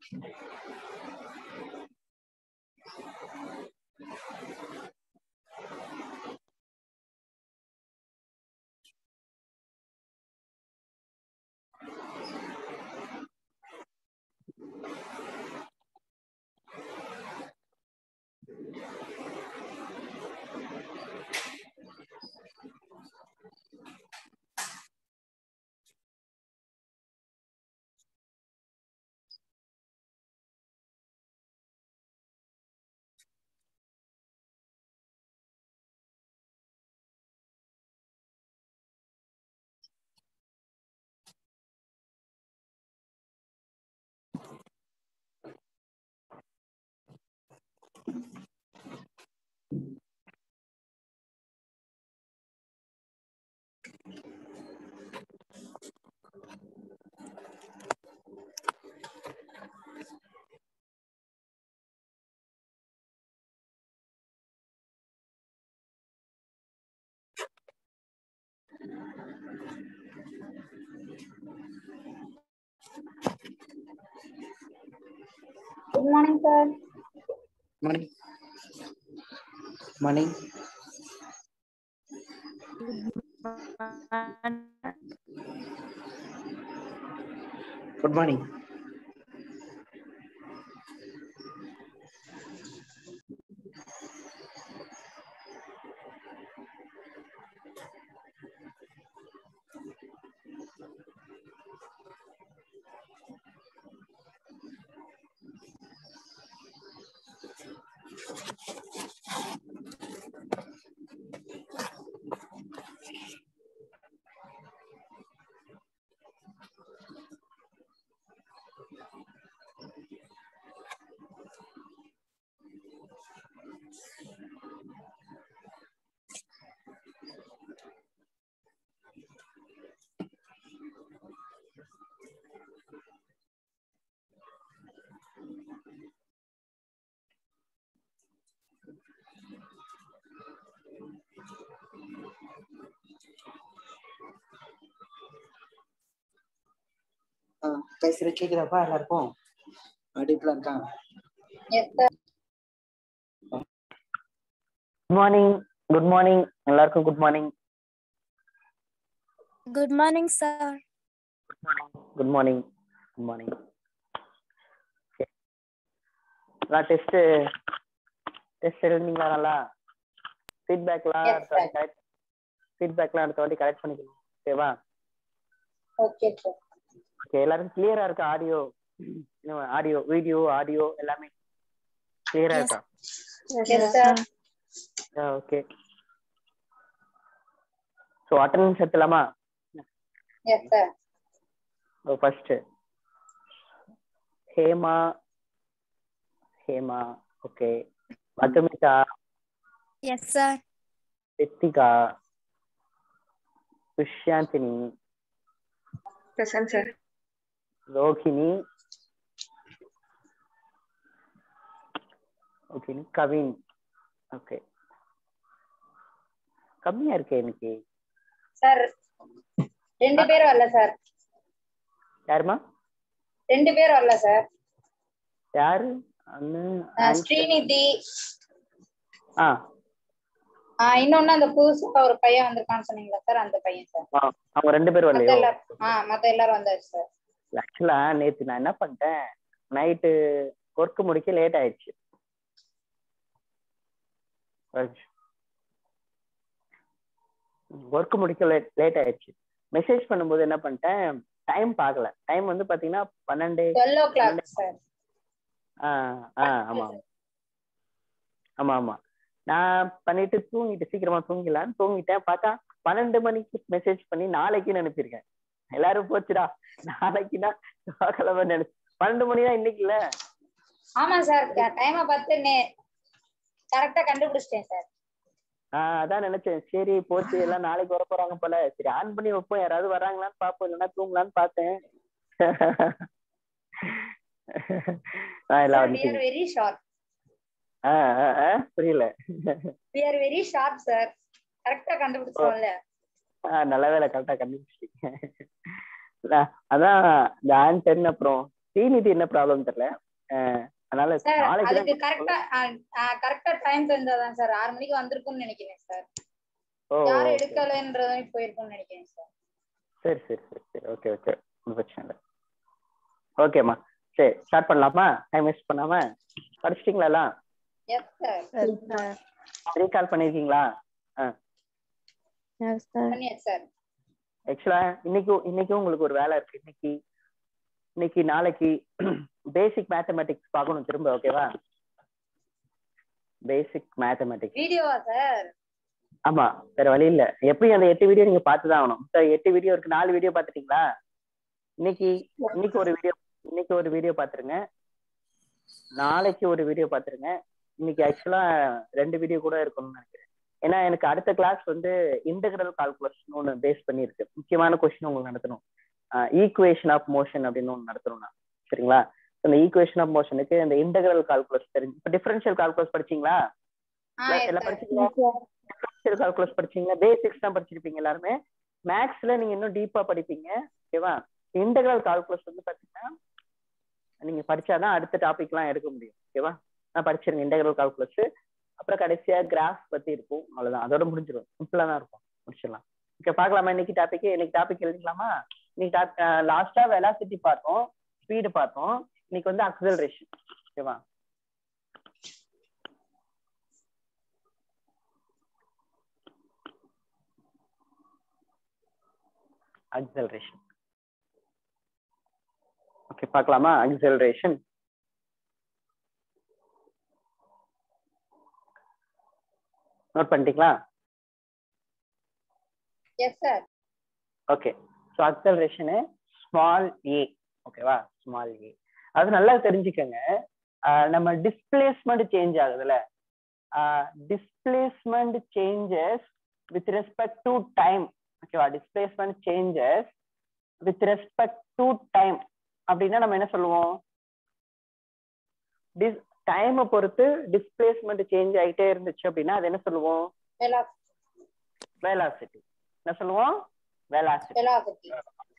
Good morning, sir. Morning. Morning. Good morning. ஆ, பேசுறது கேக்குதாப்பா எல்லாருக்கும் அடிப்புல இருக்கான் Yes, sir. Good morning good morning எல்லாருக்கும் good morning Good morning, sir. Good morning good morning நான் test test எழுதிங்களா நல்லா ஃபீட்பேக்லாம் Yes, அடுத்த வாட்டி கரெக்ட் ஃபீட்பேக்லாம் அடுத்த வாட்டி கரெக்ட் பண்ணிக்கணும் ஓகேவா Okay, sir. ஓகே எல்லாரும் கிளியரா இருக்கா ஆடியோ ஆடியோ வீடியோ ஆடியோ எல்லாமே கிளியரா Yes. இருக்கா Yes, sir. Okay so attendance எடுத்துலாமா Yes, sir. First Hema Hema okay Madhumitha Yes, sir. Rithika Dushyanthini Present, sir. Rohini Rohini Kavin okay கம்மியா இருக்கே இன்னைக்கு சார் ரெண்டு பேர் வரல சார் யாருமா ரெண்டு பேர் வரல சார் யாரு அண்ணு அஹ் ஸ்ரீநிதி ஆ ஆஹ் இன்னொன்னு அந்த புதுசா ஒரு பையன் வந்திருக்கான்னு சொன்னீங்களா சார் அந்த பையன் சார் ஆ, அவங்க ரெண்டு பேர் மத்த வரலையோ எல்லாரும் ஆஹ் மத்த எல்லாரும் வந்தாச்சு சார் ஆக்சுவலா நேத்து நான் என்ன பண்ணிட்டேன் நைட்டு ஒர்க் முடிக்க லேட் ஆயிடுச்சு ஒர்க் முடிக்க லேட் லேட் ஆயிடுச்சு மெசேஜ் பண்ணும்போது என்ன பண்ணிட்டேன் டைம் பார்க்கல டைம் வந்து பாத்தீங்கன்னா பன்னெண்டு டுவெல் ஓ கிளாக் சார் ஆ ஆ ஆமா ஆமா ஆமா ஆமா நான் பண்ணிட்டு தூங்கிட்டு சீக்கிரமா தூங்கிடலான்னு தூங்கிட்டேன் பார்த்தா பன்னெண்டு மணிக்கு மெசேஜ் பண்ணி நாளைக்குன்னு அனுப்பியிருக்கேன் எல்லாரும் போச்சுடா நாளைக்குன்னா கிழமை நினைச்சு பன்னெண்டு மணி தான் இன்னைக்கு இல்ல ஆமா சார் டைமை பார்த்து கரெக்டா கண்டுபிடிச்சிட்டேன் சார் ஆஹ் அதான் நினைச்சேன் சரி போச்சு எல்லாம் நாளைக்கு வர போறாங்க போல சரி ஆன் பண்ணி வைப்போம் யாராவது வராங்களான்னு பாப்போம் இல்லைன்னா தூங்கலான்னு பார்த்தேன் ஆஹ் எல்லாம் we are வந்துட்டீங்க very sharp ah ah ah புரியல we are very sharp sir கரெக்டா கண்டுபிடிச்சோம்ல ஆஹ் நல்ல வேலை கரெக்டா கண்டுபிடிச்சிட்டீங்க நான் அதான் இந்த ஆன்சர்னு அப்புறம் ஸ்ரீநிதி என்ன ப்ராப்ளம் தெரியல அஹ் அதனால சார் நாளைக்கு அதுக்கு தான் கரெக்டா கரெக்டா டைம் தெரிஞ்சாதான் சார் ஆறு மணிக்கு வந்திருக்கும்னு நினைக்கிறேன் சார் ஓ யாரும் okay. எடுக்கலைன்றதும் போயிருக்கும்னு நினைக்கிறேன் சார் சரி சரி சரி சரி ஓகே ஓகே ஒன்றும் பிரச்சனை இல்லை ஓகேம்மா சரி ஸ்டார்ட் பண்ணலாமா டைம் வேஸ்ட் பண்ணாம படிச்சிட்டிங்களா எல்லாம் எஸ் சார் ரீகால் பண்ணியிருக்கீங்களா பண்ணியாச்சு சார் ஆக்சுவலா இன்னைக்கும் இன்னைக்கும் உங்களுக்கு ஒரு வேலை இருக்கு இன்னைக்கு இன்னைக்கு நாளைக்கு பேசிக் மேத்தமெட்டிக்ஸ் பார்க்கணும் திரும்ப ஓகேவா பேசிக் மேத்தமெட்டிக்ஸ் வீடியோவா சார் ஆமா வேற வழி இல்ல எப்படி அந்த எட்டு வீடியோ நீங்க பார்த்துதான் ஆகணும் சார் எட்டு வீடியோ இருக்கு நாலு வீடியோ பார்த்துட்டீங்களா இன்னைக்கு இன்னைக்கு ஒரு வீடியோ இன்னைக்கு ஒரு வீடியோ பார்த்துருங்க நாளைக்கு ஒரு வீடியோ பார்த்துருங்க இன்னைக்கு ஆக்சுவலா ரெண்டு வீடியோ கூட இருக்கணும்னு நினைக்கிறேன் ஏன்னா எனக்கு அடுத்த கிளாஸ் வந்து இன்டெகிரல் கால்குலேஷன் ஒன்று பேஸ் பண்ணியிருக்கு முக்கியமான கொஸ்டின் உங்களுக்கு நடத்தணும் ஈக்குவேஷன் ஆஃப் மோஷன் அப்படின்னு ஒன்று நடத்தணும் நான் சரிங்களா இந்த ஈக்குவேஷன் ஆஃப் மோஷனுக்கு இந்த இன்டெகிரல் கால்குலஸ் தெரிஞ்சு இப்போ டிஃபரன்ஷியல் கால்குலஸ் படிச்சீங்களா ஆ எஸ் எல்லாம் சார் படிச்சீங்களா டிஃபரன்ஷியல் கால்குலஸ் படிச்சீங்களா பேசிக்ஸ் தான் படிச்சிருப்பீங்க எல்லாருமே மேக்ஸ்ல நீங்க இன்னும் டீப்பா படிப்பீங்க ஓகேவா இன்டெகிரல் கால்குலஸ் வந்து பாத்தீங்கன்னா நீங்க படிச்சாதான் அடுத்த டாபிக்லாம் எடுக்க முடியும் ஓகேவா நான் படிச்சிருங்க இன்டெகிரல் கால்குலஸ் அப்புறம் கடைசியா கிராஃப் பத்தி இருக்கும் அவ்வளவுதான் அதோட முடிஞ்சிடும் சிம்பிளா தான் இருக்கும் முடிச்சிடலாம் ஓகே பார்க்கலாமா இன்னைக்கு டாபிக் இன்னைக்கு டாபிக் எழுதிக்கலாமா இன்னைக்கு லாஸ்டா வெலாசிட்டி பார்த்தோம் ஸ்பீடு பார்த்தோம் இன்னைக்கு வந்து அக்சலரேஷன் ஓகேவா அக்சலரேஷன் ஓகே பார்க்கலாமா அக்சலரேஷன் நோட் பண்ணிட்டீங்களா எஸ் சார் ஓகே ஸோ அக்சலரேஷனு ஸ்மால் ஏ ஓகேவா ஸ்மால் ஏ அது நல்லா தெரிஞ்சுக்கங்க ஆஹ் நம்ம டிஸ்பிளேஸ்மெண்ட் சேஞ்ச் ஆகுதுல்ல displacement changes with respect to time ஓகேவா displacement changes with respect to time அப்படின்னா நம்ம என்ன சொல்லுவோம் டிஸ் டைமை பொறுத்து டிஸ்பிளேஸ்மெண்ட் சேஞ்ச் ஆகிட்டே இருந்துச்சு அப்படின்னா அது என்ன சொல்லுவோம் வேலாசிட்டி என்ன சொல்லுவோம் வேலாசிட்டி வெலாசிட்டி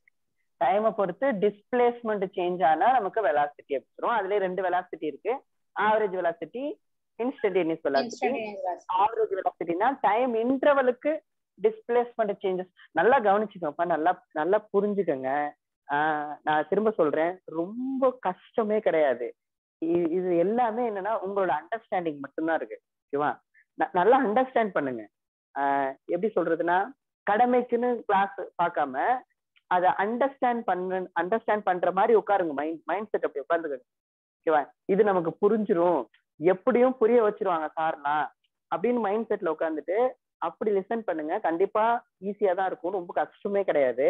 டைமை பொறுத்து டிஸ்பிளேஸ்மெண்ட் சேஞ்ச் ஆனா நமக்கு வெலாசிட்டி எடுத்துரும் அதுலயே ரெண்டு வெலாசிட்டி இருக்கு average velocity instantaneous velocity instantaneous average வெலாசிட்டினா டைம் இன்டர்வலுக்கு டிஸ்பிளேஸ்மெண்ட் சேஞ்சஸ் நல்லா கவனிச்சுக்கோப்பா நல்லா நல்லா புரிஞ்சுக்கங்க ஆஹ் நான் திரும்ப சொல்றேன் ரொம்ப கஷ்டமே கிடையாது இ- இது எல்லாமே என்னன்னா உங்களோட அண்டர்ஸ்டாண்டிங் மட்டும்தான் இருக்கு ஓகேவா ந- நல்லா அண்டர்ஸ்டாண்ட் பண்ணுங்க ஆஹ் எப்படி சொல்றதுன்னா கடமைக்குன்னு கிளாஸ் பார்க்காம அதை அண்டர்ஸ்டாண்ட் பண்ண அண்டர்ஸ்டாண்ட் பண்ற மாதிரி உட்காருங்க மைண்ட் மைண்ட் செட் அப்படி உட்காந்துக்கங்க ஓகேவா இது நமக்கு புரிஞ்சிரும் எப்படியும் புரிய வச்சிருவாங்க சார்லாம் அப்படின்னு மைண்ட் செட்ல உட்காந்துட்டு அப்படி லிசன் பண்ணுங்க கண்டிப்பா ஈஸியா தான் இருக்கும் ரொம்ப கஷ்டமே கிடையாது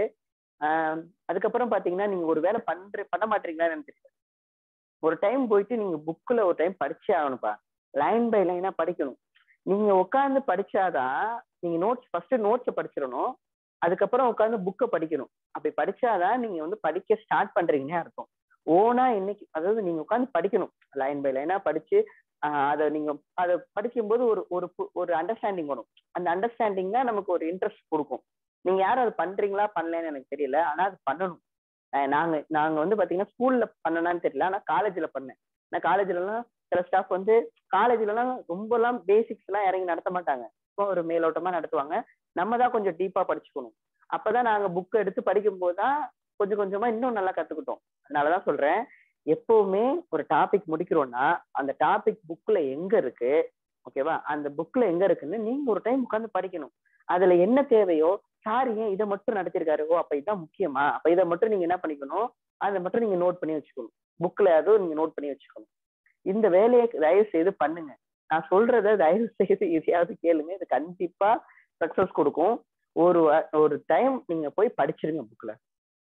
ஆஹ் அதுக்கப்புறம் பாத்தீங்கன்னா நீங்க ஒரு வேலை பண்ற பண்ண மாட்டீங்களான்னு எனக்கு தெரியல ஒரு டைம் போயிட்டு நீங்க புக்ல ஒரு டைம் படிச்சே ஆகணும்ப்பா லைன் பை லைனா படிக்கணும் நீங்க உட்காந்து படிச்சாதான் நீங்க நோட்ஸ் ஃபர்ஸ்ட் நோட்ஸ் படிச்சிடணும் அதுக்கப்புறம் உட்காந்து புக்கை படிக்கணும் அப்படி படிச்சாதான் நீங்க வந்து படிக்க ஸ்டார்ட் பண்றீங்கன்னே அர்த்தம் ஓனா இன்னைக்கு அதாவது நீங்க உட்காந்து படிக்கணும் லைன் பை லைனா படிச்சு ஆஹ் அதை நீங்க அதை படிக்கும்போது ஒரு ஒரு பு- ஒரு அண்டர்ஸ்டாண்டிங் வரும் அந்த அண்டர்ஸ்டாண்டிங் தான் நமக்கு ஒரு இன்ட்ரெஸ்ட் கொடுக்கும் நீங்க யாரும் அது பண்றீங்களா பண்ணலன்னு எனக்கு தெரியல ஆனா அது பண்ணணும் ஆஹ் நாங்க நாங்க வந்து பாத்தீங்கன்னா ஸ்கூல்ல பண்ணனான்னு தெரியல ஆனா காலேஜ்ல பண்ணேன் நான் காலேஜ்ல எல்லாம் சில ஸ்டாஃப் வந்து காலேஜ்ல எல்லாம் ரொம்ப எல்லாம் பேசிக்ஸ் எல்லாம் இறங்கி நடத்த மாட்டாங்க இப்போ ஒரு மேலோட்டமா நடத்துவாங்க நம்ம தான் கொஞ்சம் டீப்பா படிச்சுக்கணும் அப்பதான் நாங்க புக் எடுத்து படிக்கும் போதுதான் கொஞ்சம் கொஞ்சமா இன்னும் நல்லா கத்துக்கிட்டோம் அதனாலதான் சொல்றேன் எப்பவுமே ஒரு டாபிக் முடிக்கிறோம்னா அந்த டாபிக் புக்ல எங்க இருக்கு ஓகேவா அந்த புக்ல எங்க இருக்குன்னு நீங்க ஒரு டைம் உட்கார்ந்து படிக்கணும் அதுல என்ன தேவையோ சார் ஏன் இதை மட்டும் நடத்திருக்காரு ஓ அப்ப இதான் முக்கியமா அப்ப இதை மட்டும் நீங்க என்ன பண்ணிக்கணும் அதை மட்டும் நீங்க நோட் பண்ணி வச்சுக்கணும் புக்ல ஏதோ நீங்க நோட் பண்ணி வச்சுக்கணும் இந்த வேலையை தயவு செய்து பண்ணுங்க நான் சொல்றத தயவு செய்து எதையாவது கேளுங்க இது கண்டிப்பா சக்சஸ் கொடுக்கும் ஒரு வ- ஒரு டைம் நீங்க போய் படிச்சிருங்க புக்ல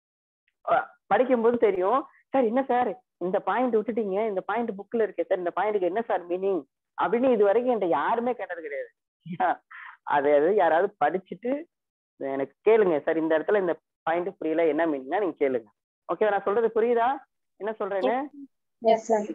படிக்கும்போது தெரியும் சார் என்ன சார் இந்த பாயிண்ட் விட்டுட்டீங்க இந்த பாயிண்ட் புக்ல இருக்கே சார் இந்த பாயிண்ட்க்கு என்ன சார் மீனிங் அப்படின்னு இது வரைக்கும் என்கிட்ட யாருமே கேட்டது கிடையாது அதை அது யாராவது படிச்சுட்டு எனக்கு கேளுங்க சார் இந்த இடத்துல இந்த பாயிண்ட் புரியல என்ன மீனிங்னா நீங்க கேளுங்க ஓகே நான் சொல்றது புரியுதா என்ன சொல்றேன்னு எஸ் சார்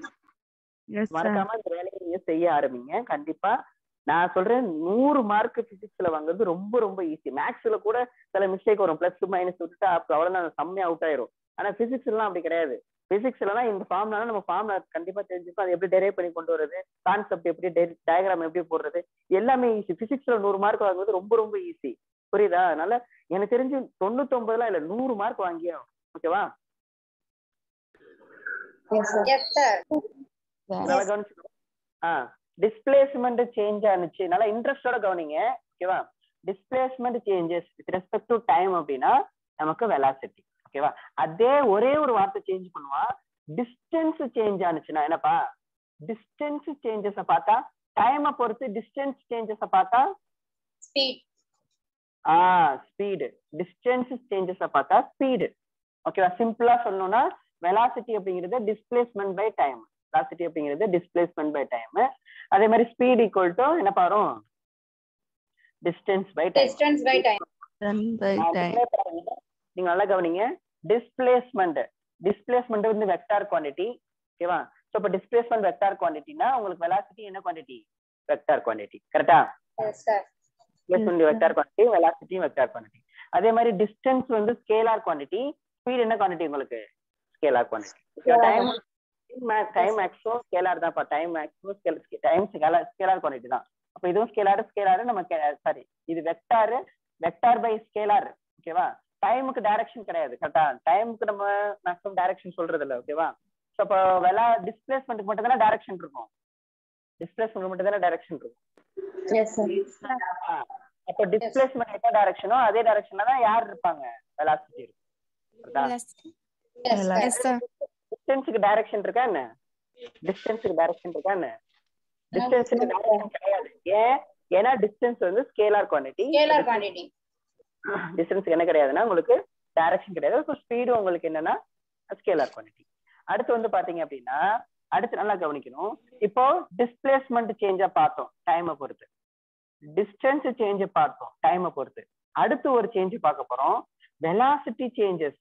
மறக்காம இந்த வேலையை நீங்க செய்ய ஆரம்பிங்க கண்டிப்பா நான் சொல்றேன் நூறு மார்க் பிசிக்ஸ்ல வாங்குறது ரொம்ப ரொம்ப ஈஸி மேக்ஸ்ல கூட சில மிஸ்டேக் வரும் பிளஸ் மைனஸ் விட்டுட்டா அப்ப அவ்வளவுதான் செம்மையா அவுட் ஆயிரும் ஆனா பிசிக்ஸ் எல்லாம் அப்படி கிடையாது பிசிக்ஸ் எல்லாம் இந்த ஃபார்ம்னால நம்ம ஃபார்ம்ல கண்டிப்பா தெரிஞ்சுப்போம் அது எப்படி டெரைவ் பண்ணி கொண்டு வரது கான்செப்ட் எப்படி டயக்ராம் எப்படி போடுறது எல்லாமே ஈஸி பிசிக்ஸ்ல நூறு மார்க் வாங்குறது ரொம்ப ரொம்ப ஈஸி புரியுதா அதனால எனக்கு தெரிஞ்சு தொண்ணூத்தி ஒன்பதுல இல்ல நூறு மார்க் வாங்கியே ஓகேவா எஸ் சார் நல்லா கவனிச்சுக்கோ ஆ டிஸ்பிளேஸ்மெண்ட் சேஞ்ச் ஆனிச்சு நல்லா இன்ட்ரெஸ்டோட கவனிங்க ஓகேவா displacement changes with respect to time அப்படின்னா நமக்கு வெலாசிட்டி ஓகேவா அதே ஒரே ஒரு வார்த்தை சேஞ்ச் பண்ணுவா டிஸ்டன்ஸ் சேஞ்ச் ஆனிச்சுன்னா என்னப்பா டிஸ்டன்ஸ் சேஞ்சஸ் பார்த்தா டைமை பொறுத்து டிஸ்டன்ஸ் சேஞ்சஸ் பார்த்தா speed ah speed distance changes பார்த்தா ஸ்பீடு ஓகேவா சிம்பிளா சொல்லணும்னா வெலாசிட்டி அப்படிங்கிறது டிஸ்பிளேஸ்மெண்ட் பை டைம் வெலாசிட்டி அப்படிங்கிறது டிஸ்பிளேஸ்மெண்ட் பை டைம் அதே மாதிரி ஸ்பீட் ஈக்குவல் டு என்ன பாரும் distance by time distance by time நீங்க நல்லா கவனிங்க டிஸ்பிளேஸ்மெண்ட் டிஸ்பிளேஸ்மெண்ட் வந்து வெக்டார் குவாண்டிட்டி ஓகேவா ஸோ இப்போ டிஸ்பிளேஸ்மெண்ட் வெக்டார் குவாண்டிட்டினா உங்களுக்கு வெலாசிட்டி என்ன குவாண்டிட்டி வெக்டார் குவாண்டிட்டி கரெக்டா yes sir displacement vector quantity velocity vector quantity அதே மாதிரி டிஸ்டன்ஸ் வந்து ஸ்கேலார் குவாண்டிட்டி ஸ்பீட் என்ன குவாண்டிட்டி உங்களுக்கு ஸ்கேலார் குவாண்டிட்டி டைம் டைம் மேக்ஸும் ஸ்கேலார் தான்ப்பா டைம் மேக்ஸும் scale time scalar scalar quantity தான் அப்போ இதுவும் ஸ்கேலார் ஸ்கேலார் நம்ம சாரி இது வெக்டார் வெக்டார் பை ஸ்கேலார் ஓகேவா டைமுக்கு டைரக்ஷன் கிடையாது கரெக்டா டைமுக்கு நம்ம மேக்ஸிமம் டைரக்ஷன் சொல்றது இல்ல ஓகேவா ஸோ அப்போ வெலா டிஸ்பிளேஸ்மெண்ட்டுக்கு மட்டும் தானே டைரக்ஷன் இருக்கும் டிஸ்பிளேஸ்மெண்ட் மட்டும் தானே டைரக்ஷன் இருக்கும் அப்போ டிஸ்பிளேஸ்மெண்ட் என்ன டைரக்ஷனோ அதே டைரக்ஷன்ல தான் யார் இருப்பாங்க வெலாசிட்டி இருக்கும் எஸ் சார் டிஸ்டன்ஸுக்கு டைரக்ஷன் இருக்கா என்ன டிஸ்டன்ஸுக்கு டைரக்ஷன் இருக்கா என்ன டிஸ்டன்ஸுக்கு டைரக்ஷன் கிடையாது ஏன் ஏன்னா டிஸ்டன்ஸ் வந்து ஸ்கேலார் குவாண்டிட்டி ஸ்கேலார் குவாண்டிட்டி டிஸ்டன்ஸ்க்கு என்ன கிடையாதுன்னா உங்களுக்கு டைரக்ஷன் கிடையாது இப்போ ஸ்பீடு உங்களுக்கு என்னன்னா ஸ்கேலார் குவாண்டிட்டி அடுத்து வந்து பாத்தீங்க அப்படின்னா அடுத்து நல்லா கவனிக்கணும் இப்போ டிஸ்பிளேஸ்மெண்ட் சேஞ்ச பார்த்தோம் டைமை பொறுத்து டிஸ்டன்ஸ் சேஞ்ச் பார்த்தோம் டைமை பொறுத்து அடுத்து ஒரு சேஞ்ச் பார்க்க போறோம் velocity changes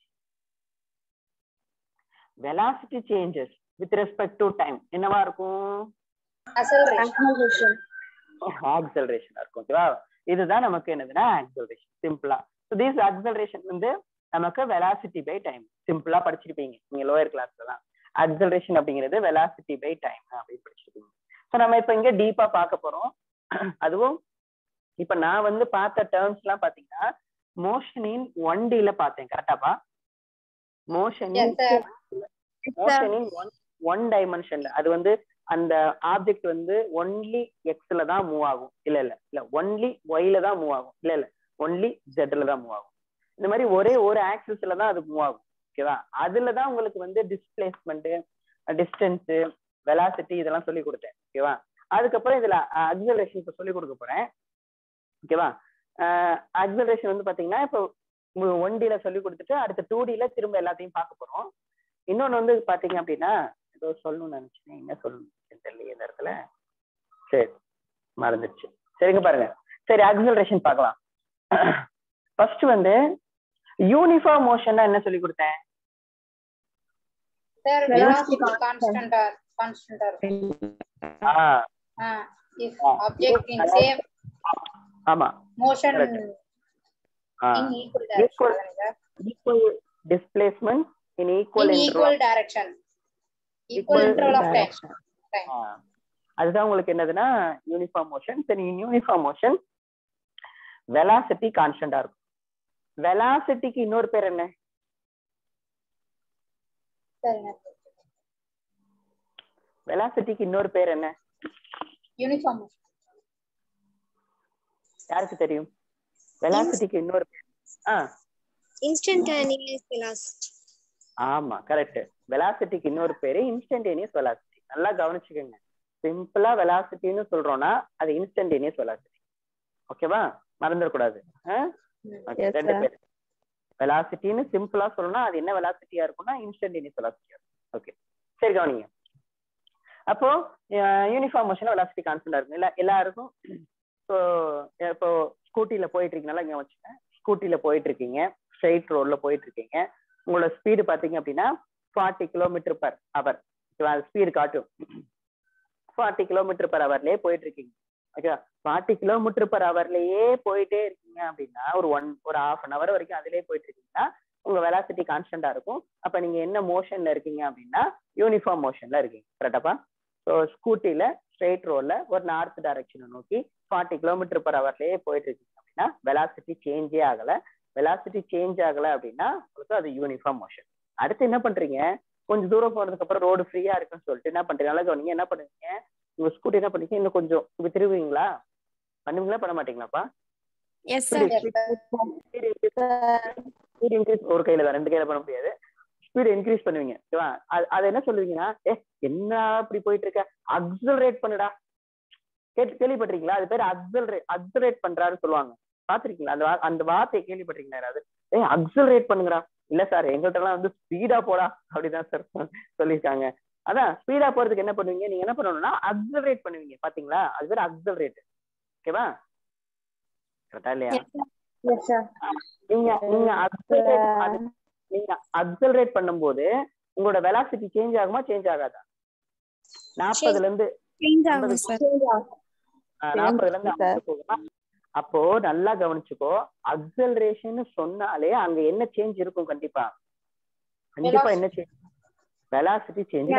velocity changes with respect to time என்னவா இருக்கும் அசலரேஷன் ஆக்சலரேஷன் இருக்கும் ஓகேவா இதுதான் நமக்கு என்னதுன்னா ஆக்சலரேஷன் சிம்பிளா ஸோ தீஸ் ஆக்சலரேஷன் வந்து நமக்கு வெலாசிட்டி பை டைம் சிம்பிளா படிச்சிருப்பீங்க நீங்க லோயர் கிளாஸ்ல தான் அக்சலரேஷன் அப்படிங்கிறது வெலாசிட்டி பை டைம் அப்படின்னு படிச்சிருப்பீங்க ஸோ நம்ம இப்போ இங்க டீப்பா பார்க்க போறோம் அதுவும் இப்ப நான் வந்து பார்த்த டேர்ம்ஸ் எல்லாம் பாத்தீங்கன்னா மோஷன் இன் ஒன் டில பார்த்தேன் கரெக்டாப்பா motion yes sir motion in one one டைமென்ஷன்ல அது வந்து அந்த ஆப்ஜெக்ட் வந்து ஒன்லி எக்ஸ்ல தான் மூவ் ஆகும் இல்ல இல்ல இல்ல ஒன்லி ஒய்ல தான் மூவ் ஆகும் இல்ல இல்ல ஒன்லி ஜெட்ல தான் மூவ் ஆகும் இந்த மாதிரி ஒரே ஒரு ஆக்சிஸ்ல தான் அது மூவ் ஆகும் ஓகேவா அதுல தான் உங்களுக்கு வந்து டிஸ்பிளேஸ்மெண்ட் டிஸ்டன்ஸ் வெலாசிட்டி இதெல்லாம் சொல்லி கொடுத்தேன் ஓகேவா அதுக்கப்புறம் இதுல அக்சலரேஷன் இப்ப சொல்லி கொடுக்க போறேன் ஓகேவா அக்சலரேஷன் வந்து பாத்தீங்கன்னா இப்போ ஒன் டில சொல்லி கொடுத்துட்டு அடுத்த டூ டில திரும்ப எல்லாத்தையும் பார்க்க போறோம் இன்னொன்னு வந்து பாத்தீங்க அப்படின்னா ஏதோ சொல்லணும்னு நினைச்சேன் என்ன சொல்லணும் தெரியல இந்த இடத்துல சரி மறந்துடுச்சு சரிங்க பாருங்க சரி அக்சலரேஷன் பார்க்கலாம் ஃபர்ஸ்ட் வந்து யூனிஃபார்ம் மோஷன்னா என்ன சொல்லி கொடுத்தேன் சார் வெலாசிட்டி கான்ஸ்டன்டா கான்ஸ்டன்டா இருக்கும் ஆ ஆ இஃப் ஆப்ஜெக்ட் இன் சேம் ஆமா மோஷன் Correct. ஆ in equal direction sir equal displacement in equal in equal direction equal interval of time time அதுதான் உங்களுக்கு என்னதுன்னா யூனிஃபார்ம் மோஷன் சரி யூனிஃபார்ம் மோஷன் வெலாசிட்டி கான்ஸ்டன்டா இருக்கும் வெலாசிட்டிக்கு இன்னொரு பேர் என்ன சரிங்க வெலாசிட்டிக்கு இன்னொரு பேர் என்ன யூனிஃபார்ம் யாருக்கு தெரியும் வெலாசிட்டிக்கு இன்னொரு பேர் ஆ Instantaneous velocity. ஆமா கரெக்ட் வெலாசிட்டிக்கு இன்னொரு பேரு இன்ஸ்டன்டேனியஸ் வெலாசிட்டி நல்லா கவனிச்சுக்கோங்க சிம்பிளா வெலாசிட்டின்னு சொல்றோம்னா அது இன்ஸ்டன்டேனியஸ் வெலாசிட்டி ஓகேவா மறந்துடக்கூடாது ஓகே Yes, ரெண்டு sir. பேர் வெலாசிட்டின்னு சிம்பிளா சொல்லணும்னா அது என்ன வெலாசிட்டியா இருக்கும்னா இன்ஸ்டன்டேனியஸ் வெலாசிட்டியா இருக்கும் ஓகே சரி கவனிங்க அப்போ யூனிஃபார்ம் மோஷன் வெலாசிட்டி கான்ஸ்டன்டா இருக்கும் இல்ல எல்லாருக்கும் இப்போ இப்போ ஸ்கூட்டில போயிட்டு இருக்கீங்க நல்லா இங்க வச்சுங்க ஸ்கூட்டில போயிட்டு இருக்கீங்க ஸ்ட்ரெயிட் ரோட்ல போயிட்டு இருக்கீங்க உங்களோட ஸ்பீடு பாத்தீங்க அப்படின்னா forty kilometre per hour speed காட்டும் ஃபார்ட்டி கிலோமீட்டர் பர் ஹவர்லயே போயிட்டு இருக்கீங்க ஓகேவா ஃபார்ட்டி கிலோமீட்டர் பர் ஹவர்லயே போயிட்டே இருக்கீங்க அப்படின்னா ஒரு ஒன் ஒரு ஹாஃப் அன் ஹவர் வரைக்கும் அதுலயே போயிட்டு இருக்கீங்கன்னா உங்க வெலாசிட்டி கான்ஸ்டன்டா இருக்கும் அப்ப நீங்க என்ன மோஷன்ல இருக்கீங்க அப்படின்னா யூனிஃபார்ம் மோஷன்ல இருக்கீங்க கரெக்டாப்பா ஸோ ஸ்கூட்டில ஸ்ட்ரெயிட் ரோட்ல ஒரு நார்த் டைரக்ஷனை நோக்கி ஃபார்ட்டி கிலோமீட்டர் பர் ஹவர்லயே போயிட்டு இருக்கீங்க அப்படின்னா வெலாசிட்டி சேஞ்சே ஆகல வெலாசிட்டி சேஞ்ச் ஆகல அப்படின்னா உங்களுக்கு அது யூனிஃபார்ம் மோஷன் அடுத்து என்ன பண்றீங்க கொஞ்சம் தூரம் போனதுக்கு அப்புறம் ரோடு ஃப்ரீயா இருக்குன்னு சொல்லிட்டு என்ன பண்றீங்க நல்லா கவனிங்க என்ன பண்ணுவீங்க உங்க ஸ்கூட்டி என்ன பண்ணீங்க இன்னும் கொஞ்சம் இப்படி திரும்புவீங்களா பண்ணுவீங்களா பண்ண மாட்டீங்களாப்பா எஸ் சார் ஸ்பீட் இன்க்ரீஸ் ஒரு கையில தான் ரெண்டு கையில பண்ண முடியாது ஸ்பீட் இன்க்ரீஸ் பண்ணுவீங்க ஓகேவா அது அது என்ன சொல்லுவீங்கன்னா ஏ என்ன இப்படி போயிட்டு இருக்க அக்சலரேட் பண்ணுடா கேட்டு கேள்விப்பட்டிருக்கீங்களா அது பேர் அக்சலரேட் அக்சலரேட் பண்றாருன்னு சொல்லுவாங்க பாத்திருக்கீங்களா அந்த வா- அந்த வார்த்தையை கேள்விப்பட்டிருக்கீங்களா யாராவது ஏ அக்சலரேட் பண்ணுங்கடா இல்ல சார் எங்கள்கிட்ட எல்லாம் வந்து ஸ்பீடா போடா அப்படிதான் சார் சொல்லியிருக்காங்க அதான் ஸ்பீடா போறதுக்கு என்ன பண்ணுவீங்க நீங்க என்ன பண்ணணும்னா அக்சலரேட் பண்ணுவீங்க பாத்தீங்களா அது பேர் அக்சலரேட் ஓகேவா கரெக்டா இல்லையா எஸ் சார் நீங்க நீங்க accelerate அது- நீங்க அக்சலரேட் பண்ணும்போது உங்களோட வெலாசிட்டி சேஞ்ச் ஆகுமா சேஞ்ச் ஆகாதா நாற்பதுல இருந்து சேஞ்ச் ஆகும் சார் ஆஹ், நாற்பதுல இருந்து ஐம்பது போகுமா அப்போ நல்லா கவனிச்சுக்கோ அக்சலரேஷன் சொன்னாலே அங்க என்ன சேஞ்ச் இருக்கும் கண்டிப்பா கண்டிப்பா என்ன சேஞ்ச் வெலாசிட்டி சேஞ்ச்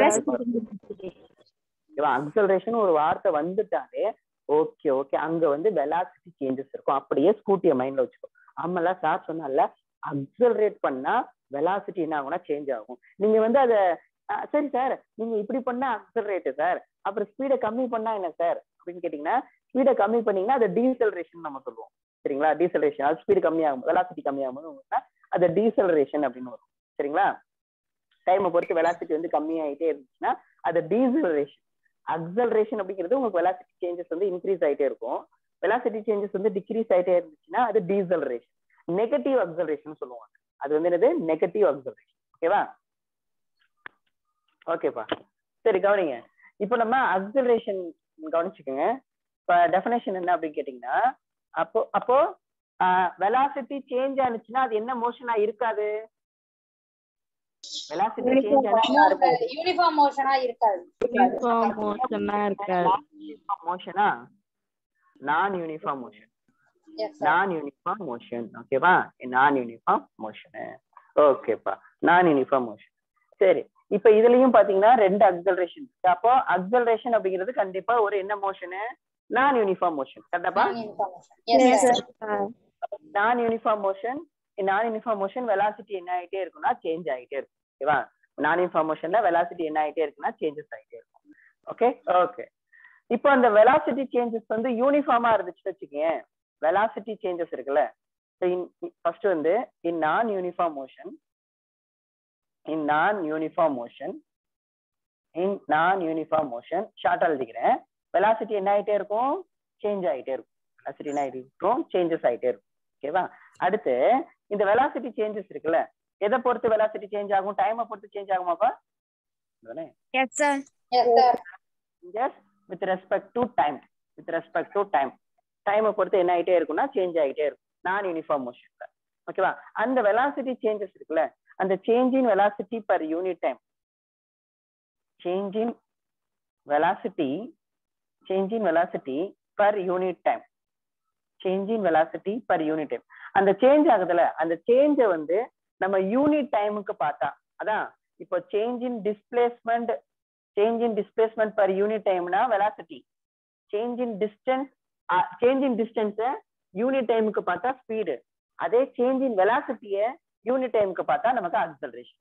அக்சலரேஷன் ஒரு வார்த்தை வந்துட்டாலே ஓகே ஓகே அங்க வந்து வெலாசிட்டி சேஞ்சஸ் இருக்கும் அப்படியே ஸ்கூட்டிய மைண்ட்ல வச்சுக்கோ ஆமால சார் சொன்னால அக்சலரேட் பண்ணா வெலாசிட்டி என்ன ஆகும்னா சேஞ்ச் ஆகும் நீங்க வந்து அத அஹ், சரி சார் நீங்க இப்படி பண்ணா அக்சலரேட் சார் அப்புறம் ஸ்பீடை கம்மி பண்ணா என்ன சார் அப்படின்னு கேட்டீங்கன்னா ஸ்பீடை கம்மி பண்ணீங்கன்னா அது டீசலரேஷன் நம்ம சொல்லுவோம் சரிங்களா டீசலரேஷன் அது ஸ்பீடு கம்மியாகும் வெலாசிட்டி கம்மியாகும் உங்களுக்கு அது டீசலரேஷன் அப்படின்னு வரும் சரிங்களா டைமை பொறுத்து வெலாசிட்டி வந்து கம்மியாயிட்டே இருந்துச்சுன்னா அது டீசலரேஷன் அக்சலரேஷன் அப்படிங்கிறது உங்களுக்கு வெலாசிட்டி சேஞ்சஸ் வந்து இன்க்ரீஸ் ஆயிட்டே இருக்கும் வெலாசிட்டி சேஞ்சஸ் வந்து டிக்ரீஸ் ஆயிட்டே இருந்துச்சுன்னா அது டீசலரேஷன் நெகட்டிவ் அக்சலரேஷன் சொல்லுவாங்க அது வந்து என்னது நெகட்டிவ் அக்சலரேஷன் ஓகேவா ஓகேப்பா சரி கவனிங்க இப்போ நம்ம அக்சலரேஷன் கவனிச்சுக்கோங்க இப்போ டெஃபினேஷன் என்ன அப்படின்னு கேட்டிங்கன்னா அப்போ அப்போ வெலாசிட்டி சேஞ்ச் ஆனிச்சுன்னா அது என்ன மோஷனா இருக்காது வெலாசிட்டி சேஞ்ச் ஆனிச்சுன்னா இருக்காது யூனிஃபார்ம் மோஷனா இருக்காது மோஷனா இருக்காது மோஷனா non uniform motion yes sir non uniform motion ஓகேவா நான் யூனிஃபார்ம் மோஷன் ஓகேப்பா நான் யூனிஃபார்ம் மோஷன் சரி இப்ப இதுலயும் பாத்தீங்கன்னா ரெண்டு அக்சலரேஷன் இருக்கு அப்போ அக்சலரேஷன் அப்படிங்கிறது கண்டிப்பா ஒரு என்ன மோஷனு நான் யூனிஃபார்ம் மோஷன் கரெக்டாப்பா uniform motion yes sir non uniform motion non uniform motion velocity என்ன ஆயிட்டே இருக்கும்னா சேஞ்ச் ஆயிட்டே இருக்கும் ஓகேவா நான் யூனிஃபார்ம் மோஷன்ல வெலாசிட்டி என்ன ஆயிட்டே இருக்குன்னா சேஞ்சஸ் ஆயிட்டே இருக்கும் ஓகே ஓகே இப்போ அந்த வெலாசிட்டி சேஞ்சஸ் வந்து யூனிஃபார்மா இருந்துச்சுன்னு வச்சுக்கேன் வெலாசிட்டி சேஞ்சஸ் இருக்குல்ல ஃபர்ஸ்ட் வந்து இன் நான் யூனிஃபார்ம் மோஷன் இன் நான் யூனிஃபார்ம் மோஷன் இன் நான் யூனிஃபார்ம் மோஷன் ஷார்ட்டா எழுதிக்கிறேன் வெலாசிட்டி என்ன ஆயிட்டே இருக்கும் சேஞ்ச் ஆயிட்டே இருக்கும் வெலாசிட்டி என்ன ஆயிட்டே இருக்கும் சேஞ்சஸ் ஆயிட்டே இருக்கும் ஓகேவா அடுத்து இந்த வெலாசிட்டி சேஞ்சஸ் இருக்குல்ல எதை பொறுத்து வெலாசிட்டி சேஞ்ச் ஆகும் டைமை பொறுத்து சேஞ்ச் ஆகுமாப்பா அதானே yes sir yes sir changes with respect to time with respect to time டைமை பொறுத்து என்ன ஆயிட்டே இருக்கும்னா சேஞ்ச் ஆயிட்டே இருக்கும் நான் யூனிஃபார்ம் மோஷன்ல ஓகேவா அந்த வெலாசிட்டி சேஞ்சஸ் இருக்குல்ல அந்த change in velocity per unit time change in velocity change in velocity per unit time change in velocity per unit time அந்த சேஞ்ச் ஆகுதுல அந்த சேஞ்சை வந்து நம்ம யூனிட் டைமுக்கு பார்த்தா அதான் இப்போ change in displacement change in displacement per unit டைம்னா velocity change in distance change in distance unit டைமுக்கு பார்த்தா ஸ்பீடு அதே சேஞ்ச் இன் வெலாசிட்டிய யூனிட் டைமுக்கு பார்த்தா நமக்கு அக்சலரேஷன்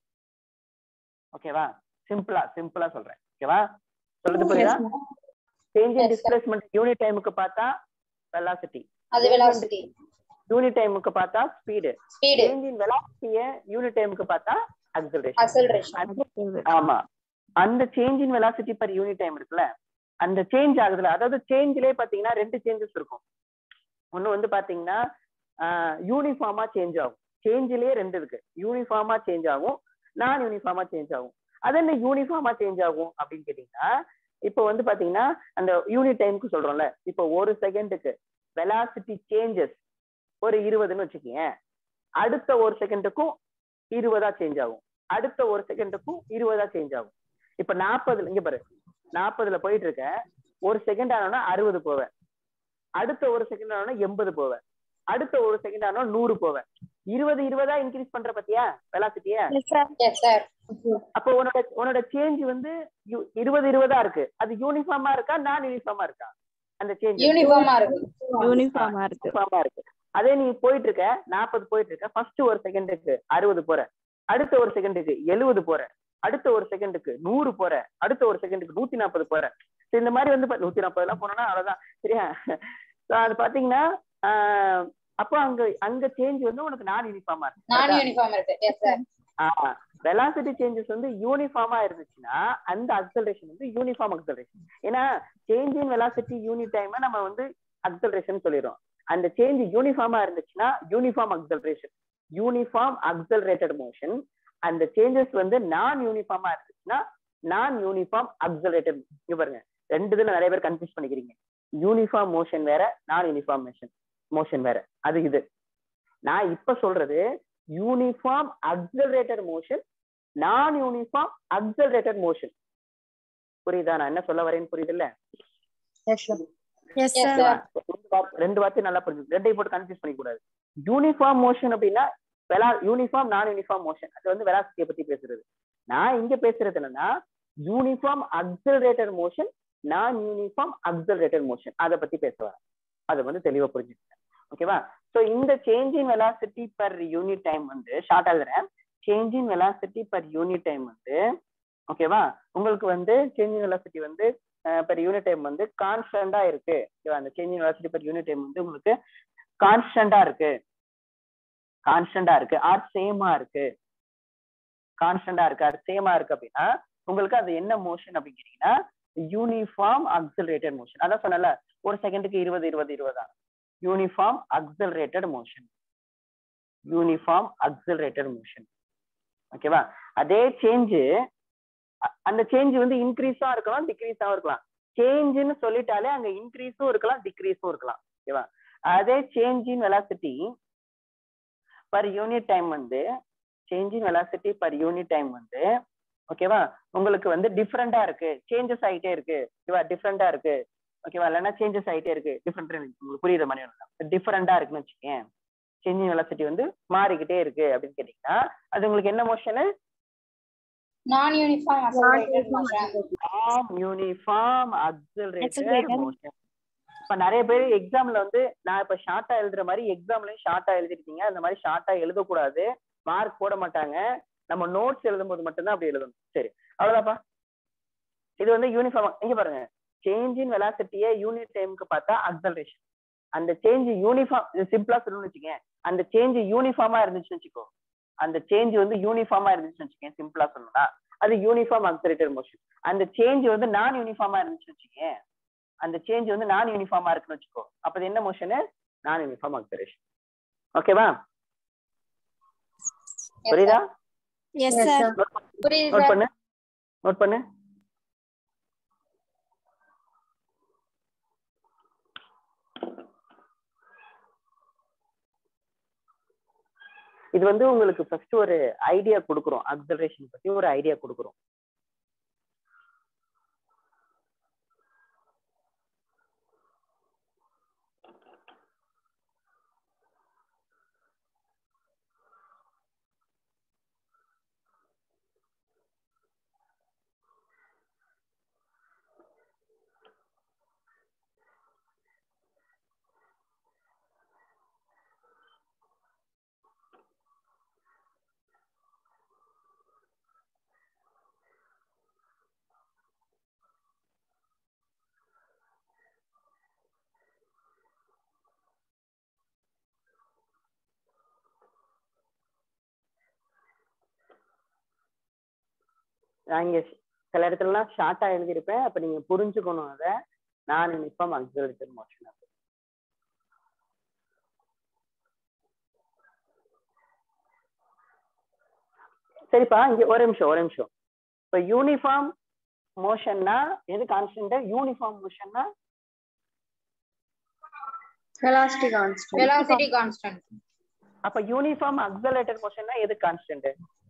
ஓகேவா சிம்பிளா சிம்பிளா சொல்றேன் ஓகேவா சொல்றது புரியுதா change in Yes, sir. Displacement unit டைமுக்கு பார்த்தா வெலாசிட்டி அது வெலாசிட்டி யூனிட் டைமுக்கு பார்த்தா ஸ்பீடு ஸ்பீடு சேஞ்ச் இன் வெலாசிட்டிய யூனிட் டைமுக்கு பார்த்தா அக்சலரேஷன் அக்சலரேஷன் ஆமா அந்த change in velocity per unit time இருக்குல்ல அந்த சேஞ்ச் ஆகுதுல அதாவது சேஞ்ச்லயே பாத்தீங்கன்னா ரெண்டு சேஞ்சஸ் இருக்கும் ஒண்ணு வந்து பாத்தீங்கன்னா யூனிஃபார்மா சேஞ்ச் ஆகும் சேஞ்சிலேயே ரெண்டு இருக்கு யூனிஃபார்மா சேஞ்ச் ஆகும் நான் யூனிஃபார்மா சேஞ்ச் ஆகும் அது என்ன யூனிஃபார்மா சேஞ்ச் ஆகும் அப்படின்னு கேட்டீங்கன்னா இப்போ வந்து பாத்தீங்கன்னா அந்த யூனிட் டைமுக்கு சொல்றோம்ல இப்போ ஒரு செகண்டுக்கு வெலாசிட்டி சேஞ்சஸ் ஒரு இருபதுன்னு வச்சுக்கீங்க அடுத்த ஒரு செகண்டுக்கும் இருபதா சேஞ்ச் ஆகும் அடுத்த ஒரு செகண்டுக்கும் இருபதா சேஞ்ச் ஆகும் இப்ப நாற்பதுல இங்க பாரு நாற்பதுல போயிட்டு இருக்க ஒரு செகண்ட் ஆனோம்னா அறுபது போவேன் அடுத்த ஒரு செகண்ட் ஆனோம்னா எண்பது போவேன் அடுத்த ஒரு செகண்ட் ஆனோம் நூறு போவேன் இருபது இருபதா இன்க்ரீஸ் பண்ற பத்தியா வெலாசிட்டிய எஸ் சார் எஸ் சார் அப்போ உன்னோட உன்னோட சேஞ்ச் வந்து யு- இருபது இருபதா இருக்கு அது யூனிஃபார்மா இருக்கா நான் யூனிஃபார்மா இருக்கா அந்த சேஞ்ச் யூனிஃபார்மா இருக்கு யூனிஃபார்மா இருக்கு யூனிஃபார்மா இருக்கு அதே நீ போயிட்டு இருக்க நாற்பது போயிட்டு இருக்க ஃபர்ஸ்ட் ஒரு செகண்டுக்கு அறுபது போற அடுத்த ஒரு செகண்டுக்கு எழுபது போற அடுத்த ஒரு செகண்டுக்கு நூறு போற அடுத்த ஒரு செகண்டுக்கு நூத்தி நாற்பது போற So இந்த மாதிரி வந்து பா- நூத்தி நாற்பது எல்லாம் போனோம்னா அவ்வளவுதான் சரியா So அது பாத்தீங்கன்னா ஆஹ் அப்போ அங்க அங்க சேஞ்ச் வந்து உனக்கு நான் யூனிஃபார்மா நான் இருக்கு யூனிஃபார்ம் இருக்கு எஸ் சார் வெலாசிட்டி சேஞ்சஸ் வந்து யூனிஃபார்மா இருந்துச்சுன்னா அந்த அக்சலரேஷன் வந்து யூனிஃபார்ம் அக்சலரேஷன் ஏன்னா change in velocity unit time நம்ம வந்து அக்சலரேஷன் சொல்லிடுறோம் அந்த சேஞ்ச் யூனிஃபார்மா இருந்துச்சுன்னா uniform acceleration uniform accelerated motion அந்த சேஞ்சஸ் வந்து நான் யூனிஃபார்மா இருந்துச்சுன்னா நான் யூனிஃபார்ம் அக்சலரேட்டட் இங்க பாருங்க ரெண்டு இதுல நிறைய பேர் கன்ஃபியூஸ் பண்ணிக்கிறீங்க யூனிஃபார்ம் மோஷன் வேற நான் யூனிஃபார்ம் மோஷன் மோஷன் வேற அது இது நான் இப்ப சொல்றது uniform accelerated motion non uniform accelerated motion புரியுதா நான் என்ன சொல்ல வரேன்னு புரியுது இல்ல எஸ் எஸ் சார் சார் ரெண்டு வார்த்தை- ரெண்டு வார்த்தை நல்லா புரிஞ்சு ரெண்டையும் போட்டு கன்ஃபியூஸ் பண்ணிக்க கூடாது யூனிஃபார்ம் மோஷன் அப்படின்னா வெலா யூனிஃபார்ம் நான் யூனிஃபார்ம் மோஷன் அது வந்து வெலாசிட்டியை பத்தி பேசுறது நான் இங்க பேசுறது என்னன்னா uniform accelerated motion non uniform accelerated motion அதை பத்தி பேச வரேன் அதை வந்து தெளிவா புரிஞ்சுக்கேன் ஓகேவா சோ இந்த change in velocity per unit time வந்து ஷார்ட் எழுதுறேன் change in velocity per unit time வந்து ஓகேவா உங்களுக்கு வந்து சேஞ்ச் இன் வெலாசிட்டி வந்து பர் யூனிட் டைம் வந்து கான்ஸ்டன்டா இருக்கு ஓகேவா அந்த change in velocity per unit time வந்து உங்களுக்கு கான்ஸ்டன்டா இருக்கு கான்ஸ்டன்டா இருக்கு ஆர் சேமா இருக்கு கான்ஸ்டன்டா இருக்கு அது சேமா இருக்கு அப்படின்னா உங்களுக்கு அது என்ன மோஷன் அப்படின்னு கேட்டீங்கன்னா யூனிஃபார்ம் அக்சலரேட்டட் மோஷன் அதான் சொன்னல ஒரு செகண்டுக்கு இருபது இருபது இருபதா uniform accelerated motion uniform accelerated motion ஓகேவா அதே சேஞ்சு அந்த சேஞ்ச் வந்து இன்க்ரீஸா இருக்கலாம் டிக்ரீஸாவும் இருக்கலாம் சேஞ்சுன்னு சொல்லிட்டாலே அங்க இன்க்ரீஸும் இருக்கலாம் டிக்ரீஸும் இருக்கலாம் ஓகேவா அதே change in velocity per unit time வந்து change in velocity per unit time வந்து ஓகேவா உங்களுக்கு வந்து டிஃப்ரெண்டா இருக்கு சேஞ்சஸ் ஆயிட்டே இருக்கு ஓகேவா டிஃப்ரெண்டா இருக்கு ஓகேவா இல்லைன்னா சேஞ்சஸ் ஆயிட்டே இருக்கு டிஃப்ரெண்ட் உங்களுக்கு புரியுற மாதிரி டிஃப்ரெண்டா இருக்குன்னு வச்சுக்கேன் சேஞ்ச் இன் வெலாசிட்டி வந்து மாறிக்கிட்டே இருக்கு அப்படின்னு கேட்டீங்கன்னா அது உங்களுக்கு என்ன motion non uniform associated motion non uniform accelerated Accelerated. Motion இப்ப நிறைய பேர் எக்ஸாம்ல வந்து நான் இப்ப ஷார்ட்டா எழுதுற மாதிரி எக்ஸாம்லயும் ஷார்ட்டா எழுதிருக்கீங்க அந்த மாதிரி ஷார்ட்டா எழுதக்கூடாது மார்க் போட மாட்டாங்க நம்ம நோட்ஸ் எழுதும்போது மட்டும்தான் அப்படி எழுதணும் சரி அவ்வளவுதாப்பா இது வந்து யூனிஃபார்ம் இங்க பாருங்க சேஞ்ச் இன் வெலாசிட்டியை யூனிட் டைமுக்கு பார்த்தா அக்சலரேஷன் அந்த சேஞ்ச் யூனிஃபார்ம் சிம்பிளா சொல்லணும்னு வச்சுக்கேன் அந்த சேஞ்ச் யூனிஃபார்மா இருந்துச்சுன்னு வச்சுக்கோ அந்த சேஞ்ச் வந்து யூனிஃபார்மா இருந்துச்சுன்னு வச்சுக்கேன் சிம்பிளா சொல்லணும்னா அது யூனிஃபார்ம் அக்சலரேட்டட் மோஷன் அந்த சேஞ்ச் வந்து நான் யூனிஃபார்மா இருந்துச்சுன்னு வச்சுக்கேன் அந்த சேஞ்ச் வந்து நான் யூனிஃபார்மா இருக்குன்னு வச்சுக்கோ அப்ப அது என்ன மோஷனு நான் யூனிஃபார்ம் அக்சலரேஷன் ஓகேவா புரியுதா எஸ் சார் புரியுது நோட் சார் பண்ணு நோட் பண்ணு இது வந்து உங்களுக்கு ஃபர்ஸ்ட் ஒரு ஐடியா கொடுக்குறோம் அக்சலரேஷன் பத்தி ஒரு ஐடியா கொடுக்குறோம் நான் இங்க சில இடத்துலலாம் ஷார்ட்டா எழுதியிருப்பேன் அப்ப நீங்க புரிஞ்சுக்கணும் அதை நான் யூனிஃபார்ம் அக்சலரேட்டட் மோஷன் சரிப்பா இங்க ஒரு நிமிஷம் ஒரு நிமிஷம் இப்ப யூனிஃபார்ம் மோஷன்னா எது கான்ஸ்டன்ட் யூனிஃபார்ம் மோஷன்னா velocity constant வெலாசிட்டி கான்ஸ்டன்ட் அப்ப யூனிஃபார்ம் அக்சலரேட்டட் மோஷன்னா எது கான்ஸ்டன்ட்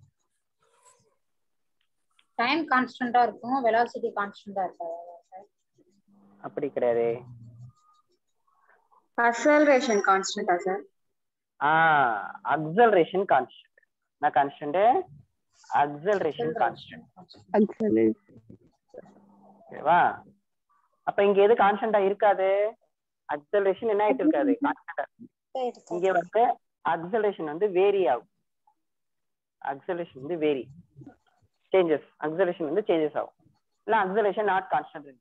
டைம் கான்ஸ்டன்டா இருக்கும் வெலாசிட்டி கான்ஸ்டன்டா இருக்காது சார் அப்படி கிடையாது acceleration constant ஆ sir ஆஹ் acceleration constant non constant acceleration constant ஓகேவா அப்ப இங்க எது கான்ஸ்டன்டா இருக்காது அக்சலரேஷன் என்ன ஆயிட்டு இருக்காது கான்ஸ்டன்டா இங்க வந்து அக்சலரேஷன் வந்து வேரி ஆகும் அக்சலரேஷன் வந்து வேரி சேஞ்சஸ் அக்சலரேஷன் வந்து சேஞ்சஸ் ஆகும் இல்ல அக்சலரேஷன் நாட் கான்ஸ்டன்ட்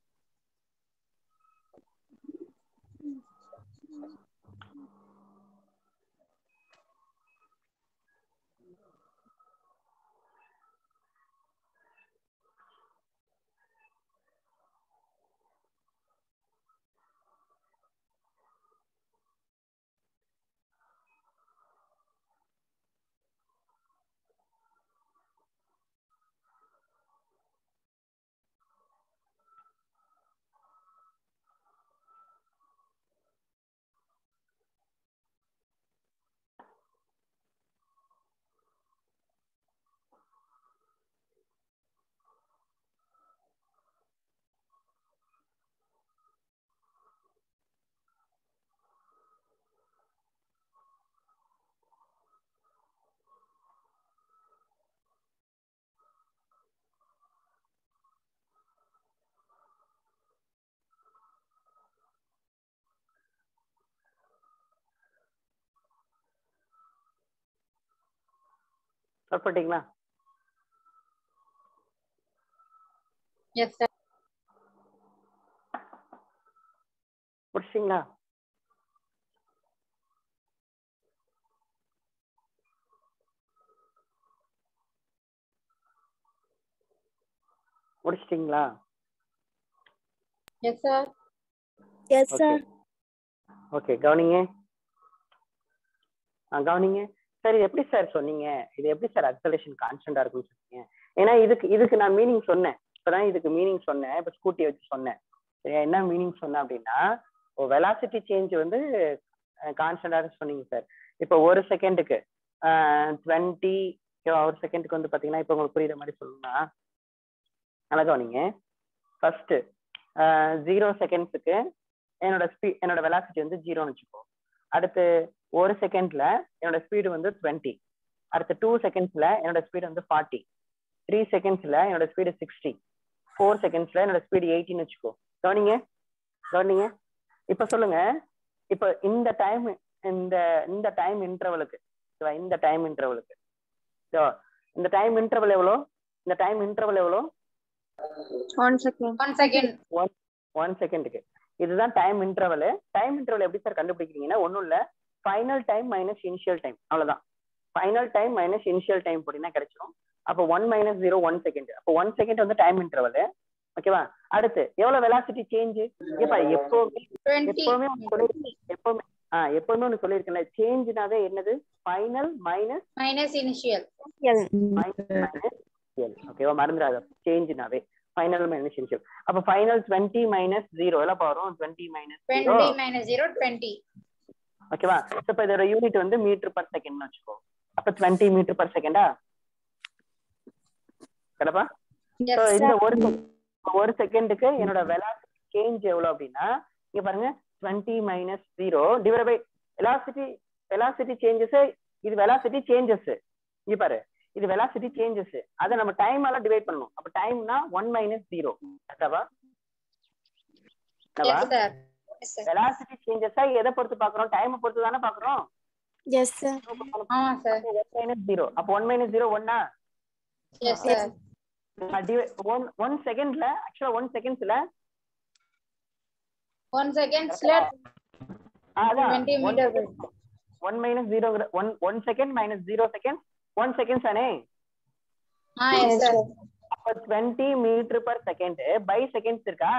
ஸ்டார்ட் பண்ணிட்டீங்களா எஸ் சார் முடிச்சிட்டீங்களா முடிச்சிட்டீங்களா yes sir yes okay sir okay கவனிங்க ஆ கவனிங்க சார் இது எப்படி சார் சொன்னீங்க இது எப்படி சார் அக்சலேஷன் கான்ஸ்டன்டா இருக்கும்னு சொன்னீங்க ஏன்னா இதுக்கு இதுக்கு நான் மீனிங் சொன்னேன் இப்பதான் இதுக்கு மீனிங் சொன்னேன் இப்ப ஸ்கூட்டி வச்சு சொன்னேன் சரியா என்ன மீனிங் சொன்னேன் அப்படின்னா வெலாசிட்டி சேஞ்ச் வந்து கான்ஸ்டன்டா சொன்னீங்க சார் இப்போ ஒரு செகண்டுக்கு டுவெண்ட்டி ஒரு செகண்டுக்கு வந்து பாத்தீங்கன்னா இப்போ உங்களுக்கு புரியுற மாதிரி சொல்லணும்னா நல்லா கவனிங்க ஃபர்ஸ்ட் ஜீரோ செகண்ட்ஸுக்கு என்னோட ஸ்பீ என்னோட வெலாசிட்டி வந்து ஜீரோன்னு வச்சுக்கோ அடுத்து ஒரு செகண்ட்ல என்னோட ஸ்பீடு வந்து டுவெண்ட்டி அடுத்து டூ செகண்ட்ஸ்ல என்னோட ஸ்பீடு வந்து ஃபார்ட்டி த்ரீ செகண்ட்ஸ்ல என்னோட ஸ்பீடு சிக்ஸ்டி ஃபோர் செகண்ட்ஸ்ல என்னோட ஸ்பீடு எயிட்டின்னு வச்சுக்கோ கவனிங்க கவனிங்க இப்ப சொல்லுங்க இப்ப இந்த டைம் இந்த இந்த டைம் இன்டர்வலுக்கு இந்த டைம் இன்டர்வலுக்கு இந்த டைம் இன்டர்வல் எவ்வளோ இந்த டைம் இன்டர்வல் எவ்வளோ one second one second one செகண்டுக்கு இதுதான் டைம் இன்டர்வல் டைம் இன்டர்வல் எப்படி சார் கண்டுபிடிக்கிறீங்கன்னா ஒன்றும் இல்லை final time minus initial time அவ்வளோதான் final time minus initial time போட்டீங்கன்னா கிடைச்சிடும் அப்போ one minus zero one second அப்போ ஒன் செகண்ட் வந்து டைம் இன்டர்வல் ஓகேவா அடுத்து எவ்வளவு வெலாசிட்டி சேஞ்ச் ஏப்பா எப்பவுமே டுவெண்ட்டி எப்பவுமே ஒண்ணு சொல்லிருக்கேன் எப்பவுமே ஆ எப்பவுமே ஒன்று சொல்லியிருக்கேன்ல சேஞ்ச்னாவே என்னது ஃபைனல் மைனஸ் மைனஸ் இனிஷியல் ஓகேவா மறந்துடாத சேஞ்ச்னாவே ஃபைனல் மைனஸ் இனிஷியல் அப்ப ஃபைனல் டுவெண்ட்டி மைனஸ் ஜீரோ எல்லாம் வரும் twenty minus zero twenty minus zero twenty ஓகேவா இப்ப இதோட யூனிட் வந்து மீட்டர் பர் செகண்ட் வச்சுக்கோ அப்ப டுவெண்ட்டி மீட்டர் பர் செகண்டா கடப்பா So, இந்த ஒரு sec- ஒரு செகண்டுக்கு என்னோட வெலாசிட்டி சேஞ்ச் எவ்வளவு அப்படின்னா இங்க பாருங்க twenty minus zero divide by velocity velocity changes இது வெலாசிட்டி சேஞ்சஸ் இங்க பாரு இது வெலாசிட்டி சேஞ்சஸ் அதை நம்ம டைமால டிவைட் பண்ணணும் அப்ப டைம்னா ஒன் மைனஸ் ஜீரோ கரெக்டாவா yes sir yes sir velocity சேஞ்சஸா எதை பொறுத்து பாக்குறோம் டைம் பொறுத்து தானே பாக்குறோம் எஸ் சார் ஆமா சார் ஒன் மைனஸ் ஜீரோ அப்போ ஒன் மைனஸ் ஜீரோ ஒன்னா எஸ் சார் ஒன் ஒன் செகண்ட்ல ஆக்சுவலா ஒன் செகண்ட்ஸ்ல ஒன் செகண்ட்ஸ்ல டுவெண்ட்டி மீட்டர் ஒன் மைனஸ் ஜீரோங்கிற one one second minus zero second one second தானே ஆ எஸ் சார் அப்ப twenty metre per second by seconds இருக்கா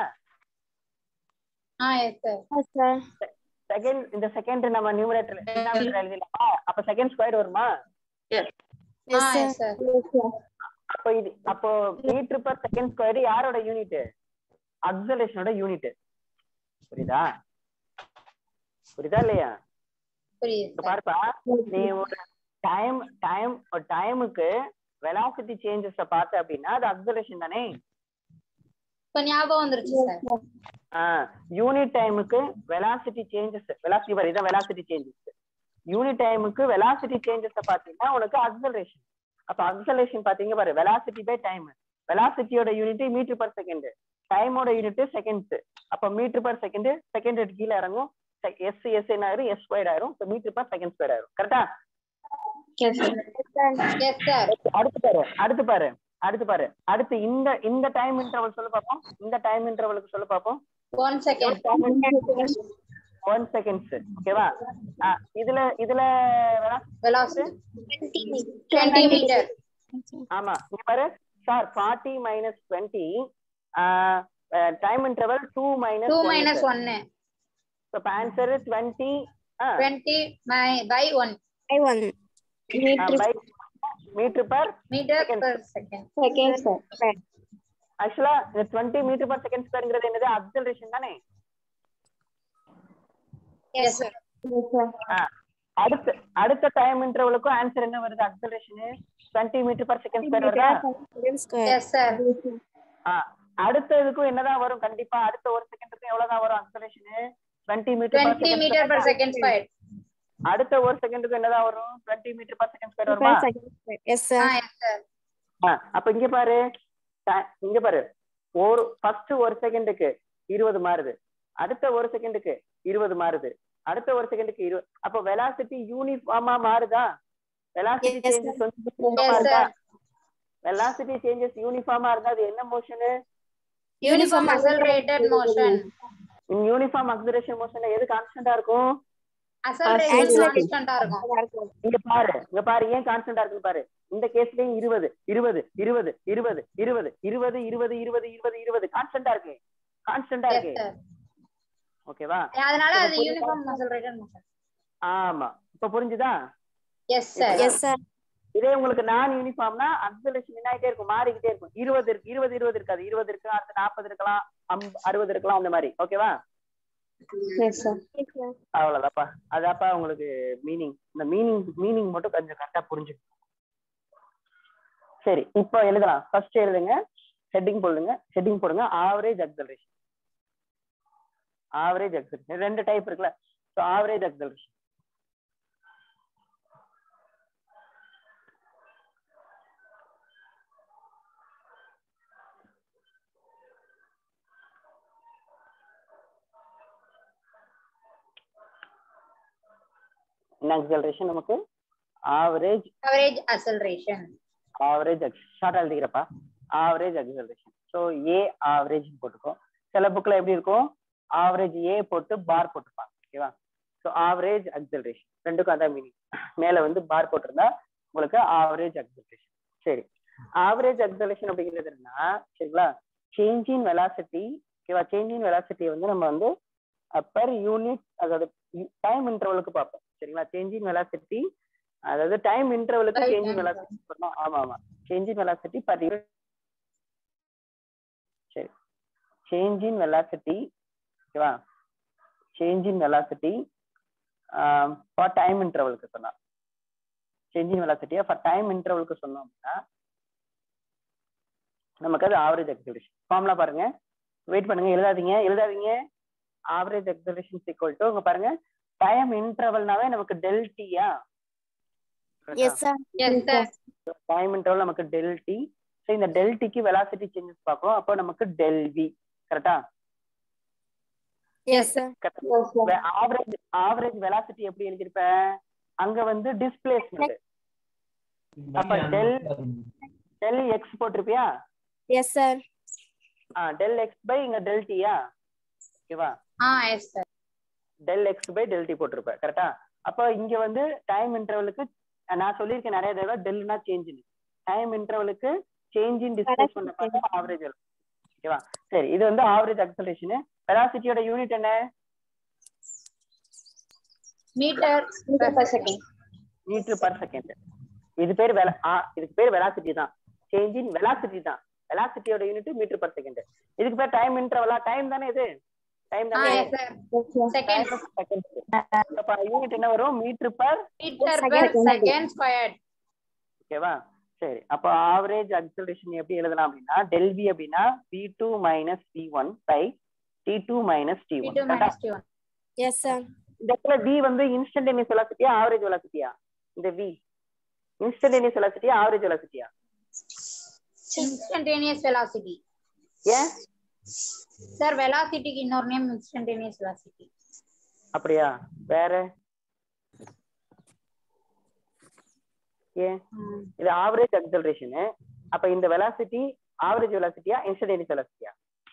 ஆ yes sir yes sir second இந்த செகண்ட் நம்ம நியூமரேட்டர் எழுதிடலாமா அப்ப செகண்ட் ஸ்கொயர் வருமா ஆ எஸ் எஸ் சார் சார் அப்போ இது அப்போ மீட்டர் பர் செகண்ட் ஸ்கொயர் யாரோட யூனிட் அக்சலேஷனோட யூனிட் புரியுதா புரியுதா இல்லையா புரியுது இப்ப சார் பாருப்பா நீ ஒரு டைம் டைம் ஒரு டைமுக்கு வெலாசிட்டி சேஞ்சஸ் பார்த்த அப்படின்னா அது அக்சலேஷன் தானே இப்ப ஞாபகம் வந்துருச்சு சார் யூனிட் டைமுக்கு வெலாசிட்டி சேஞ்சஸ் வெலாசிட்டி பாரு இதான் வெலாசிட்டி சேஞ்சஸ் யூனிட் டைமுக்கு வெலாசிட்டி சேஞ்சஸ் பாத்தீங்கன்னா உனக்கு அக்சலரேஷன் அப்ப அக்சலரேஷன் பாத்தீங்க பாரு வெலாசிட்டி பை டைம் வெலாசிட்டியோட யூனிட் மீட்டர் பர் செகண்ட் டைமோட யூனிட் செகண்ட்ஸ் அப்ப மீட்டர் பர் செகண்ட் செகண்ட் கீழே இறங்கும் எஸ் எஸ் என்ன ஆயிரும் எஸ் ஸ்கொயர் ஆயிரும் மீட்டர் பர் செகண்ட் ஸ்கொயர் ஆயிரும் கரெக்டா Yes, sir. எஸ் சார் அடுத்து பாரு அடுத்து பாரு அடுத்து பாரு அடுத்து இந்த இந்த டைம் இன்டர்வல் சொல்லு பாப்போம் இந்த டைம் இன்டர்வலுக்கு சொல்லு பாப்போம் ஒன் செகண்ட் ஒன் செகண்ட்ஸ் ஓகேவா இதுல இதுல வெலாசிட்டி டுவெண்ட்டி மீட்டர் ஆமா இங்க பாரு sir forty minus twenty time interval two minus two minus ஒன்னு இப்போ answer twenty twenty by one I one. By metre per metre Second. per second Second, sir. ஆக்சுவலா இந்த டுவெண்ட்டி மீட்டர் பர் செகண்ட் ஸ்கொயர்ங்கிறது என்னது acceleration தானே yes sir Yes, sir. ஆ, அடுத்த அடுத்த டைம் இன்டர்வலுக்கும் ஆன்சர் என்ன வருது acceleration twenty metre per second square வருதா Second square. எஸ் சார் ஆ, அடுத்த இதுக்கும் என்னதான் வரும் கண்டிப்பா அடுத்த ஒரு செகண்டுக்கும் எவ்வளவுதான் வரும் acceleration twenty metre twenty metre per second square அடுத்த ஒரு செகண்டுக்கு என்னதான் வரும் twenty metre per second square வருமா Second square. Yes, sir. ஆ எஸ் சார் ஆ, அப்ப இங்க பாரு ட- இங்க பாரு ஒரு ஃபர்ஸ்ட் ஒரு செகண்டுக்கு இருபது மாறுது அடுத்த ஒரு செகண்டுக்கு இருபது மாறுது அடுத்த ஒரு செகண்டுக்கு இருபது அப்ப வெலாசிட்டி யூனிஃபார்மா மாறுதா வெலாசிட்டி Yes, சேஞ்சஸ் வந்து Yes, யூனிஃபார்மா இருக்கா sir. வெலாசிட்டி சேஞ்சஸ் யூனிஃபார்மா இருந்தா அது என்ன motion uniform accelerated motion uniform acceleration மோஷன்ல எது கான்ஸ்டன்டா இருக்கும் அசல்ரேஷன் Acceleration. கான்ஸ்டன்டா இருக்கும் இங்க பாரு இங்க பாரு ஏன் கான்ஸ்டன்டா இருக்கு பாரு இந்த கேஸ்லயும் இருபது இருபது இருபது இருபது இருபது இருபது இருபது இருபது இருபது இருபது கான்ஸ்டன்டா இருக்கு கான்ஸ்டன்டா எஸ் இருக்கு சார் ஓகேவா அதனால அது இப்ப யூனிஃபார்ம் அசல்ரேட்டட் மோஷன் ஆமா இப்ப புரிஞ்சுதா எஸ் சார் Yes, sir. இதே உங்களுக்கு நான் யூனிஃபார்ம்னா அக்சலேஷன் என்ன ஆயிட்டே இருக்கும் மாறிக்கிட்டே இருக்கும் இருபது இருக்கு இருபது இருபது இருக்காது இருபது இருக்கு அடுத்து நாற்பது இருக்கலாம் அம்- அறுபது இருக்கலாம் அந்த மாதிரி ஓகேவா Yes, sir. Yes, sir. அவ்வளவுதாப்பா அதாப்பா உங்களுக்கு மீனிங் இந்த மீனிங் மீனிங் மட்டும் கொஞ்சம் கரெக்டா புரிஞ்சு சரி இப்போ எழுதலாம் ஃபர்ஸ்ட் எழுதுங்க ஹெட்டிங் போடுங்க ஹெட்டிங் போடுங்க ஆவரேஜ் அக்சலரேஷன் ஆவரேஜ் அக்சலரேஷன் ரெண்டு டைப் இருக்குல்ல ஸோ ஆவரேஜ் அக்சலரேஷன் என்ன அக்சலரேஷன் நமக்கு average average acceleration average short எழுதிக்கிறப்பா average acceleration so A average போட்டுக்கோ சில புக்ல எப்படி இருக்கும் ஆவரேஜ் ஏ போட்டு பார் போட்டுப்பாங்க ஓகேவா ஸோ ஆவரேஜ் அக்சலரேஷன் ரெண்டுக்கும் அதான் மீனிங் மேல வந்து பார் போட்டிருந்தா உங்களுக்கு ஆவரேஜ் அக்சலரேஷன் சரி ஆவரேஜ் அக்சலரேஷன் அப்படிங்கிறது என்னன்னா சரிங்களா சேஞ்ச் இன் வெலாசிட்டி ஓகேவா சேஞ்ச் இன் வெலாசிட்டி வந்து நம்ம வந்து பெர் யூனிட் அதோட டைம் இன்டர்வலுக்கு பார்ப்போம் சரிங்களா சேஞ்ச் இன் வெலாசிட்டி அதாவது டைம் இன்டர்வலுக்கு Right, change in right. Velocity பண்ணோம் ஆமா ஆமா change in velocity per unit சரி சேஞ்ச் இன் வெலாசிட்டி ஓகேவா change in velocity for time இன்டர்வலுக்கு சொன்னா சேஞ்ச் இன் வெலாசிட்டியா ஃபார் டைம் இன்டர்வலுக்கு சொன்னோம் அப்படின்னா நமக்கு அது ஆவரேஜ் அக்சலரேஷன் ஃபார்முலா பாருங்க வெயிட் பண்ணுங்க எழுதாதீங்க எழுதாதீங்க ஆவரேஜ் அக்சலரேஷன் ஈக்குவல் டு உங்க பாருங்க டைம் இன்டர்வல்னாவே நமக்கு டெல் டியா Yes, sir. Yes sir time interval நமக்கு டெல் டி ஸோ இந்த டெல் டிக்கு வெலாசிட்டி சேஞ்சஸ் பார்க்குறோம் அப்போ நமக்கு டெல் வி கரெக்டா Yes, sir. Yes, sir. Average average velocity எப்படி எழுதிருப்ப அங்க வந்து டிஸ்பிளேஸ்மெண்ட் அப்ப டெல் டெல் எக்ஸ் போட்டிருப்பியா Yes, sir. Del X by இங்க டெல் டியா ஓகேவா ஆ yes sir del X by del T போட்டிருப்ப கரெக்டா அப்போ இங்க வந்து டைம் இன்டர்வலுக்கு நான் சொல்லியிருக்கேன் நிறைய தடவை டெல்னா சேஞ்ச் டைம் இன்டர்வலுக்கு சேஞ்ச் இன் டிஸ்பிளேஸ்மெண்ட் பார்த்தா ஆவரேஜ் வரும் ஓகேவா சரி இது வந்து ஆவரேஜ் அக்சலேஷன் வெலாசிட்டியோட யூனிட் என்ன metre Meter per second. Metre per second இது பேர் வெல ஆ, இதுக்கு பேர் வெலாசிட்டி தான் சேஞ்ச் இன் வெலாசிட்டி தான் வெலாசிட்டியோட யூனிட் மீட்டர் பர் செகண்ட் இதுக்கு பேர் டைம் இன்டர்வலா டைம் தானே இது டைம் ஆ தானே yes sir Yes, sir. Second second அப்ப யூனிட் என்ன வரும் metre per metre per second squared ஓகேவா சரி அப்போ ஆவரேஜ் அக்சலரேஷன் எப்படி எழுதலாம் அப்படின்னா டெல் வி அப்படின்னா V two minus V one by D two minus T T one two minus T one Yes, sir. இந்த இடத்துல v வந்து இன்ஸ்டன்டேனியஸ் வெலாசிட்டியா ஆவரேஜ் வெலாசிட்டியா இந்த v இன்ஸ்டன்டேனியஸ் வெலாசிட்டியா ஆவரேஜ் வெலாசிட்டியா இன்ஸ்டன்டேனியஸ் வெலாசிட்டி ஏன் சார் வெலாசிட்டிக்கு இன்னொரு நேம் இன்ஸ்டன்டேனியஸ் வெலாசிட்டி அப்படியா வேற ஏன் இது ஆவரேஜ் அக்சலரேஷன் அப்ப இந்த வெலாசிட்டி ஆவரேஜ் வெலாசிட்டியா இன்ஸ்டன்டேனியஸ் வெலாசிட்டியா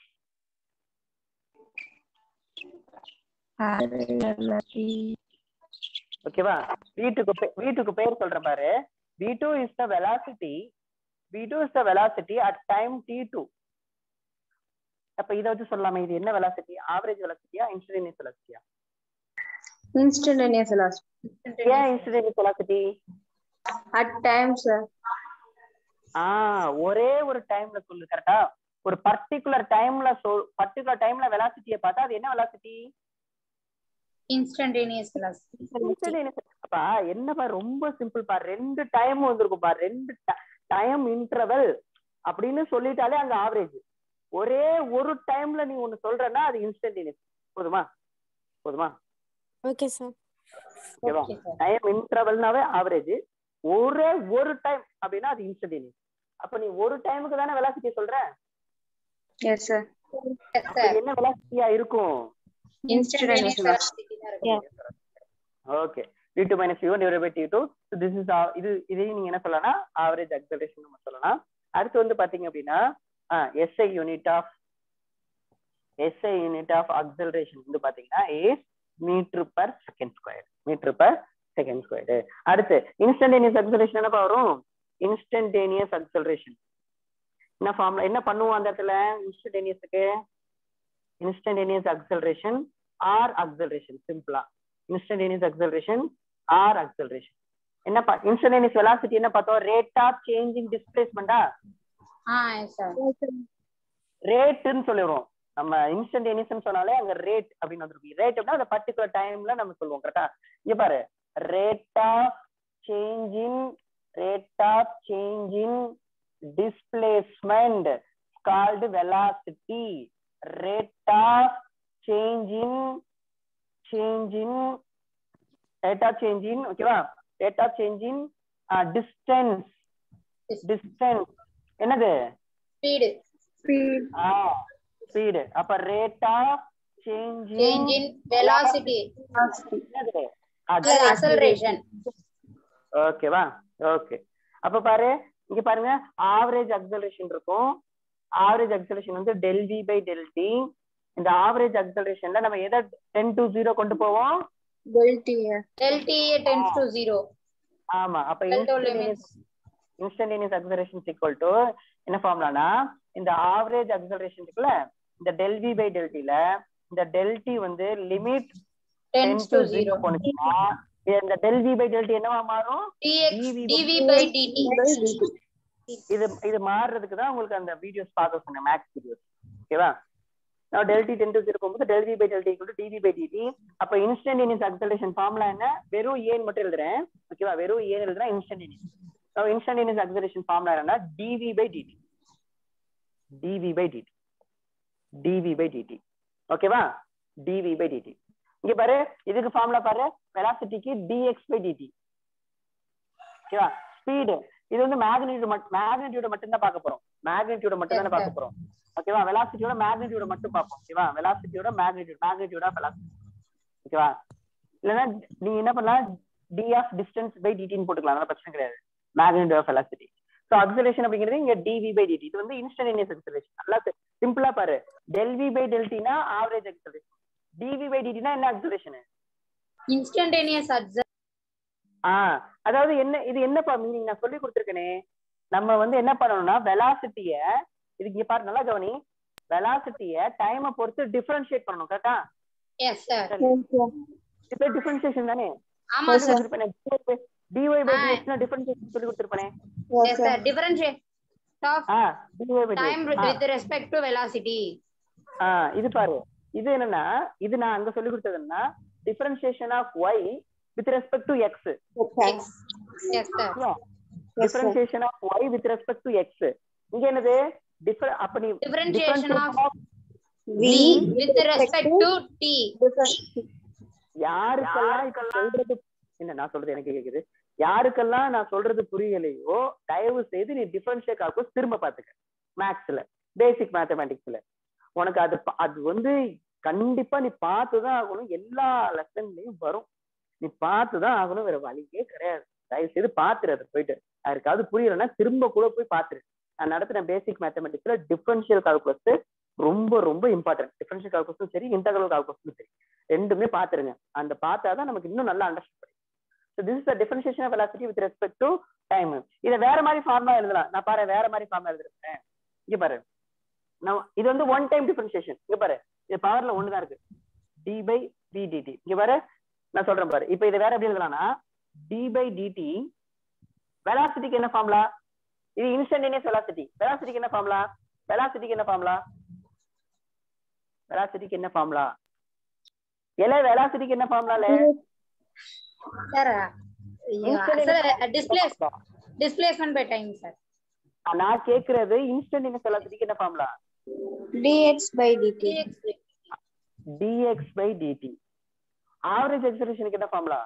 ஓகேவா வீட்டுக்கு வீட்டுக்கு பேர் சொல்ற பாரு v2 two is the velocity v2 two is the velocity at time t two அப்ப இத வச்சு சொல்லலாமே இது என்ன வெலாசிட்டி ஆவரேஜ் வெலாசிட்டியா இன்ஸ்டன்டேனியஸ் வெலாசிட்டியா Instantaneous velocity. ஏன் instantaneous velocity At time, sir. ஆ ஒரே ஒரு டைம்ல சொல்லு கரெக்டா ஒரு பர்டிகுலர் டைம்ல சொல் பர்டிகுலர் டைம்ல வெலாசிட்டியை பார்த்தா அது என்ன வெலாசிட்டி இன்ஸ்டன்டேனியஸ் வெலாசிட்டி அப்பா என்னப்பா ரொம்ப சிம்பிள் பா ரெண்டு டைம் வந்திருக்கும் பா ரெண்டு டைம் இன்டர்வல் அப்படின்னு சொல்லிட்டாலே அங்க ஆவரேஜ் ஒரே ஒரு டைம்ல நீ ஒண்ணு சொல்றன்னா அது இன்ஸ்டன்டேனியஸ் போதுமா போதுமா ஓகே சார் ஓகேவா ஓகே சார் டைம் இன்டர்வல்னாவே ஆவரேஜ் ஒரே ஒரு டைம் அப்படின்னா அது இன்ஸ்டன்டேனியஸ் அப்ப நீ ஒரு டைமுக்கு தானே வெலாசிட்டி சொல்ற Yes, sir. எஸ் அப்ப சார் என்ன வெலாசிட்டியா இருக்கும் இன்ஸ்டன்டேனியஸ் வெலாசிட்டி தான் இருக்கும் okay t two minus u divide by D two this is இது இதையும் நீங்க என்ன சொல்லலாம் ஆவரேஜ் அக்சலரேஷன் நம்ம சொல்லலாம் அடுத்து வந்து பாத்தீங்க அப்படின்னா SI unit of SI unit of acceleration வந்து பாத்தீங்கன்னா is metre per second square metre per second square அடுத்து இன்ஸ்டன்டேனியஸ் அக்சலரேஷன் என்னப்பா வரும் இன்ஸ்டன்டேனியஸ் அக்சலரேஷன் என்ன ஃபார்ம்ல என்ன பண்ணுவோம் அந்த இடத்துல இன்ஸ்டன்டேனியஸுக்கு இன்ஸ்டன்டேனியஸ் அக்சலரேஷன் ஆர் அக்சலரேஷன் சிம்பிளா இன்ஸ்டன்டேனியஸ் அக்சலரேஷன் ஆர் அக்சலரேஷன் என்னப்பா இன்ஸ்டன்டேனியஸ் வெலாசிட்டி என்ன பார்த்தோம் ரேட் ஆஃப் சேஞ்சிங் டிஸ்பிளேஸ்மெண்டா ஆ எஸ் சார் ரேட்டுன்னு சொல்லிடுவோம் நம்ம இன்ஸ்டன்டேனியஸ் சொன்னாலே அங்க ரேட் அப்படின்னு வந்துருக்கும் ரேட் அப்படின்னா அந்த பர்டிகுலர் டைம்ல நம்ம சொல்லுவோம் கரெக்டா இங்க பாரு rate of changing rate of changing displacement called velocity rate of changing changing rate of changing ஓகேவா rate of changing distance distance என்னது ஸ்பீடு Speed. ஆ ஸ்பீடு அப்ப rate of changing change in velocity என்னது அக்சலரேஷன் ஓகேவா okay அப்ப பாரு இங்க பாருங்க ஆவரேஜ் அக்சலரேஷன் இருக்கும் ஆவரேஜ் அக்சலரேஷன் வந்து del v by del t இந்த ஆவரேஜ் அக்சலரேஷன்ல நம்ம எதை டென் டு ஜீரோ கொண்டு போவோம் Delta. yeah. டெல்டி tense to zero ஆமா அப்ப Delta instantaneous instantaneous acceleration equal to என்ன ஃபார்ம்லானா இந்த ஆவரேஜ் அக்சலரேஷன் இருக்குல்ல இந்த டெல் வி பை டெல் ல இந்த டெல் டி வந்து லிமிட் டென்ஸ் டு ஜீரோ போனுச்சுன்னா இந்த டெல் வி பை டெல் என்னவா மாறும் dx EV dv by dt இது இது மாறுறதுக்கு தான் உங்களுக்கு அந்த வீடியோஸ் பார்க்க சொன்னேன் மேக்ஸ் வீடியோஸ் ஓகேவா நான் del t ten to zero போகும்போது del v by del t equal dv by dt அப்ப இன்ஸ்டன்டேனியஸ் அக்சலரேஷன் ஃபார்முலா என்ன வெறும் ஏன் மட்டும் எழுதுறேன் ஓகேவா வெறும் ஏன் எழுதுறேன் instantaneous so instantaneous acceleration formula என்னன்னா dv by dt dv by dt dv by dt ஓகேவா டிவி பை டிடி இங்க பாரு இதுக்கு ஃபார்முலா பாரு வெலாசிட்டிக்கு டிஎக்ஸ் பை டிடி ஓகேவா ஸ்பீடு இது வந்து மேக்னிடியூட் மட்டும் மேக்னிடியூட மட்டும் தான் பார்க்க போறோம் மேக்னிடியூட மட்டும் தானே பார்க்க போறோம் ஓகேவா வெலாசிட்டியோட மேக்னிடியூட மட்டும் பார்ப்போம் ஓகேவா வெலாசிட்டியோட மேக்னிடியூட் மேக்னிடியூட் ஆஃப் வெலாசிட்டி ஓகேவா இல்லைன்னா நீ என்ன பண்ணலாம் டி ஆஃப் டிஸ்டன்ஸ் பை டிடின்னு போட்டுக்கலாம் அதெல்லாம் பிரச்சனை கிடையாது magnitude of velocity so acceleration அப்படிங்கிறது இங்க டிவி பை டிடி இது வந்து இன்ஸ்டன்டேனியஸ் அக்சலேஷன் நல்லா சிம்பிளா பாரு டெல் வி பை டெல்டினா ஆவரேஜ் அக்சலேஷன் டிவி பை டிடினா என்ன அக்சலேஷன் இன்ஸ்டன்டேனியஸ் அக்சல் ஆ அதாவது என்ன இது என்னப்பா மீனிங் நான் சொல்லி கொடுத்துருக்கேனே நம்ம வந்து என்ன பண்ணணும்னா வெலாசிட்டிய இதுக்கு இங்க பாரு நல்லா கவனி வெலாசிட்டிய டைமை பொறுத்து டிஃபரன்ஷியேட் பண்ணணும் கரெக்டா எஸ் சார் இப்போ டிஃபரன்ஷியேஷன் தானே ஆமா சார் டிஒய் பை டிஎக்ஸ்னா டிஃபரன்ஷியேஷன் சொல்லி கொடுத்துருப்பேனே எஸ் சார் டிஃபரன்ஷியேட் ஆஃப் ஆ dy by time with respect to velocity ஆ இது பாரு இது என்னன்னா இது நான் அங்க சொல்லி கொடுத்தது என்னன்னா differentiation of y with respect to x x yes sir differentiation of y with respect to x இங்க என்னது டிஃபர் அப்ப நீ Differentiation of differentiation of v with respect to t யாருக்கெல்லாம் இப்ப சொல்றது என்ன நான் சொல்றது எனக்கு கேக்குது யாருக்கெல்லாம் நான் சொல்றது புரியலையோ தயவு செய்து நீ டிஃபரன்ஷியல் கால்குலஸ் திரும்ப பாத்துக்க மேக்ஸ்ல பேசிக் மேத்தமேட்டிக்ஸ்ல உனக்கு அது ப- அது வந்து கண்டிப்பா நீ பார்த்துதான் ஆகணும் எல்லா லெசன்லயும் வரும் நீ பார்த்துதான் ஆகணும் வேற வழியே கிடையாது தயவு செய்து பாத்துரு அதை போயிட்டு யாருக்காவது புரியலைன்னா திரும்ப கூட போய் பாத்துரு நான் நடத்துன பேசிக் மேத்தமெட்டிக்ஸ்ல டிஃபரன்ஷியல் கால்குலஸ் ரொம்ப ரொம்ப இம்பார்ட்டன்ட் டிஃபரன்ஷியல் கால்குலஸும் சரி இன்டகிரல் கால்குலஸும் சரி ரெண்டுமே பாத்துருங்க அந்த பார்த்தாதான் நமக்கு இன்னும் நல்லா அண்டர்ஸ்டாண்ட் பண்ணும் so this is differentiation of velocity with respect to time இதை வேற மாதிரி ஃபார்மா எழுதலாம் நான் பாரு வேற மாதிரி ஃபார்மா எழுதுறேன் இங்க பாரு நான் இது வந்து ஒன் டைம் டிஃபரன்ஷியேஷன் இங்க பாரு இது பவர்ல ஒண்ணுதான் இருக்கு டி பை வி டிடி இங்க பாரு நான் சொல்றேன் பாரு இப்போ இது வேற எப்படி எழுதலாம்னா டி பை டிடி வெலாசிட்டிக்கு என்ன ஃபார்முலா இது இன்ஸ்டன்டேனியஸ் வெலாசிட்டி வெலாசிட்டிக்கு என்ன ஃபார்முலா வெலாசிட்டிக்கு என்ன ஃபார்முலா வெலாசிட்டிக்கு என்ன ஃபார்முலா எல வெலாசிட்டிக்கு என்ன ஃபார்முலால sir displace displacement by time sir நான் கேக்குறது இன்ஸ்டன்டேனியஸ் வெலாசிட்டிக்கு என்ன formula dx by dt dx by dt average எக்ஸலரேஷனுக்கு என்ன ஃபார்முலா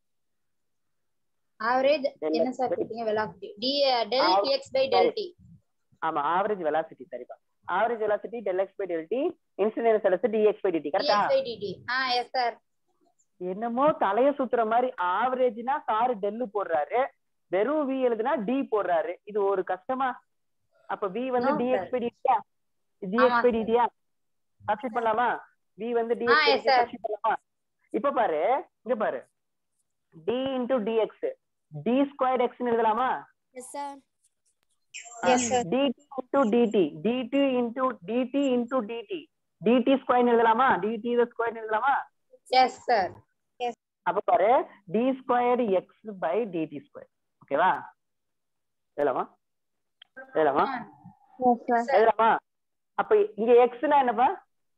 ஆவரேஜ் என்ன சார் கேட்டீங்க velocity d del dx by del t ஆமா ஆவரேஜ் வெலாசிட்டி சரிப்பா average velocity del X by del t instantaneous velocity dx by dt கரெக்டா dx by dt ஆ yes sir என்னமோ தலைய சுத்துற மாதிரி ஆவரேஜ்னா சாரு டெல்லு போடுறாரு வெறும் வி எழுதுனா டி போடுறாரு இது ஒரு கஷ்டமா அப்ப வி வந்து No, dx sir. by dt yeah dx ஆமா, by sir. dt yeah substitute பண்ணலாமா வி வந்து dx ஆ, by yes, dt sir. substitute பண்ணலாமா இப்ப பாரு இங்க பாரு d into dx d squared x னு எழுதலாமா Yes, sir. Yes, sir. dt into dt dt into dt into dt dt square னு எழுதலாமா dt the square னு எழுதலாமா எஸ் சார் அப்ப பாரு d squared x by dt square ஓகேவா எழுதலாமா எழுதலாமா yes sir எழுதலாமா அப்ப இங்க எக்ஸ்னா என்னப்பா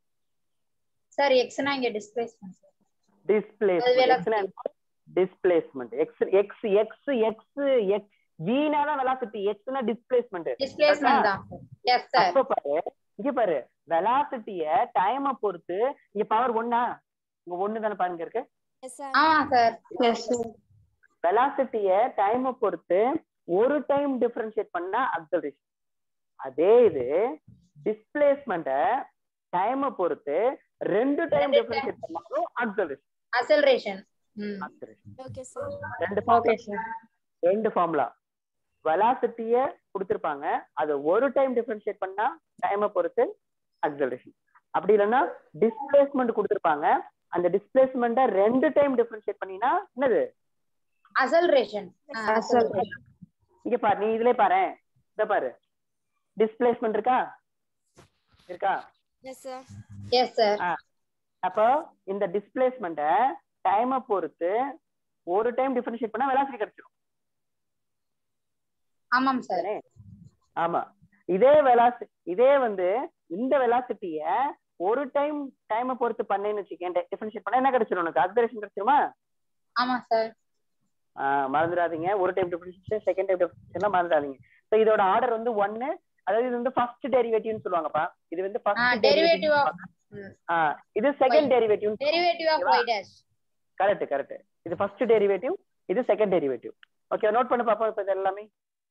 சார் எக்ஸ்னா இங்க டிஸ்பிளேஸ்மெண்ட் சார் அது டிஸ்பிளேஸ்மெண்ட் velocity. எக்ஸ்னா displacement x x x x x வீனா தான் வெலாசிட்டி எக்ஸ்னா டிஸ்பிளேஸ்மெண்ட் டிஸ்பிளேஸ்மெண்ட் தான் எஸ் சார் அப்ப பாரு இங்க பாரு வெலாசிட்டிய டைம பொறுத்து இங்க பவர் ஒன்னா இங்க ஒண்ணு தானே பாருங்க இருக்கு Yes, sir. ஆமா சார் yes sir வெலாசிட்டிய டைம பொறுத்து ஒரு டைம் டிஃபரன்ஷியேட் பண்ணா அக்சலரேஷன் அதே இது டிஸ்பிளேஸ்மெண்ட டைம பொறுத்து ரெண்டு டைம் ரெண்டு டிஃபரன்ஷியேட் பண்ணாலும் அக்சலரேஷன் அசலரேஷன் ம் அக்சலரேஷன் Okay, sir. ரெண்டு okay ஃபார்முலா sir ரெண்டு ஃபார்முலா வெலாசிட்டிய கொடுத்திருப்பாங்க அதை ஒரு டைம் டிஃபரன்ஷியேட் பண்ணா டைம பொறுத்து அக்சலரேஷன் அப்படி இல்லைன்னா டிஸ்பிளேஸ்மெண்ட் கொடுத்திருப்பாங்க அந்த டிஸ்பிளேஸ்மெண்ட்ட ரெண்டு டைம் டிஃபரன்ஷியேட் பண்ணினா என்னது அசலரேஷன் acceleration இங்க பாரு நீ இதுலயே பாரு இத பாரு டிஸ்பிளேஸ்மெண்ட் இருக்கா இருக்கா Yes, sir. எஸ் சார் அப்போ இந்த டிஸ்பிளேஸ்மெண்ட்ட டைமை பொறுத்து ஒரு டைம் டிஃபரன்ஷியேட் பண்ணா வெலாசிட்டி கிடைச்சிடும் ஆமாம் சார் தானே? ஆமா இதே வெலாசி இதே வந்து இந்த வெலாசிட்டிய ஒரு டைம் டைமை பொறுத்து பண்ணேன்னு வச்சுக்கேன் டிஃபரன்ஷியேட் பண்ணா என்ன கிடைச்சிடும் உனக்கு அக்சலேஷன் கிடைச்சிருமா ஆமா சார் ஆஹ் மறந்துடாதீங்க ஒரு time differentiation second time differentiation மறந்துடாதீங்க ஸோ இதோட ஆர்டர் வந்து ஒன்னு அதாவது இது வந்து ஃபர்ஸ்ட் டெரிவேட்டிவ்னு சொல்லுவாங்கப்பா இது வந்து ஃபர்ஸ்ட் டெரிவேட்டிவ் ஆஃப் இது second derivative derivative of y dash correct correct இது ஃபர்ஸ்ட் டெரிவேட்டிவ் இது செகண்ட் டெரிவேட்டிவ் ஓகே நோட் பண்ணி பாப்போம் இப்போ இது எல்லாமே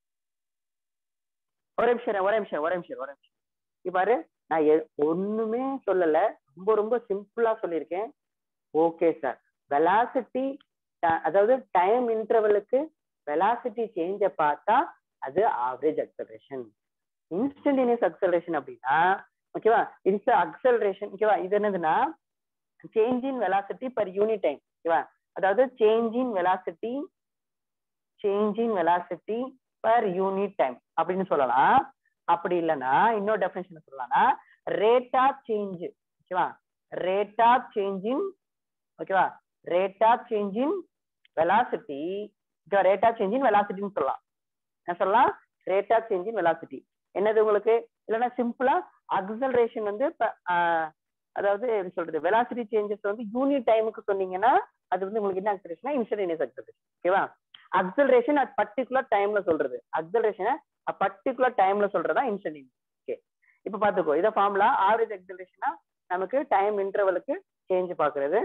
ஒரே நிமிஷம் இரு, ஒரே நிமிஷம் ஒரே நிமிஷம் ஒரே நிமிஷம் இங்க பாரு நான் எ- ஒண்ணுமே சொல்லல ரொம்ப ரொம்ப சிம்பிளா சொல்லியிருக்கேன் ஓகே சார் வெலாசிட்டி அதாவது டைம் இன்டர்வலுக்கு வெலாசிட்டி சேஞ்ச பார்த்தா அது ஆவரேஜ் அக்சலரேஷன் இன்ஸ்டன்டேனியஸ் அக்சலரேஷன் அப்படின்னா ஓகேவா இட்ஸ் அக்சலரேஷன் ஓகேவா இது என்னதுன்னா change in velocity per unit time ஓகேவா அதாவது change in velocity change in velocity per unit time அப்படின்னு சொல்லலாம் அப்படி இல்லைன்னா இன்னொரு டெஃபினேஷன் சொல்லலாம்னா ரேட் ஆஃப் சேஞ்ச் ஓகேவா ரேட் ஆஃப் சேஞ்ச் இன் ஓகேவா rate of change in velocity rate of change in வெலாசிட்டின்னு சொல்லலாம் என்ன சொல்லலாம் rate of change in velocity என்னது உங்களுக்கு இல்லைன்னா சிம்பிளா அக்சலரேஷன் வந்து இப்ப, ஆஹ், அதாவது எப்படி சொல்றது வெலாசிட்டி சேஞ்சஸ் வந்து யூனிட் டைமுக்கு சொன்னீங்கன்னா அது வந்து உங்களுக்கு என்ன அக்சலரேஷன் இன்ஸ்டன்டேனியஸ் அக்சலரேஷன் ஓகேவா அக்சலரேஷன் அட் பர்டிகுலர் டைம்ல சொல்றது அக்சலரேஷனை பர்டிகுலர் டைம்ல சொல்றதா இன்ஸ்டன்டேனியஸ் ஓகே இப்ப பாத்துக்கோ இத ஃபார்முலா ஆவரேஜ் அக்சலரேஷனா நமக்கு டைம் இன்டர்வலுக்கு சேஞ்ச் பாக்குறது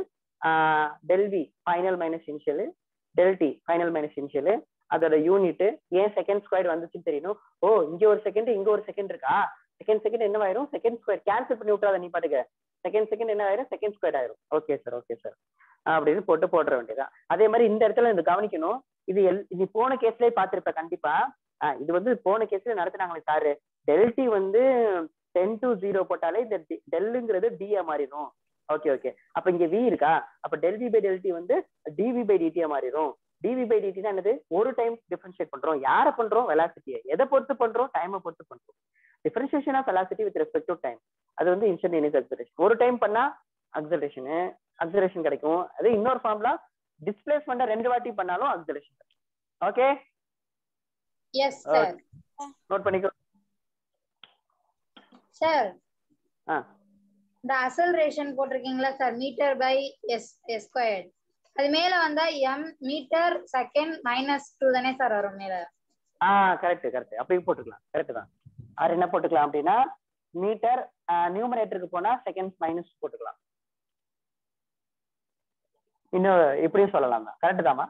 del v final minus initial del t final minus initial அதோட யூனிட் ஏன் செகண்ட் ஸ்கொயர் வந்துச்சுன்னு தெரியணும் ஓ இங்க ஒரு செகண்ட் இங்க ஒரு செகண்ட் இருக்கா செகண்ட் செகண்ட் என்ன ஆயிரும் செகண்ட் ஸ்கொயர் கேன்சல் பண்ணி விட்டுறாத நீ பாட்டுக்க செகண்ட் செகண்ட் என்ன ஆயிரும் செகண்ட் ஸ்கொயர் ஆயிரும் ஓகே சார் ஓகே சார் அப்படின்னு போட்டு போட்டுற வேண்டியதான் அதே மாதிரி இந்த இடத்துல இந்த கவனிக்கணும் இது எல் இது போன கேஸ்லயே பார்த்திருப்ப கண்டிப்பா ஆஹ் இது வந்து போன கேஸ்ல நடத்துனாங்களே சாரு டெல்டி வந்து டென் டு ஜீரோ போட்டாலே இந்த டெல்லுங்கிறது டியா மாறிடும் ஓகே ஓகே அப்ப இங்க வி இருக்கா அப்ப டெல்வி பை டெல்டி வந்து டிவி பை டிடியா மாறிடும் டிவி பை டிடினா என்னது ஒரு டைம் டிஃபரன்ஷியேட் பண்றோம் யாரை பண்றோம் வெலாசிட்டியை எதை பொறுத்து பண்றோம் டைமை பொறுத்து பண்றோம் differentiation of velocity with respect to time அது வந்து இன்ஸ்டன்டேனியஸ் அக்சலரேஷன் ஒரு டைம் பண்ணா அக்சலரேஷனு அக்சலரேஷன் கிடைக்கும் அது இன்னொரு ஃபார்ம்ல டிஸ்பிளேஸ்மெண்ட்டை ரெண்டு வாட்டி பண்ணாலும் acceleration okay yes sir note பண்ணிக்கோ சார் ஆ இந்த அசல்ரேஷன் போட்டிருக்கீங்களா sir metre by s s squared அது மேல வந்தா m metre second minus two தானே சார் வரும் மேல ஆ கரெக்ட் கரெக்ட் அப்பயும் போட்டுக்கலாம் கரெக்ட் தான் அது என்ன போட்டுக்கலாம் அப்படின்னா மீட்டர் நியூமரேட்டருக்கு போனா செகண்ட்ஸ் மைனஸ் போட்டுக்கலாம் இன்னும் இப்படியும் சொல்லலாம் தான் கரெக்ட் தாமா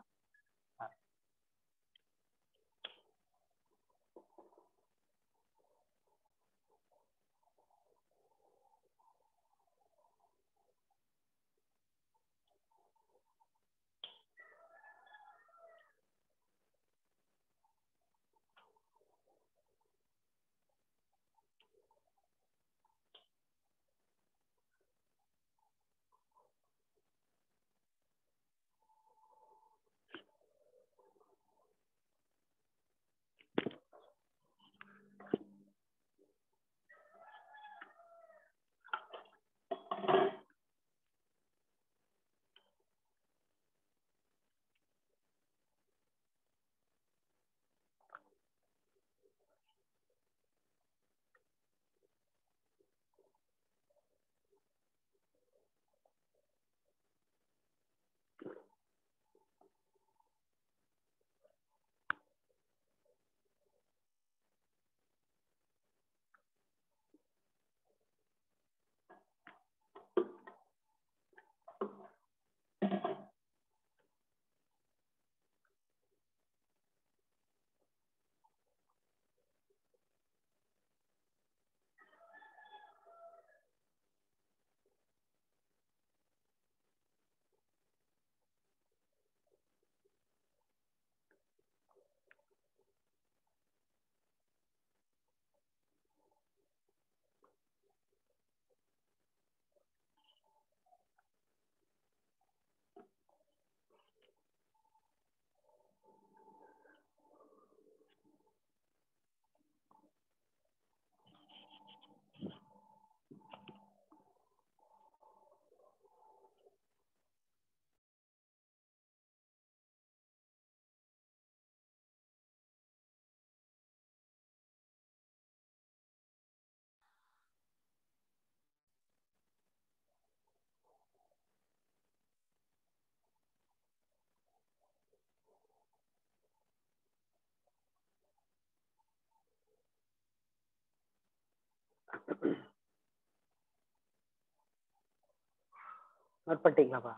நோட் பண்ணிட்டீங்களாப்பா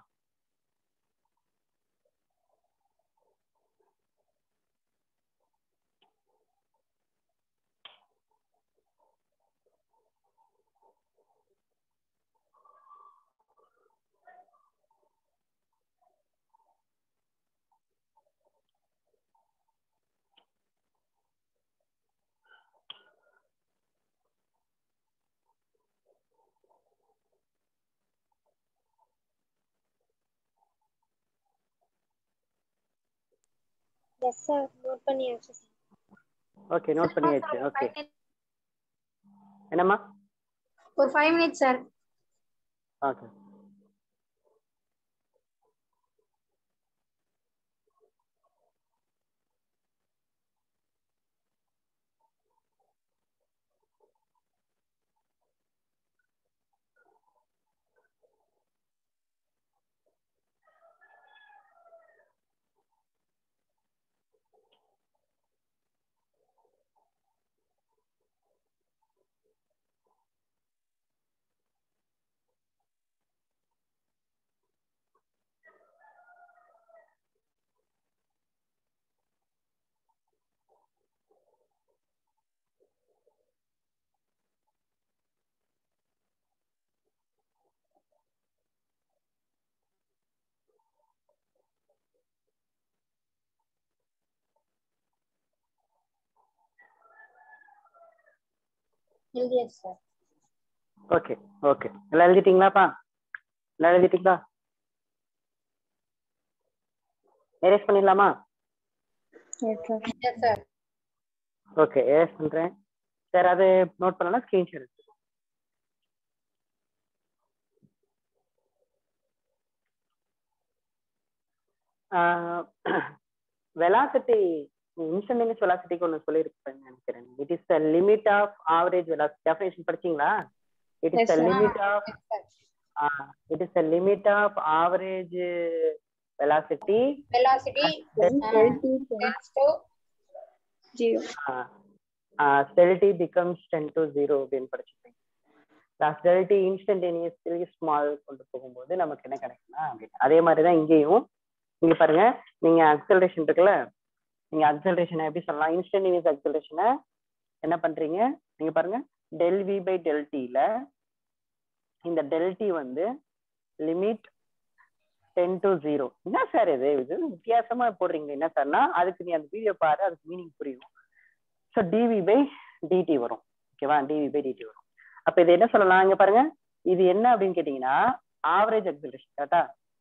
எஸ் சார் நோட் பண்ணியாச்சு சார் ஓகே நோட் பண்ணியாச்சு ஓகே என்னம்மா ஒரு ஃபைவ் மினிட்ஸ் சார் ஓகே எழுதியாச்சு சார் ஓகே ஓகே எல்லாம் எழுதிட்டீங்களாப்பா எல்லாம் எழுதிட்டீங்களா எரேஸ் பண்ணிடலாமா எஸ் சார் ஓகே எரேஸ் பண்றேன் சார் அது நோட் பண்ணலாம் ஸ்கிரீன்ஷாட் எடுத்து வெலாசிட்டி இன்ஸ்டன்டேனியஸ் வெலாசிட்டிக்கு ஒன்று சொல்லியிருப்பேன் நினைக்கிறேன் it is the limit of average velocity definition படிச்சீங்களா it is Yes, the sir. Limit of it is the limit of average uh, velocity velocity tends to zero uh, uh, del t becomes 10 to 0 அப்படின்னு படிச்சிருப்பீங்க last del t instantaneously small கொண்டு போகும்போது நமக்கு என்ன கிடைக்கும்னா அப்படின்னு அதே மாதிரி தான் இங்கேயும் இங்க பாருங்க நீங்க அக்சலரேஷன் இருக்குல்ல நீங்க அக்சலரேஷனை எப்படி சொல்லலாம் இன்ஸ்டன்டேனியஸ் அக்சலரேஷனை என்ன பண்றீங்க நீங்க பாருங்க டெல் வி பை டெல் ல இந்த டெல் டி வந்து லிமிட் டென் டு ஜீரோ என்ன சார் இது இது வித்தியாசமா போடுறீங்க என்ன சார்னா அதுக்கு நீ அந்த வீடியோ பாரு அதுக்கு மீனிங் புரியும் ஸோ டிவி பை டிடி வரும் ஓகேவா டிவி பை டிடி வரும் அப்ப இது என்ன சொல்லலாம் இங்க பாருங்க இது என்ன அப்படின்னு கேட்டீங்கன்னா ஆவரேஜ் அக்சலரேஷன் கரெக்டா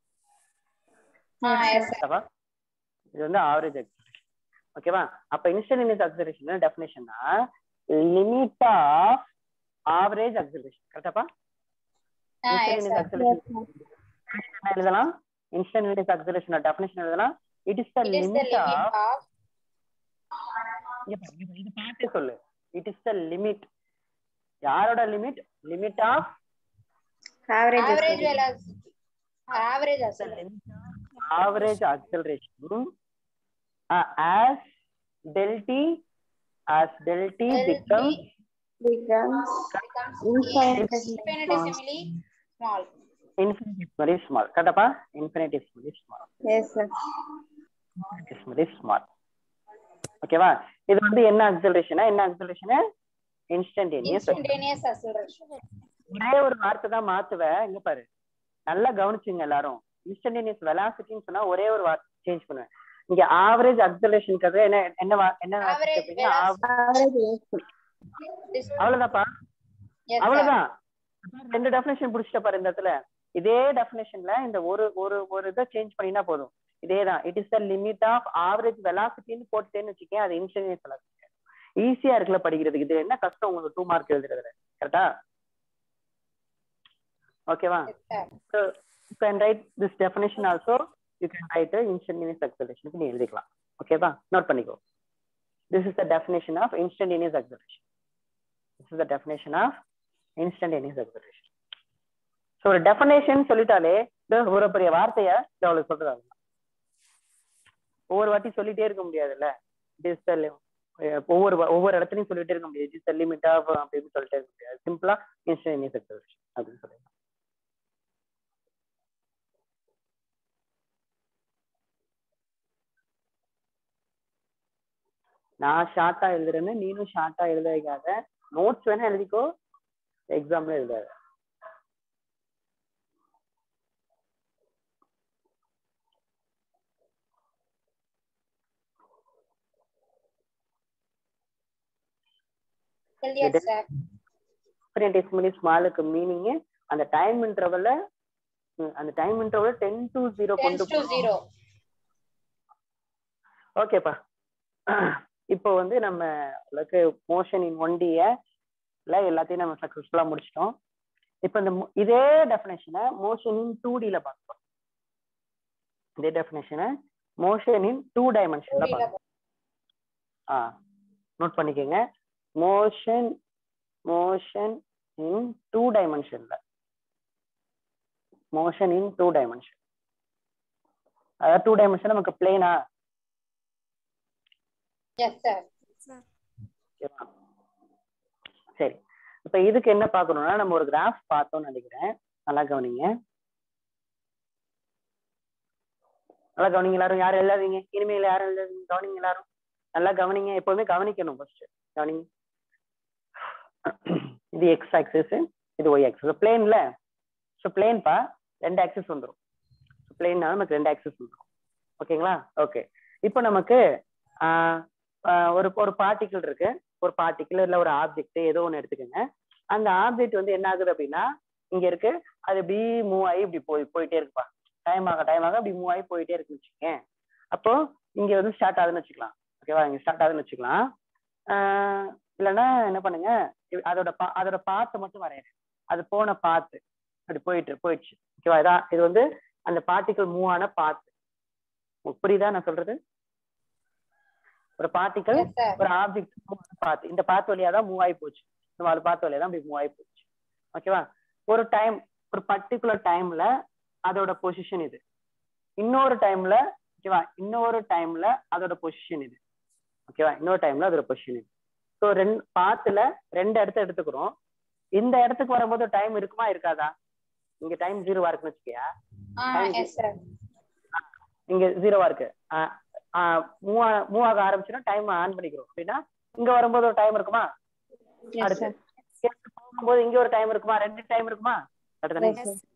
எஸ் சார் கரெக்டாவா இது வந்து ஆவரேஜ் அக்சலரேஷன் ஓகேவா அப்ப இன்ஸ்டன்டேனியஸ் அக்சலரேஷன் டெஃபினேஷன்னா லிமிட் ஆஃப் ஆவரேஜ் அக்சலரேஷன் கரெக்டாப்பா எஸ் இன்ஸ்டன்டேனியஸ் சார் அக்சலரேஷன் என்ன எழுதலாம் இன்ஸ்டன்டேனியஸ் அக்சலரேஷன் டெஃபினேஷன் எழுதலாம் it is the it is the limit limit of of இது பார்த்து சொல்லு இட் இஸ் த லிமிட் யாரோட limit limit of average average velocity average acceleration average acceleration uh, as del t as del t Del T becomes becomes becomes infinitesimally infinitesimally infinitesimally small small கரெக்டாப்பா infinitesimally small yes sir infinitesimally small ஓகேவா இது வந்து என்ன அக்சலரேஷனா என்ன acceleration instantaneous instantaneous acceleration ஒரே ஒரு வார்த்தை தான் மாத்துவேன் இங்க பாரு நல்லா கவனிச்சுங்க எல்லாரும் இன்ஸ்டன்டேனியஸ் வெலாசிட்டின்னு சொன்னா ஒரே ஒரு வார்த்தை சேஞ்ச் பண்ணுவேன் இங்க ஆவரேஜ் அக்சலேஷனுக்கு என்ன என்ன வா- என்ன வார்த்தை Average கேட்பீங்க? velocity. Av- ஆவரேஜ் This- அவ்வளவுதான்ப்பா yes sir அவ்வளவுதான் ரெண்டு டெஃபினேஷன் புடிச்சிட்ட பாரு இந்த இடத்துல இதே டெஃபினேஷன்ல இந்த ஒரு ஒரு ஒரு இதை சேஞ்ச் பண்ணினா போதும் இதேதான் it is the limit of average வெலாசிட்டின்னு போட்டுட்டேன்னு வச்சுக்கேன் அது இன்ஸ்டன்டேனியஸ் வெலாசிட்டி ஈஸியா இருக்குல்ல படிக்கிறதுக்கு இது என்ன கஷ்டம் உங்களுக்கு டூ மார்க் எழுதுறதுல கரெக்டா ஓகேவா yes sir So you can write this definition also. You can write a instantaneous acceleration. நீ எழுதிக்கலாம் ஓகேவா நோட் பண்ணிக்கோ this is the definition of instantaneous acceleration this is the definition of instantaneous acceleration so ஒரு definition சொல்லிட்டாலே இந்த ஒரு பெரிய வார்த்தைய இது அவளுக்கு சொல்றது ஒவ்வொரு வாட்டி சொல்லிட்டே இருக்க முடியாதுல்ல டிஜிட்டல் ஒவ்வொரு வ- ஒவ்வொரு இடத்துலயும் சொல்லிட்டே இருக்க முடியாது டிஜிட்டல் லிமிட் ஆஃப் அப்படின்னு சொல்லிட்டே இருக்க முடியாது சிம்பிளா இன்ஸ்டன்டேனியஸ் acceleration அப்படின்னு சொல்லிடலாம் நான் ஷார்ட்டா எழுதுறேன்னு நீனும் ஷார்ட்டா எழுத வைக்காத நோட்ஸ் வேணா எழுதிக்கோ எக்ஸாம்ல எழுதாத yes sir டெசிமலி ஸ்மாலுக்கு மீனிங் அந்த டைம் இன்டர்வல்ல அந்த time interval tend to zero tends கொண்டு to zero ஓகேப்பா இப்போ வந்து நம்ம மோஷன் இன் ஒன் டிய எல்லாத்தையும் நம்ம சக்சஸ்ஃபுல்லா முடிச்சிட்டோம் இப்போ இந்த mo- இதே டெஃபினேஷனை மோஷன் இன் டூ டில பார்ப்போம் இதே டெஃபினேஷனை மோஷன் இன் டூ டைமென்ஷன்ல பார்ப்போம் ஆ நோட் பண்ணிக்கோங்க மோஷன் மோஷன் இன் டூ டைமென்ஷன்ல மோஷன் இன் டூ டைமென்ஷன் அதாவது டூ டைமென்ஷன் நமக்கு பிளேனா yes sir ஓகேவா சரி இப்ப இதுக்கு என்ன பார்க்கணும்னா நம்ம ஒரு கிராஃப் பார்த்தோம்னு நினைக்கிறேன் நல்லா கவனிங்க நல்லா கவனிங்க எல்லாரும் யாரும் எழுதாதீங்க இனிமேல் யாரும் எழுதாதீங்க கவனிங்க எல்லாரும் நல்லா கவனிங்க எப்பவுமே கவனிக்கணும் ஃபர்ஸ்ட் கவனிங்க இது எக்ஸ் ஆக்சிஸ் இது ஒய் ஆக்சிஸ் பிளேன்ல ஸோ பிளேன்பா ரெண்டு ஆக்சிஸ் வந்துடும் பிளேன்னா நமக்கு ரெண்டு ஆக்சிஸ் வந்துடும் ஓகேங்களா ஓகே இப்போ நமக்கு ஆஹ் ஆஹ் ஒரு ஒரு பார்ட்டிக்கிள் இருக்கு ஒரு பார்ட்டிக்கல் இல்ல ஒரு ஆப்ஜெக்ட் ஏதோ ஒண்ணு எடுத்துக்கோங்க அந்த ஆப்ஜெக்ட் வந்து என்ன ஆகுது அப்படின்னா இங்க இருக்கு அது இப்படி மூவ் ஆகி இப்படி போய் போயிட்டே இருக்குப்பா டைம் ஆக டைம் ஆக இப்படி மூவ் ஆகி போயிட்டே இருக்குன்னு வச்சுக்கேன் அப்போ இங்க வந்து ஸ்டார்ட் ஆகுதுன்னு வச்சுக்கலாம் ஓகேவா இங்க ஸ்டார்ட் ஆகுதுன்னு வச்சுக்கலாம் ஆஹ் இல்லைன்னா என்ன பண்ணுங்க இ- அதோட பா அதோட பாத்து மட்டும் வரையறேன் அது போன பாத்து அப்படி போயிட்டு போயிடுச்சு ஓகேவா இதான் இது வந்து அந்த பார்ட்டிக்கல் மூவ் ஆன பாத்து உங்களுக்கு புரியுதா நான் சொல்றது ஒரு பார்ட்டிக்கல் எஸ் சார் ஒரு ஆப்ஜெக்ட் பாத்து இந்த பாத்து வழியா தான் மூவ் ஆகி போச்சு இந்த நாலு பாத்து வழியா தான் இப்படி மூவ் ஆகி போச்சு ஓகேவா ஒரு டைம் ஒரு பர்டிகுலர் டைம்ல அதோட பொசிஷன் இது இன்னொரு டைம்ல ஓகேவா இன்னொரு டைம்ல அதோட பொசிஷன் இது ஓகேவா இன்னொரு டைம்ல அதோட பொசிஷன் இது ஸோ ரெண்டு பாத்துல ரெண்டு இடத்த எடுத்துக்கிறோம் இந்த இடத்துக்கு வரும்போது டைம் இருக்குமா இருக்காதா இங்க டைம் ஜீரோவா இருக்குன்னு வச்சுக்கியா ஆ எஸ் சார் இங்க ஜீரோவா இருக்கு மூவ் மூவ் ஆக ஆரம்பிச்சுன்னா டைம் ஆன் பண்ணிக்கிறோம் அப்படின்னா இங்க வரும்போது ஒரு டைம் இருக்குமா அடுத்து இங்க போகும்போது இங்க ஒரு டைம் இருக்குமா ரெண்டு டைம் இருக்குமா அடுத்தானே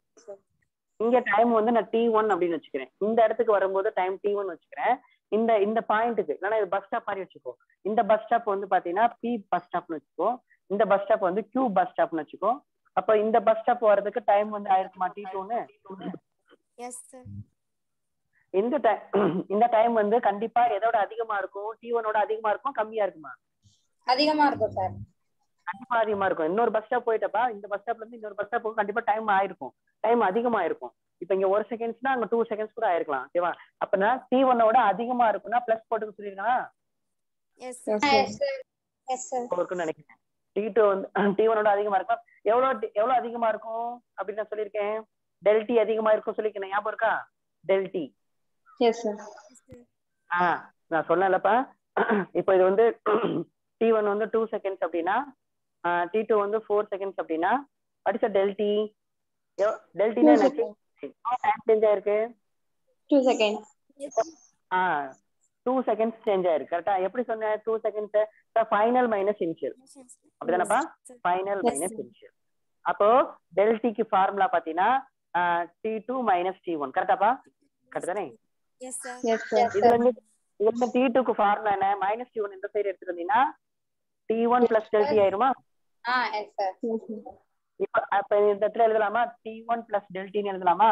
இங்க டைம் வந்து நான் டி ஒன் அப்படின்னு வச்சுக்கிறேன் இந்த இடத்துக்கு வரும்போது டைம் டி ஒன் வச்சுக்கிறேன் இந்த இந்த பாயிண்ட்டுக்கு இல்லைன்னா இது பஸ் ஸ்டாப் மாதிரி வச்சுக்கோ இந்த பஸ் ஸ்டாப் வந்து பாத்தீங்கன்னா பி பஸ் ஸ்டாப்னு வச்சுக்கோ இந்த பஸ் ஸ்டாப் வந்து கியூ பஸ் ஸ்டாப்னு வச்சுக்கோ அப்ப இந்த பஸ் ஸ்டாப் வர்றதுக்கு டைம் வந்து ஆயிருக்குமா டி டூன்னு எஸ் சார் இந்த டைம் இந்த டைம் வந்து கண்டிப்பா எதோட அதிகமா இருக்கும் டி ஒனோட அதிகமா இருக்கும் கம்மியா இருக்குமா அதிகமா இருக்கும் சார் கண்டிப்பா அதிகமா இருக்கும் இன்னொரு பஸ் ஸ்டாப் போயிட்டப்பா இந்த பஸ் ஸ்டாப்ல இருந்து இன்னொரு பஸ் ஸ்டாப் கண்டிப்பா டைம் ஆயிருக்கும் டைம் அதிகமா இருக்கும் இப்ப இங்க ஒரு செகண்ட்ஸ்னா அங்க டூ செகண்ட்ஸ் கூட ஆயிருக்கலாம் ஓகேவா அப்பனா டி ஒன்னோட அதிகமா இருக்கும்னா பிளஸ் போட்டு சொல்லிருக்கலாம் yes Yes, sir sir. Yes sir yes sir இருக்கும்னு நினைக்கிறேன் டி டூ வந்து டி ஒனோட அதிகமா இருக்கும் எவ்வளவு டி- எவ்வளவு அதிகமா இருக்கும் அப்படின்னு நான் சொல்லியிருக்கேன் டெல் டி அதிகமா இருக்கும் சொல்லியிருக்கேன் ஞாபகம் இருக்கா டெல் டி Yes, sir. ஆ நான் சொன்னேன்லப்பா இப்போ இது வந்து டி ஒன் வந்து டூ செகண்ட்ஸ் அப்படின்னா டி டூ வந்து ஃபோர் செகண்ட்ஸ் அப்படின்னா படிச்ச டெல் டி டெல் டினா Two எனக்கு டைம் சேஞ்ச் ஆயிருக்கு Two seconds. ஆ டூ செகண்ட்ஸ் சேஞ்ச் ஆயிருக்கு கரெக்டா எப்படி சொன்னேன் two seconds final minus initial அப்படிதானப்பா ஃபைனல் மைனஸ் இனிஷியல் அப்போ டெல் டிக்கு ஃபார்முலா பாத்தீங்கன்னா T two minus T one கரெக்டாப்பா கரெக்ட் தானே எஸ் சார் Yes, sir. இது வந்து இது வந்து டி டூக்கு ஃபார்முலா என்ன மைனஸ் டி ஒன் இந்த சைடு எடுத்துட்டு வந்தீங்கன்னா T one plus del T ஆயிருமா ஆ எஸ் சார் Yes, sir. இப்ப அப்ப இந்த இடத்துல எழுதலாமா டி ஒன் பிளஸ் டெல் டின்னு எழுதலாமா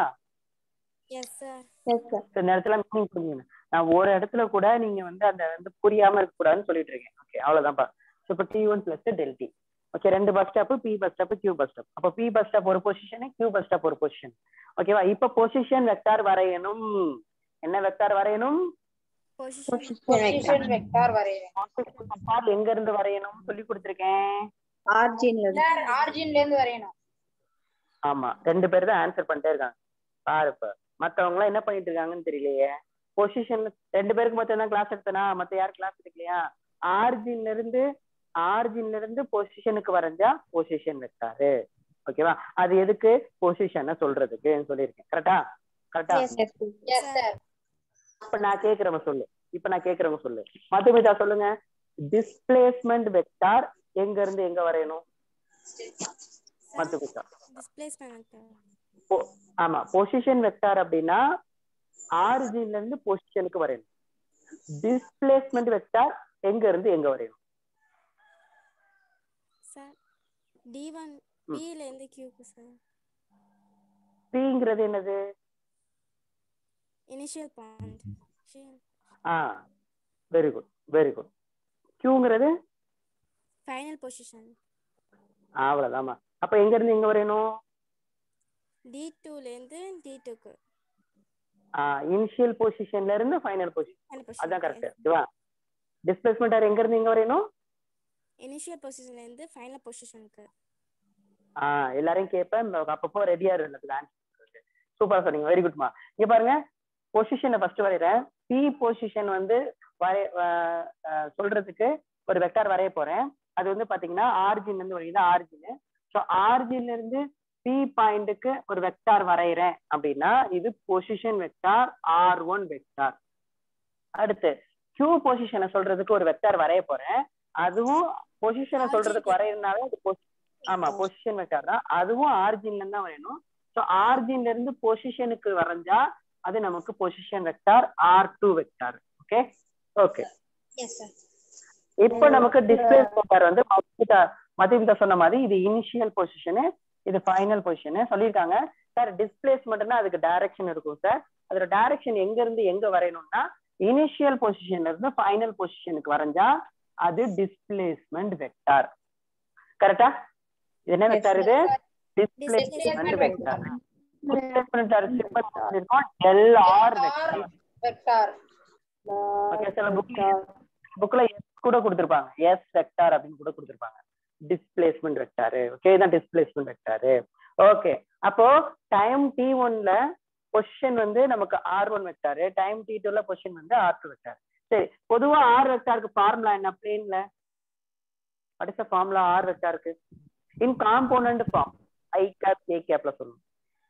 yes sir Yes, sir. So, இந்த இடத்துல மீனிங் புரியுங்க நான் ஒரு இடத்துல கூட நீங்க வந்து அந்த வந்து புரியாம இருக்க கூடாதுன்னு சொல்லிட்டு இருக்கேன் ஓகே அவ்வளவுதான்ப்பா ஸோ இப்போ T one plus del D okay ரெண்டு bus stop P bus stop Q bus stop அப்போ பி பஸ் ஸ்டாப் ஒரு பொசிஷன் கியூ பஸ் ஸ்டாப் ஒரு பொசிஷன் ஓகேவா இப்ப பொசிஷன் வெக்டார் வரையணும் என்ன வெக்டார் வரையணும் பொசிஷன் பொசிஷன் வெக்டார் வரையறேன் பொசிஷன் வெக்டார் எங்க இருந்து வரையணும் சொல்லி கொடுத்துருக்கேன் Origin ல இருந்து. சார் ஆரிஜின்ல இருந்து வரையணும் ஆமா ரெண்டு பேர் தான் ஆன்சர் பண்ணிட்டே இருக்காங்க பாரு இப்ப மத்தவங்க எல்லாம் என்ன பண்ணிட்டு இருக்காங்கன்னு தெரியலையே பொசிஷன் ரெண்டு பேருக்கு மட்டும் தான் கிளாஸ் எடுத்தனா மத்த யாரும் கிளாஸ் எடுக்கலையா ஆர்ஜின்ல இருந்து ஆர்ஜின்ல இருந்து பொசிஷனுக்கு வரைஞ்சா பொசிஷன் வெக்டாரு ஓகேவா அது எதுக்கு பொசிஷனை சொல்றதுக்கு சொல்லியிருக்கேன் கரெக்டா கரெக்டா Yes, sir. எஸ் சார் இப்ப நான் கேக்குறவங்க சொல்லு இப்ப நான் கேக்குறவங்க சொல்லு மதுமிதா சொல்லுங்க டிஸ்பிளேஸ்மெண்ட் வெக்டார் எங்க இருந்து எங்க வரையணும் மதுமிதா டிஸ்பிளேஸ்மெண்ட் பொ- ஆமா பொசிஷன் வெக்டார் அப்படின்னா ஆரிஜின்ல இருந்து பொசிஷனுக்கு வரையணும் டிஸ்பிளேஸ்மெண்ட் வெக்டார் எங்க இருந்து எங்க வரையணும் சார் டி ஒன் பில இருந்து கியூக்கு சார் பிங்கிறது என்னது இனிஷியல் பாயிண்ட் ஆ வெரி குட் வெரி குட் கியூங்கிறது ஃபைனல் பொசிஷன் அவ்வளவுதாம்மா அப்ப எங்க இருந்து எங்க வரையணும் டி டூல இருந்து டி டூக்கு இனிஷியல் பொசிஷன்ல இருந்து ஃபைனல் பொசிஷன் ஃபைனல் அதான் கரெக்ட் பொசிஷன் ஓகேவா டிஸ்பிளேஸ்மெண்ட் எங்க இருந்து எங்க வரையணும் இனிஷியல் பொசிஷன்ல இருந்து ஃபைனல் பொசிஷனுக்கு ஆ எல்லாரையும் கேட்பேன் இந்த அப்பப்போ ரெடியா இருந்தது ஆன்சர் சூப்பரா சொன்னீங்க வெரி குட்மா இங்க பாருங்க பொசிஷனை ஃபர்ஸ்ட் வரைகிறேன் பி பொசிஷன் வந்து வரை அஹ், அஹ், சொல்றதுக்கு ஒரு வெக்டார் வரைய போறேன் அது வந்து பாத்தீங்கன்னா ஆரிஜின்ல இருந்து வரையுது ஆரிஜின் ஸோ ஆரிஜின்ல இருந்து பி பாயிண்ட்டுக்கு ஒரு வெக்டார் வரைகிறேன் அப்படின்னா இது position vector R one vector அடுத்து கியூ பொசிஷனை சொல்றதுக்கு ஒரு வெக்டார் வரைய போறேன் அதுவும் பொசிஷனை சொல்றதுக்கு வரையிறதுனால அது posi- ஆமா பொசிஷன் வெக்டார் தான் அதுவும் ஆரிஜின்ல இருந்து தான் வரையணும் ஸோ ஆரிஜின்ல இருந்து பொசிஷனுக்கு வரைஞ்சா அது நமக்கு position vector R two vector okay okay yes sir இப்போ நமக்கு டிஸ்பிளேஸ் வெக்டார் வந்து மதுமிதா மதுமிதா சொன்ன மாதிரி இது இனிஷியல் பொசிஷனு இது ஃபைனல் பொசிஷனு சொல்லியிருக்காங்க சார் டிஸ்பிளேஸ்மெண்ட்னா அதுக்கு டைரக்ஷன் இருக்கும் சார் அதோட டைரக்ஷன் எங்க இருந்து எங்க வரையணும்னா இனிஷியல் பொசிஷன்ல இருந்து ஃபைனல் பொசிஷனுக்கு வரைஞ்சா அது டிஸ்பிளேஸ்மெண்ட் வெக்டார் கரெக்டா இது என்ன வெக்டார் இது டிஸ்பிளேஸ்மெண்ட் வெக்டார் டிஸ்பிளேஸ்மெண்ட் இருக்கும் del R vector vector okay சில புக்ல புக்ல எஸ் கூட கொடுத்திருப்பாங்க எஸ் வெக்டார் அப்படின்னு கூட கொடுத்திருப்பாங்க டிஸ்பிளேஸ்மெண்ட் வெக்டார் ஓகே தான் டிஸ்பிளேஸ்மெண்ட் வெக்டார் ஓகே அப்போ டைம் டி ஒன்ல பொசிஷன் வந்து நமக்கு R one vector time T டூல பொசிஷன் வந்து ஆர் டூ வெக்டார் சரி பொதுவா ஆர் வெக்டாருக்கு ஃபார்முலா என்ன பிளேன்ல what is the formula R வெக்டாருக்கு in component form I cap A கேப்ல சொல்லணும்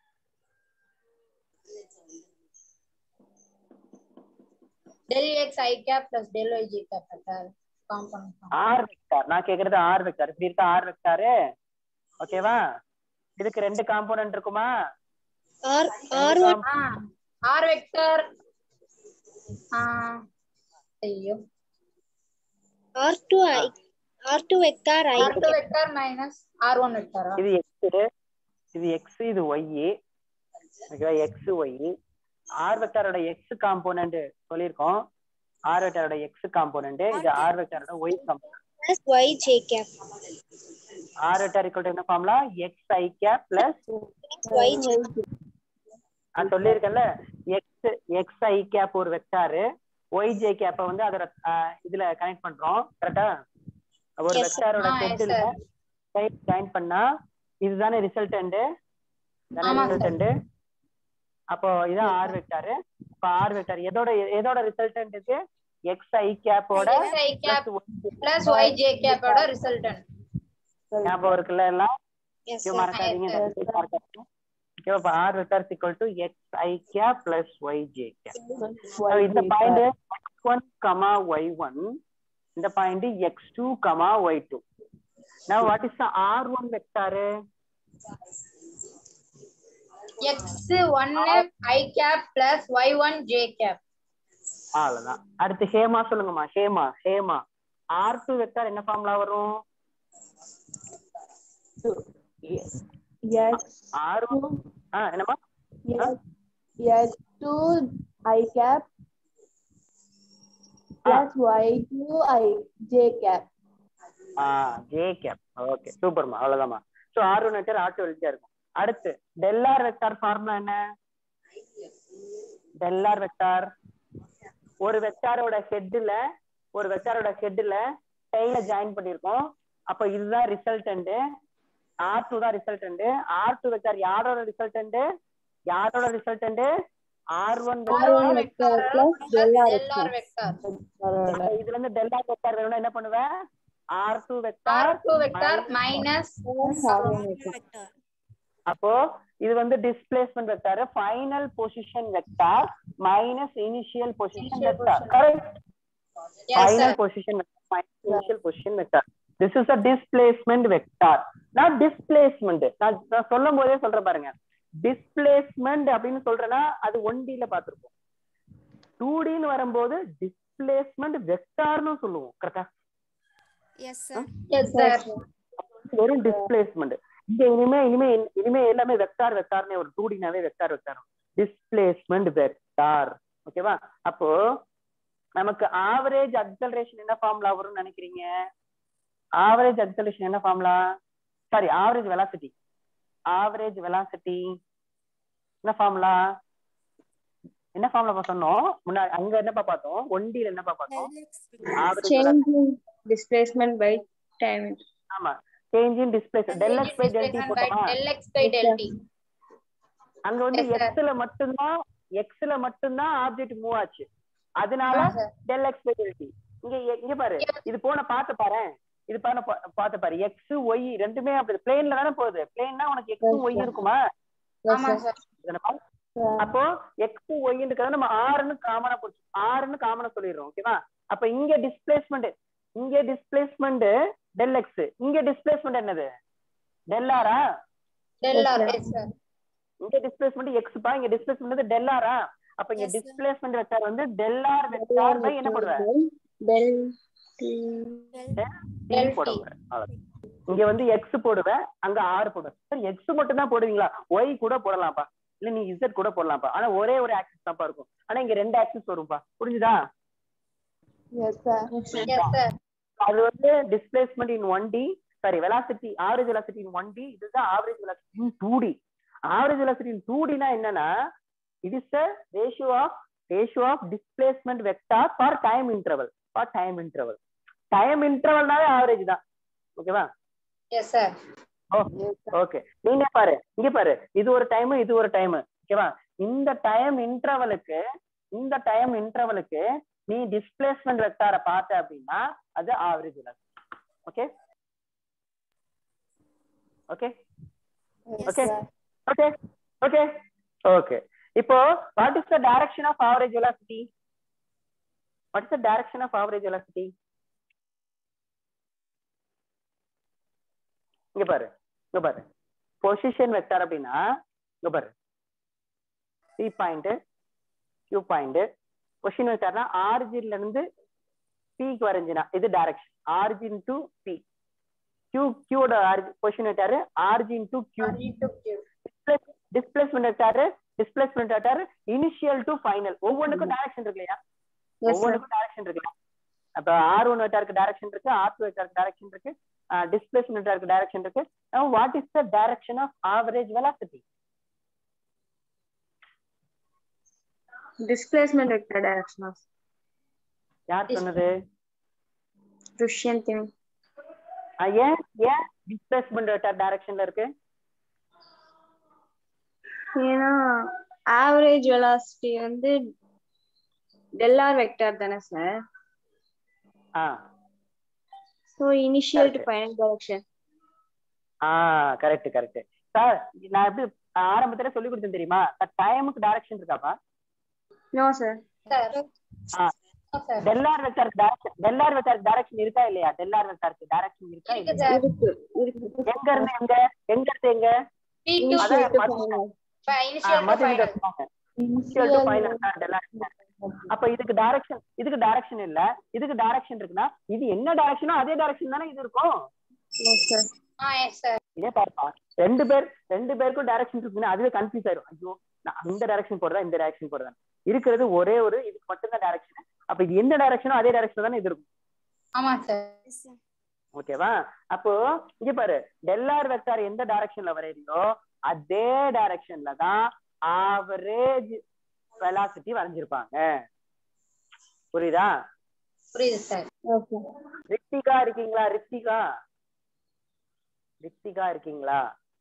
டெல் எக்ஸ் ஐ cap plus del Y J cap vector component R vector நான் கேக்குறது ஆர் வெக்டார் இப்படி இருக்கா ஆர் வெக்டாரு ஓகேவா இதுக்கு ரெண்டு காம்போனன்ட் இருக்குமா R R one R vector ஐயோ R two I R two vector I R two vector minus R one வெக்டாரா இது எக்ஸ் இது எக்ஸ் இது ஒய் ஓகேவா எக்ஸ் ஒய் ஆர் வெக்டாரோட எக்ஸ் காம்போனன்ட் சொல்லியிருக்கோம் ஆர் வெக்டாரோட எக்ஸ் காம்போனன்ட் இது ஆர் வெக்டாரோட Y component plus Y J cap R vector equal என்ன ஃபார்முலா எக்ஸ் ஐ கேப் பிளஸ் ஒய் ஜே நான் சொல்லியிருக்கேன்ல எக்ஸ் எக்ஸ் ஐ கேப் ஒரு வெக்டாரு ஒய் ஜே கேப்ப வந்து அதோட ஆஹ், இதுல கனெக்ட் பண்றோம் கரெக்டா ஒரு Yes, sir. வெக்டாரோட ஆ, yes, செட்ல sir. ஜாயின் பண்ணா இதுதானே ரிசல்டன்ட் தானே ஆமா, sir. ரிசல்டன்ட் அப்போ இதான் ஆர் வெக்டாரு அப்ப ஆர் வெக்டார் எதோட எதோட ரிசல்டன்ட் இது எக்ஸ் ஐ கேப்போட எக்ஸ் ஐ கேப் பிளஸ் ஒய் ஜே கேப்போட ரிசல்டன்ட் ஞாபகம் இருக்குல்ல எல்லாம் எஸ் இது மறக்காதீங்க மறக்காதீங்க ஓகே அப்ப R vector equal to X I cap plus Y J cap இந்த point X one comma Y one இந்த point X two comma Y two now what is the r1 vector X ஒன்னு I cap plus Y one J cap அவ்வளவுதான் அடுத்து ஹேமா சொல்லுங்கம்மா Hema Hema R two vector என்ன formula வரும் X R ஆ என்னம்மா X X two I cap plus Y two I J cap. ஆ J cap okay சூப்பர்மா அவ்வளவுதாம்மா so R one vector R two vector இருக்கும் அடுத்து டெல்ஆர் வெக்டார் ஃபார்முலா என்ன டெல்ஆர் வெக்டார் ஒரு வெக்டாரோட ஹெட்ல ஒரு வெக்டாரோட ஹெட்ல டெய்ல ஜாயின் பண்ணிருக்கோம் அப்ப இதுதான் ரிசல்டன்ட் ஆர் டூ தான் ரிசல்டன்ட் ஆர் டூ வெக்டார் யாரோட ரிசல்டன்ட் யாரோட resultant R one R1 vector plus del R del R vector இதுல இருந்து டெல்டா வெக்டார் வேணும்னா என்ன பண்ணுவேன் R two vector R two vector minus vector அப்போ இது வந்து displacement vector final position vector minus initial position vector correct yes final sir position vector, final initial position vector. This is a displacement vector. Now displacement. நான் நான் சொல்லும் போதே சொல்றேன் பாருங்க displacement அப்படின்னு சொல்றேன்னா அது ஒன் ல பார்த்திருப்போம் டூ டின்னு வரும்போது டிஸ்பிளேஸ்மெண்ட் வெக்டார்னு சொல்லுவோம் கரெக்டா எஸ் சார் எஸ் சார் வெறும் டிஸ்பிளேஸ்மெண்ட் இங்க இனிமே இனிமே இனிமே எல்லாமே வெக்டார் வெக்டார்னே ஒரு டூ டினாவே வெக்டார் வெக்டார் டிஸ்பிளேஸ்மெண்ட் வெக்டார் ஓகேவா அப்போ நமக்கு ஆவரேஜ் அக்சலரேஷன் என்ன ஃபார்முலா வரும்னு நினைக்கிறீங்க ஆவரேஜ் அக்சலரேஷன் என்ன formula sorry average velocity average velocity என்ன ஃபார்முலா என்ன ஃபார்முலா சொன்னோம் முன்னாடி அங்க என்னப்பா பார்த்தோம் ஒண்டில என்னப்பா பார்த்தோம் average Change in displacement by time. ஆமா change in displace del X by del T போட்டோமா Dell X by del T அங்க வந்து Yes, sir. எக்ஸ்ல மட்டும்தான் எக்ஸ்ல மட்டும்தான் ஆப்ஜெக்ட் மூவ் ஆச்சு அதனால ஆ, sir. Del X by del T இங்க எ- இங்க பாரு இது போன பார்த்து பாரு இது பாரு பார்த்து பாரு எக்ஸ் ஒய் ரெண்டுமே அப்படி பிளேன்ல தானே போகுது பிளேன்னா உனக்கு எக்ஸும் ஒய் இருக்குமா ஆமா சார் இதுல பாரு. அப்போ எக்ஸ் ஒய் இருக்கிறத நம்ம ஆறுன்னு காமனா போச்சு ஆறுன்னு காமனா சொல்லிடுறோம் ஓகேவா அப்ப இங்க டிஸ்பிளேஸ்மெண்ட் இங்க டிஸ்பிளேஸ்மெண்ட் டெல் எக்ஸ் இங்க டிஸ்பிளேஸ்மெண்ட் என்னது டெல் ஆரா டெல் ஆர் எஸ் சார் இங்க டிஸ்பிளேஸ்மெண்ட் எக்ஸ் பா இங்க டிஸ்பிளேஸ்மெண்ட் டெல் ஆரா அப்ப இங்க Yes, sir. டிஸ்பிளேஸ்மெண்ட் வெக்டார் வந்து டெல் ஆர் வெக்டார் பை என்ன போடுவேன் Del டி போட போறேன் அவ்வளவுதான். இங்க வந்து எக்ஸ் போடுவேன் அங்க ஆர் போடுவேன் சார் எக்ஸ் மட்டும் தான் போடுவீங்களா ஒய் கூட போடலாம்ப்பா இல்ல நீ இசட் கூட போடலாம்ப்பா ஆனா ஒரே ஒரு ஆக்சிஸ் தான்ப்பா இருக்கும் ஆனா இங்க ரெண்டு ஆக்சிஸ் வரும்பா புரிஞ்சுதா எஸ் சார் எஸ் சார் அது வந்து displacement in one T sorry velocity average velocity in one T இதுதான் average velocity in two T average velocity in two டினா என்னன்னா it is the ratio of ratio of displacement vector for time interval for time interval time இன்டர்வல்னாவே average தான் ஓகேவா S sir okay நீங்க பாரு இங்க பாரு இது ஒரு டைம் இது ஒரு டைம் ஓகேவா இந்த டைம் இன்டர்வலுக்கு இந்த டைம் இன்டர்வலுக்கு நீ டிஸ்பிளேஸ்மெண்ட் வெக்டாரை பார்த்த அப்படின்னா அது average velocity okay okay yes sir okay okay okay இப்போ what is the direction of average velocity what is the direction of average velocity இங்க பாரு இங்க பாரு பொசிஷன் வெக்டார் அப்படின்னா இங்க பாரு P point Q point position வெக்டார்னா ஆரிஜின்ல இருந்து பிக்கு வரைஞ்சினா இது direction origin to P Q கியூட position vector origin to Q displacement vector displacement vector initial to final ஒவ்வொன்றுக்கும் டைரக்ஷன் இருக்கு இல்லையா ஒவ்வொன்றுக்கும் டைரக்ஷன் இருக்கு அப்ப ஆர் ஒன் வெக்டாருக்கு டைரக்ஷன் இருக்கு ஆர் டூ வெக்டாருக்கு டைரக்ஷன் இருக்கு டிஸ்பிளேஸ்மெண்ட் வெக்டாருக்கு டைரக்ஷன் இருக்கு what is the direction of average velocity Displacement vector direction of யார் சொன்னது Russian thing. ஆஹ் ஏன் ஏன் டிஸ்பிளேஸ்மெண்ட் வெக்டார் டைரக்ஷன்ல இருக்கு ஏன்னா ஆவரேஜ் வெலாசிட்டி வந்து டெல்லார் வெக்டார் தானே சார் ஆ so initial to Correct. Final direction ஆ கரெக்ட் கரெக்ட் சார் நான் எப்படி ஆரம்பத்துல சொல்லி கொடுத்தேன் தெரியுமா டைமுக்கு டைரக்ஷன் இருக்காப்பா நோ சார் சார் ஆ சார் டெல்லார் வெக்டாருக்கு டைரக்ஷன் டெல்லார் வெக்டாருக்கு டைரக்ஷன் இருக்கா இல்லையா டெல்லார் வெக்டாருக்கு டைரக்ஷன் இருக்கா இருக்கு இல்லையா சார் இருக்கு இருக்கு எங்க இருந்து எங்க எங்க இருந்து எங்க பி டு Initial to அதான் final. Initial to Madurai final சொன்னாங்க இனிஷியல் டு ஃபைனல் டெல்லார் அப்ப இதுக்கு டைரக்ஷன் இதுக்கு டைரக்ஷன் இல்ல இதுக்கு டைரக்ஷன் இருக்குன்னா இது என்ன டைரக்ஷனோ அதே டைரக்ஷன் தானே இது இருக்கும் No, sir. ஆ எஸ் சார் இதே பாருப்பா ரெண்டு பேர் ரெண்டு பேருக்கும் டைரக்ஷன் இருக்குன்னா அதுவே கன்ஃபியூஸ் ஆயிரும் ஐயோ நான் அந்த டைரக்ஷன் போறதா இந்த டைரக்ஷன் போறதா இருக்கிறது ஒரே ஒரு இதுக்கு மட்டும்தான் டைரக்ஷன் அப்ப இது எந்த டைரக்ஷனோ அதே டைரக்ஷன் தானே இது இருக்கும் ஆமா சார் ஓகேவா அப்போ இங்க பாரு டெல்லார் வெக்டார் எந்த டைரக்ஷன்ல வரையறியோ அதே டைரக்ஷன்ல தான் ஆவரேஜ் வெலாசிட்டி வரைஞ்சிருப்பாங்க புரியுதா புரியுது சார் Okay. ரித்திகா இருக்கீங்களா ரித்திகா ரித்திகா இருக்கீங்களா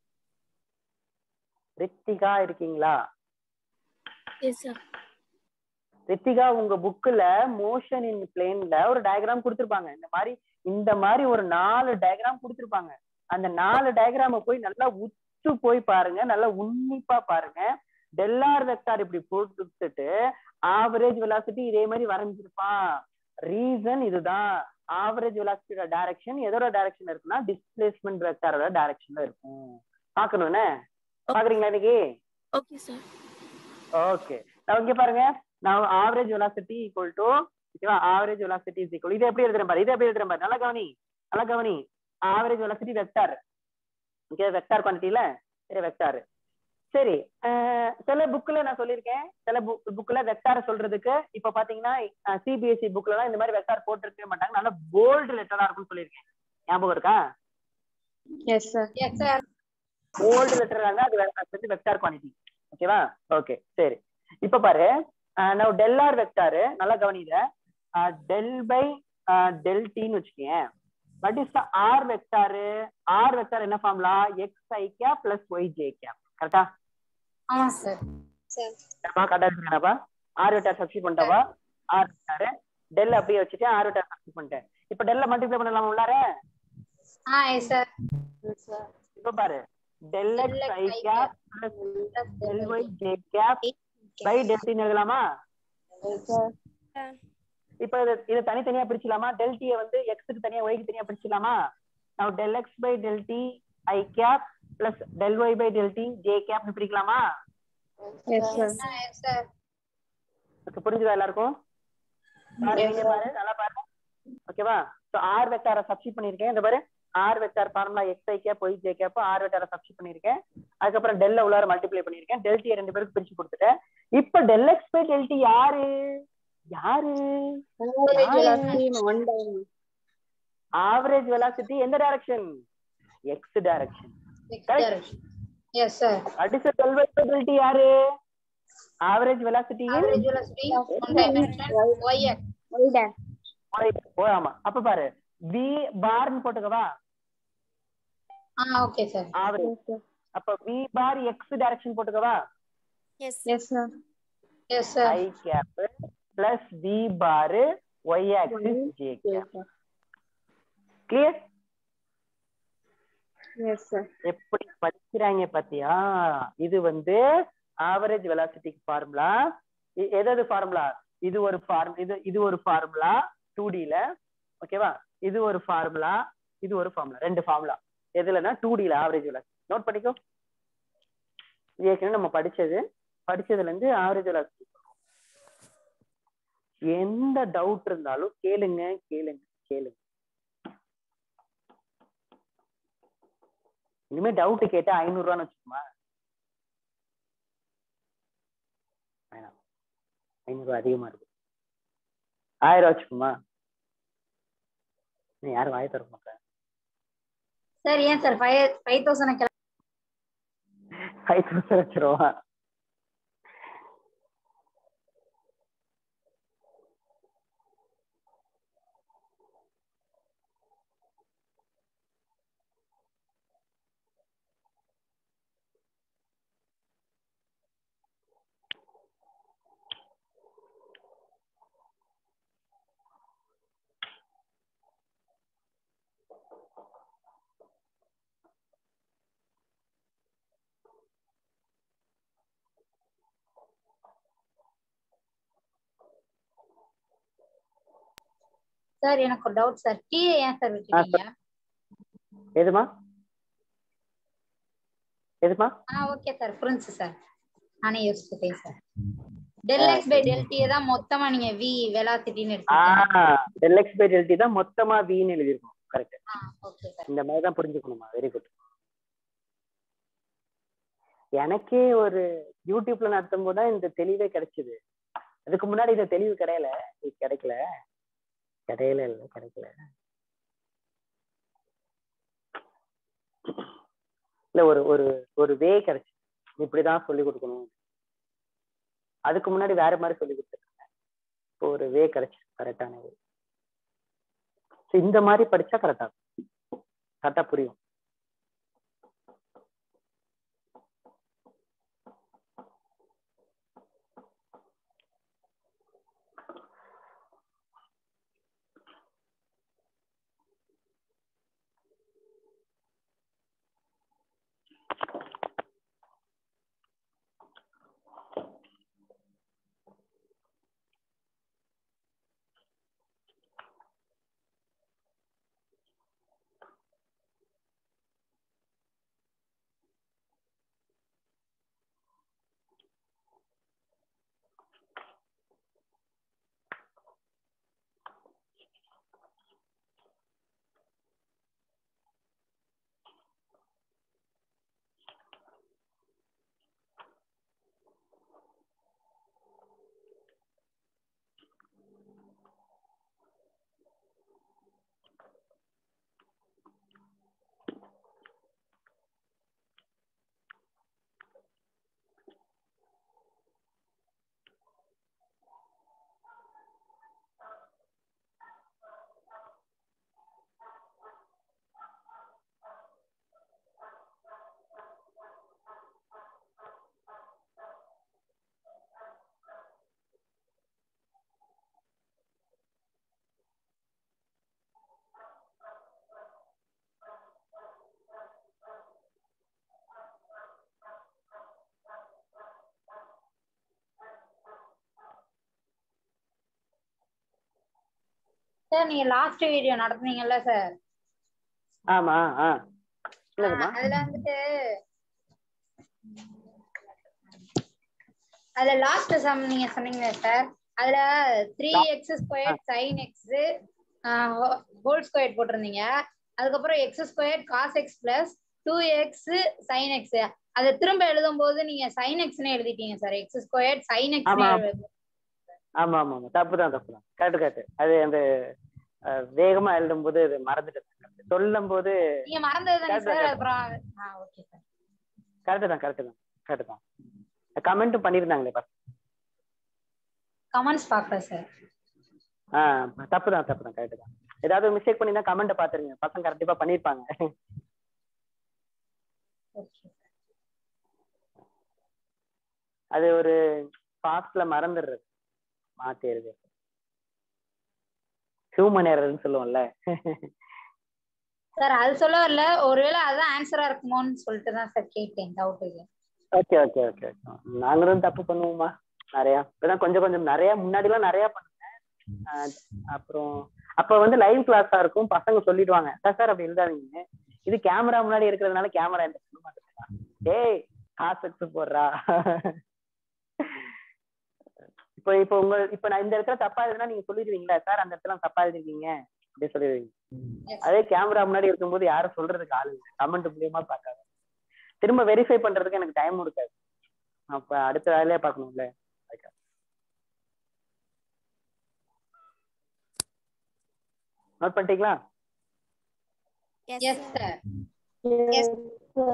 ரித்திகா இருக்கீங்களா ரித்திகா உங்க புக்ல மோஷன் இன் பிளேன்ல ஒரு டயக்ராம் கொடுத்திருப்பாங்க இந்த மாதிரி இந்த மாதிரி ஒரு நாலு டயக்ராம் கொடுத்திருப்பாங்க அந்த நாலு டயக்ராம போய் நல்லா உத்து போய் பாருங்க நல்லா உன்னிப்பா பாருங்க டெல்லார் வெக்டார் இப்படி போட்டுட்டு ஆவரேஜ் வெலாசிட்டி இதே மாதிரி வரைஞ்சிருப்பான் ரீசன் இதுதான் ஆவரேஜ் வெலாசிட்டியோட டைரக்ஷன் எதோட டைரக்ஷன் இருக்குன்னா டிஸ்பிளேஸ்மெண்ட் வெக்டாரோட டைரக்ஷன்ல இருக்கும் பாக்கணும்னே பாக்குறீங்களா இன்னைக்கு ஓகே சார் ஓகே நான் இங்க பாருங்க நான் ஆவரேஜ் வெலாசிட்டி ஈக்குவல் டு ஓகேவா ஆவரேஜ் வெலாசிட்டி இஸ் ஈக்குவல் இதை எப்படி எழுதுறேன் பாரு இதை எப்படி எழுதுறேன் பாரு நல்லா கவனி நல்லா கவனி average velocity vector okay vector குவான்டிட்டில சரி வெக்டார் சரி அஹ், சில புக்ல நான் சொல்லியிருக்கேன் சில புக்ல வெக்டார சொல்றதுக்கு இப்ப பாத்தீங்கன்னா சிபிஎஸ்சி புக்ல எல்லாம் இந்த மாதிரி வெக்டார் போட்டிருக்கவே மாட்டாங்க நல்லா போல்டு லெட்டரா இருக்கும்னு சொல்லியிருக்கேன் ஞாபகம் இருக்கா Yes, sir. Yes sir old letter அது வந்து வெக்டார் குவான்டிட்டி ஓகேவா ஓகே சரி இப்ப பாரு நான் டெல் ஆர் வெக்டார் நல்லா கவனிங்க டெல் பை டெல் டின்னு வச்சுக்கேன் what is the R vector R vector என்ன ஃபார்முலா எக்ஸ் ஐ cap plus Y J cap கரெக்டா ஆமா சார் கரெக்டா இருக்கேனாப்பா ஆர் வெக்டார் சப்ஸ்டிட் பண்ணிட்டாவா ஆர் வெக்டார் டெல் அப்படியே வச்சுட்டு ஆர் வெக்டார் சப்ஸ்டிட் பண்ணிட்டேன் இப்ப டெல்ல மல்டிப்ளை பண்ணலாமா உள்ளார ஆ எஸ் சார் இப்ப பாரு del X I cap plus del Y J cap by del டின்னு எழுதலாமா இப்ப இத இத தனித்தனியா பிரிச்சுலாமா டெல் டி வந்து எக்ஸ்க்கு தனியா ஒய்க்கு தனியா பிரிச்சுலாமா now del x by del t i cap plus del y by del t j cap னு பிரிக்கலாமா Yes, sir. ஆ எஸ் சார் Okay, புரிஞ்சுதா எல்லாருக்கும் பாரு, நீங்க பாரு நல்லா பாரு ஓகேவா ஸோ ஆர் வெக்டாரை சப்ஸ்டிட் பண்ணியிருக்கேன் இந்த பாரு ஆர் வெக்டார் ஃபார்முலா எக்ஸ் ஐ cap Y J cap R வெக்டாரை சப்ஸ்டிட் பண்ணியிருக்கேன் அதுக்கப்புறம் டெல்ல உள்ளார மல்டிப்ளை பண்ணியிருக்கேன் டெல்டியை ரெண்டு பேருக்கு பிரிச்சு கொடுத்துட்டேன் இப்போ டெல் எக்ஸ் பை டெல்டி யாரு யாரு ஒன் டைம் ஆவரேஜ் வெலாசிட்டி எந்த direction X direction yes sir அடிச்ச டெல் பை டெல்டி யாரு average velocity average velocity one dimension y x Y dash ஓ ஆமா அப்ப பாரு வி பார்னு போட்டுக்கவா ஆ ஓகே சார் ஆவரேஜ் அப்ப வி பார் எக்ஸ் டைரக்ஷன் போட்டுக்கவா yes yes sir yes sir I cap plus V bar Y axis J cap clear yes sir எப்படி படிக்கிறாங்க பாத்தியா இது வந்து ஆவரேஜ் வெலாசிட்டிக்கு ஃபார்முலா எதாவது ஃபார்முலா இது ஒரு ஃபார்ம் இது இது ஒரு ஃபார்முலா டூ டில ஓகேவா இது ஒரு ஃபார்முலா இது ஒரு ஃபார்முலா ரெண்டு ஃபார்முலா எதுலன்னா டூ டில ஆவரேஜ் வெலாசிட்டி நோட் பண்ணிக்கோ இது ஏற்கனவே நம்ம படிச்சது படிச்சதுல இருந்து ஆவரேஜ் வெலாசிட்டி எந்த டவுட் இருந்தாலும் கேளுங்க கேளுங்க கேளுங்க இனிமே டவுட் கேட்டா ஐநூறு ரூபான்னு வச்சுக்குமா வேணாம் ஐநூறு ரூபா அதிகமா இருக்கு ஆயிரம் ரூபா வச்சுக்குமா நீ யாரும் வாய தர மாட்டேன் சார் ஏன் sir five five thousand five thousand வச்சிருவா சார் எனக்கு ஒரு டவுட் சார் டீ ஏன் சார் விட்டுட்டீங்க எதுமா எதுமா ஆ ஓகே சார் புரிஞ்சு சார் நானே யோசிச்சுட்டேன் sir del X by del t தான் மொத்தமா நீங்க வி வெலாசிட்டின்னு எடுத்துக்கீங்க ஆஹ் டெல் எக்ஸ் பை டெல்டி தான் மொத்தமா வின்னு எழுதிருக்கோம் கரெக்ட் ஆ ஓகே சார் இந்த மாதிரி தான் புரிஞ்சுக்கணுமா வெரி குட் எனக்கே ஒரு யூடியூப்ல நடத்தும் போது தான் இந்த தெளிவே கிடைச்சது அதுக்கு முன்னாடி இந்த தெளிவு கிடையல இது கிடைக்கல கிடையல இல்ல கிடைக்கல இல்ல ஒரு ஒரு ஒரு வே கிடைச்சு இப்படிதான் சொல்லி கொடுக்கணும் அதுக்கு முன்னாடி வேற மாதிரி சொல்லி கொடுத்துருக்காங்க இப்போ ஒரு வே கிடைச்சு கரெக்டான வே இந்த மாதிரி படிச்சா கரெக்டா கரெக்டா புரியும் சார் நீங்க லாஸ்ட் வீடியோ நடத்துனீங்கல்ல சார் ஆமா ஆ என்னதுமா அதுல வந்துட்டு அதுல லாஸ்ட் சம் நீங்க சொன்னீங்க சார் அதுல three x square sine x whole square போட்டிருந்தீங்க அதுக்கப்புறம் x square cos x plus two x sine x அதை திரும்ப எழுதும் போது நீங்க சைன் எக்ஸ்னு எழுதிட்டீங்க சார் எக்ஸ் ஸ்கொயர் சைன் ஆமா. எக்ஸ் ஆமா ஆமா ஆமா தப்பு தான் தப்பு தான் கரெக்ட் கரெக்ட் அது அந்த அஹ், வேகமா எழுதும் போது அது மறந்துட்டேன் சொல்லும் போது நீங்க மறந்தது தானே Correct, சார் correct. அப்புறம் ஓகே சார் கரெக்ட் தான் கரெக்ட் தான் கரெக்ட் தான் கமெண்ட்டும் பண்ணியிருந்தாங்களே பசங்க கமெண்ட்ஸ் பாக்குறேன் சார் ஆ தப்பு தான் தப்பு தான் கரெக்ட் தான் ஏதாவது மிஸ்டேக் பண்ணிருந்தா கமெண்ட் பாத்துருங்க பசங்க கண்டிப்பா பண்ணிருப்பாங்க ஓகே அது ஒரு ஃபாஸ்ட்ல மறந்துடுறது மாத்தி எழுது ஹியூமன் எரர்னு சொல்லுவோம்ல சார் அது சொல்ல வரல ஒருவேளை அதான் ஆன்சரா இருக்குமோன்னு சொல்லிட்டு தான் சார் கேட்டேன் டவுட் இது ஓகே ஓகே ஓகே நாங்களும் தப்பு பண்ணுவோமா நிறைய இப்பதான் கொஞ்சம் கொஞ்சம் நிறைய முன்னாடி எல்லாம் நிறைய பண்ணுவேன் ஆஹ் அப்புறம் அப்ப வந்து லைவ் கிளாஸா இருக்கும் பசங்க சொல்லிடுவாங்க சார் சார் அப்படி எழுதாதீங்க இது கேமரா முன்னாடி இருக்கிறதுனால கேமரா என்ன சொல்ல மாட்டேங்கிறா டேய் காசு எடுத்து போடுறா இப்போ இப்போ உங்க இப்போ நான் இந்த இடத்துல தப்பா எழுதுனா நீங்க சொல்லிடுவீங்களா சார் அந்த இடத்துல தப்பா எழுதிருக்கீங்க அப்படி சொல்லிடுவீங்க அதே கேமரா முன்னாடி இருக்கும்போது யாரும் சொல்றதுக்கு ஆளு இல்லை கமெண்ட் மூலியமா பார்க்காத திரும்ப வெரிஃபை பண்றதுக்கு எனக்கு டைம் இருக்காது அப்ப அடுத்த வேலையா பார்க்கணும்ல அதுக்காக. நோட் பண்ணிட்டீங்களா yes sir Yes, sir.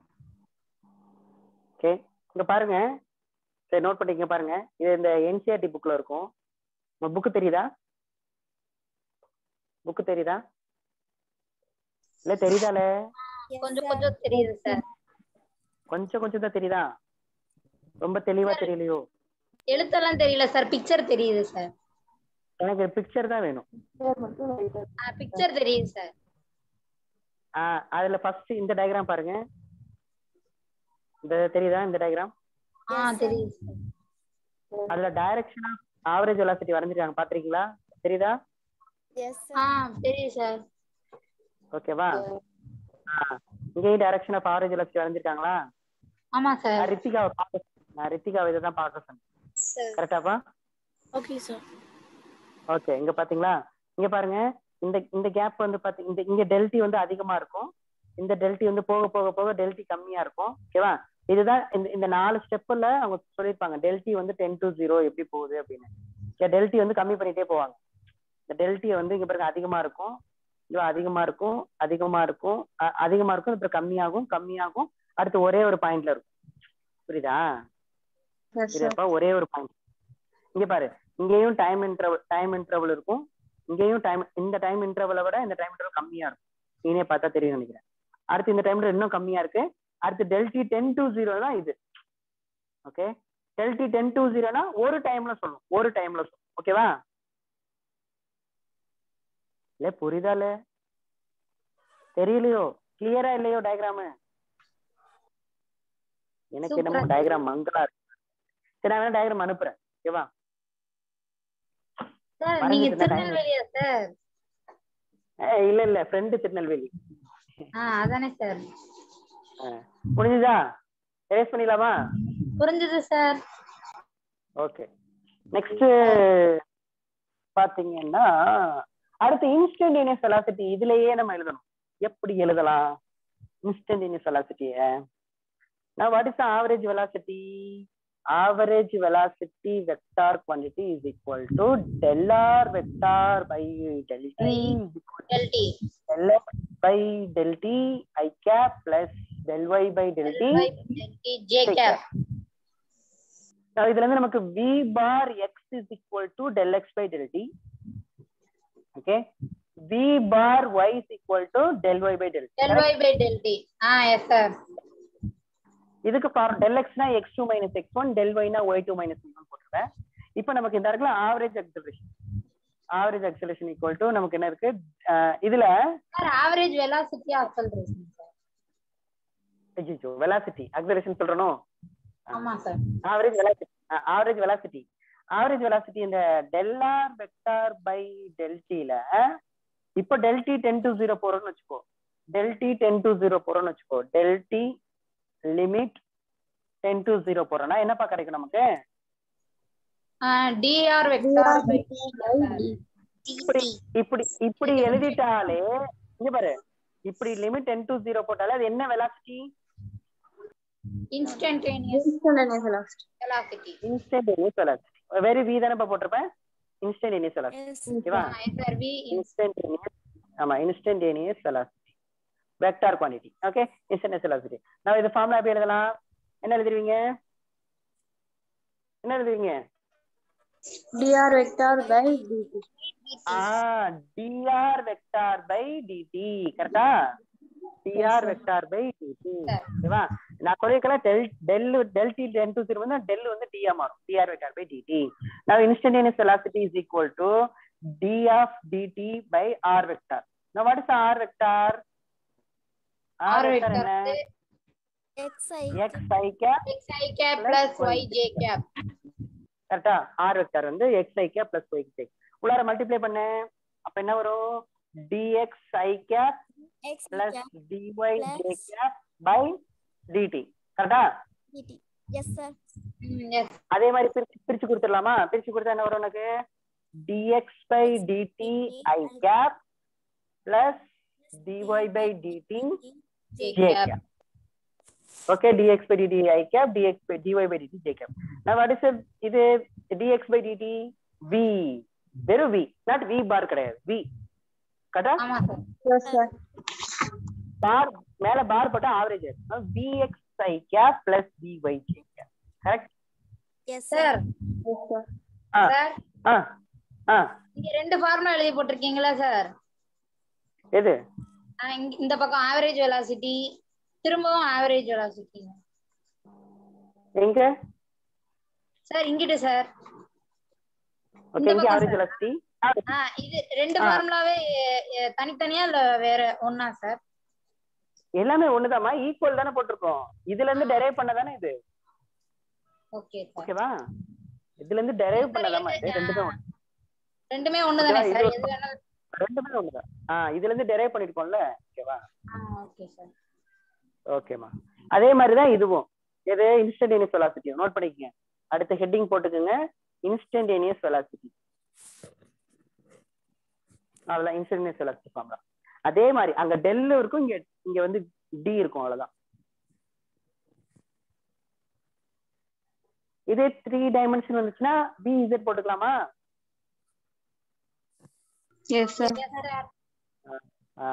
Okay இங்க பாருங்க சரி நோட் பண்ணிக்க பாருங்க இது இந்த என்சிஆர்டி புக்ல இருக்கும் உங்க புக்கு தெரியுதா புக்கு தெரியுதா இல்ல தெரியுதால Yes, கொஞ்சம் sir. கொஞ்சம் தெரியுது சார் கொஞ்சம் கொஞ்சம் தான் தெரியுதா ரொம்ப தெளிவா தெரியலையோ எழுத்தெல்லாம் தெரியல சார் பிக்சர் தெரியுது சார் எனக்கு பிக்சர் தான் வேணும் Sir, மட்டும் right ஆ பிக்சர் தெரியுது சார் ஆஹ் அதுல ஃபர்ஸ்ட் இந்த டயக்ராம் பாருங்க இந்த தெரியுதா இந்த டயக்ராம் ஆ தெரியுது சார் அதுல டைரக்ஷன் ஆஃப் ஆவரேஜ் வெலாசிட்டி வரைஞ்சிருக்காங்க பாத்திருக்கீங்களா தெரியுதா Yes, sir. ஆ தெரியுது சார் ஓகேவா இங்கேயும் டைரக்ஷன் ஆஃப் ஆவரேஜ் வெலாசிட்டி வரைஞ்சிருக்காங்களா ஆமா சார் நான் ரித்திகாவை பார்க்க நான் ரித்திகாவை இதை தான் பார்க்க சொன்னேன் Sir. கரெக்டாப்பா Okay, sir. ஓகே இங்க பாத்தீங்களா இங்க பாருங்க இந்த இந்த கேப் வந்து பாத்தி இந்த இங்க டெல்டி வந்து அதிகமா இருக்கும் இந்த டெல்டி வந்து போக போக போக டெல்டி கம்மியா இருக்கும் ஓகேவா இதுதான் இந்த இந்த நாலு ஸ்டெப்ல அவங்க சொல்லியிருப்பாங்க டெல்டி வந்து டென் டு ஜீரோ எப்படி போகுது அப்படின்னு டெல்டி வந்து கம்மி பண்ணிட்டே போவாங்க இந்த டெல்டி வந்து இங்க பாருங்க அதிகமா இருக்கும் இது அதிகமா இருக்கும் அதிகமா இருக்கும் அ- அதிகமா இருக்கும் அப்புறம் கம்மியாகும் கம்மியாகும் அடுத்து ஒரே ஒரு பாயிண்ட்ல இருக்கும் புரியுதா Yes, sir. இதுப்பா ஒரே ஒரு பாயிண்ட் இங்க பாரு இங்கேயும் டைம் இன்டர்வல் டைம் இன்டர்வல் இருக்கும் இங்கேயும் டைம் இந்த டைம் இன்டர்வலை விட இந்த டைம் இன்டர்வல் கம்மியா இருக்கும் நீனே பார்த்தா தெரியும் நினைக்கிறேன் அடுத்து இந்த டைம் இன்னும் கம்மியா இருக்கு அடுத்து டெல்டி டென் டு ஜீரோ தான் இது ஓகே டெல்டி டென் டு ஜீரோனா ஒரு டைம்ல சொல்லணும் ஒரு டைம்ல சொல்லணும் ஓகேவா இல்ல புரியுதால தெரியலையோ கிளியரா இல்லையோ டயக்ராமு எனக்கு என்னமோ Super. டயக்ராம் மங்களா இருக்கு சரி நான் வேணா டயக்ராம் அனுப்புறேன் ஓகேவா சார் நீங்க மறந்துட்டேன் time. திருநெல்வேலியா சார் ஏய், இல்ல இல்ல ஃப்ரெண்டு திருநெல்வேலி ஆ அதானே சார் முடிஞ்சுதா erase பண்ணிடலாமா புரிஞ்சுது சார் ஓகே நெக்ஸ்ட் பாத்தீங்கன்னா அடுத்து இன்ஸ்டன்டேனியஸ் வெலாசிட்டி இதுலயே நம்ம எழுதணும் எப்படி எழுதலாம் இன்ஸ்டன்டேனியஸ் வெலாசிட்டிய now what is the average velocity average velocity vector quantity is equal to del r vector by del t is equal to LT del x by del t i cap plus del y by del t j cap Now, இதுல இருந்து நமக்கு v bar x is equal to del x by del t okay v bar y is equal to del y by del t del y by del t ஆ yes sir இதுக்கு for del x னா x2 minus x1 del y னா y2 minus y1 போட்டுருவேன் இப்போ நமக்கு இந்த இடத்துல average acceleration average acceleration equal to நமக்கு என்ன இருக்கு அஹ் இதுல சார் ஆவரேஜ் வெலாசிட்டி ஆக்சலரேஷன் சார் ஐயோ வெலாசிட்டி acceleration சொல்றனோ ஆமா சார் average velocity average velocity average velocity இந்த டெல்ஆர் வெக்டார் பை டெல்டில இப்போ டெல்டி டென் டு ஜீரோ போறோம்னு வச்சுக்கோ டெல்டி டென் டு ஜீரோ போறோம்னு வச்சுக்கோ del t limit ten to zero போறோம்னா என்னப்பா கிடைக்கும் நமக்கு டிஆர் வெக்டார் பை இப்படி இப்படி இப்படி எழுதிட்டாலே இங்க பாரு இப்படி லிமிட் டென் டு ஜீரோ போட்டாலே அது என்ன velocity instantaneous velocity instantaneous velocity very v தானே இப்ப போட்டிருப்பேன் இன்ஸ்டன்டேனியஸ் வெலாசிட்டி ஓகேவா சார் வி இன்ஸ்டன்டேனியஸ் ஆமா instantaneous velocity vector quantity okay instantaneous velocity நான் இது ஃபார்முலா எப்படி எழுதலாம் என்ன எழுதுவீங்க என்ன எழுதுவீங்க dr vector by dt ஆ dr வெக்டார் பை dt கரெக்டா dr வெக்டார் பை dt ஓகேவா நான் சொல்லிருக்கல del del del t ten to zero வந்து டெல் வந்து d ஆ மாறும் dr vector by dt now instantaneous velocity is equal to d of dt by r vector now what is the r vector r R vector vector என்ன வந்து x i cap x i cap plus y j cap கரெக்டா r vector வந்து x ஐ cap plus y cap உள்ளார multiply பண்ண அப்ப என்ன வரும் dx i cap plus dy j cap by dt கரெக்டா Yes, sir. ம் yes அதே மாதிரி பிரிச்சு பிரிச்சு கொடுத்துடலாமா பிரிச்சு கொடுத்தா என்ன வரும் உனக்கு dx by dt i cap plus dy by dt j j cap cap okay dx by dt i cap dx by dy by dt j cap now what is it இது dx by dt v வெறும் v not v bar கிடையாது v கரெக்டா ஆமா sir yes sir பார் மேல பார் போட்டா average ஆயிடும் vx i cap plus vy j cap correct Yes, sir yes sir ஆ sir ஆ ஆ இங்க ரெண்டு ஃபார்முலா எழுதி போட்டிருக்கீங்களா சார் எது இந்த பக்கம் ஆவரேஜ் வெலாசிட்டி திரும்பவும் ஆவரேஜ் வெலாசிட்டி எங்க சார் இங்கிட்டு சார் ஓகே இந்த இங்க பக்கம் ஆவரேஜ் sir. வெலாசிட்டி ஆ இது ரெண்டு ஆ. ஃபார்முலாவே தனித்தனியா இல்ல வேற ஒண்ணா சார் எல்லாமே ஒண்ணுதாம்மா ஈக்குவல் தானே போட்டிருக்கோம் இதுல இருந்து டெரைவ் பண்ணதானே இது ஓகே சார் ஓகேவா இதுல இருந்து டெரைவ் பண்ணதாம்மா இது ரெண்டுமே ஒண்ணு. ரெண்டுமே ஒண்ணுதானே ஓகேவா? சார் இது எது வேணாலும் ரெண்டுமே ஒண்ணுதான் ஆ இதுல இருந்து டெரைவ் பண்ணிருக்கோம்ல ஓகேவா ஓகே சார் ஓகேம்மா அதே மாதிரிதான் இதுவும் எது இன்ஸ்டன்டேனியஸ் வெலாசிட்டி நோட் பண்ணிக்கங்க அடுத்த ஹெட்டிங் போட்டுக்கோங்க இன்ஸ்டன்டேனியஸ் வெலாசிட்டி அவ்வளவுதான் இன்ஸ்டன்டேனியஸ் வெலாசிட்டி ஃபார்முலா அதே மாதிரி அங்க டெல் இருக்கும் இங்க இங்க வந்து டி இருக்கும் அவ்வளவுதான் இதே த்ரீ டைமென்ஷன் வந்துச்சுன்னா பி இசட் போட்டுக்கலாமா yes sir ஆ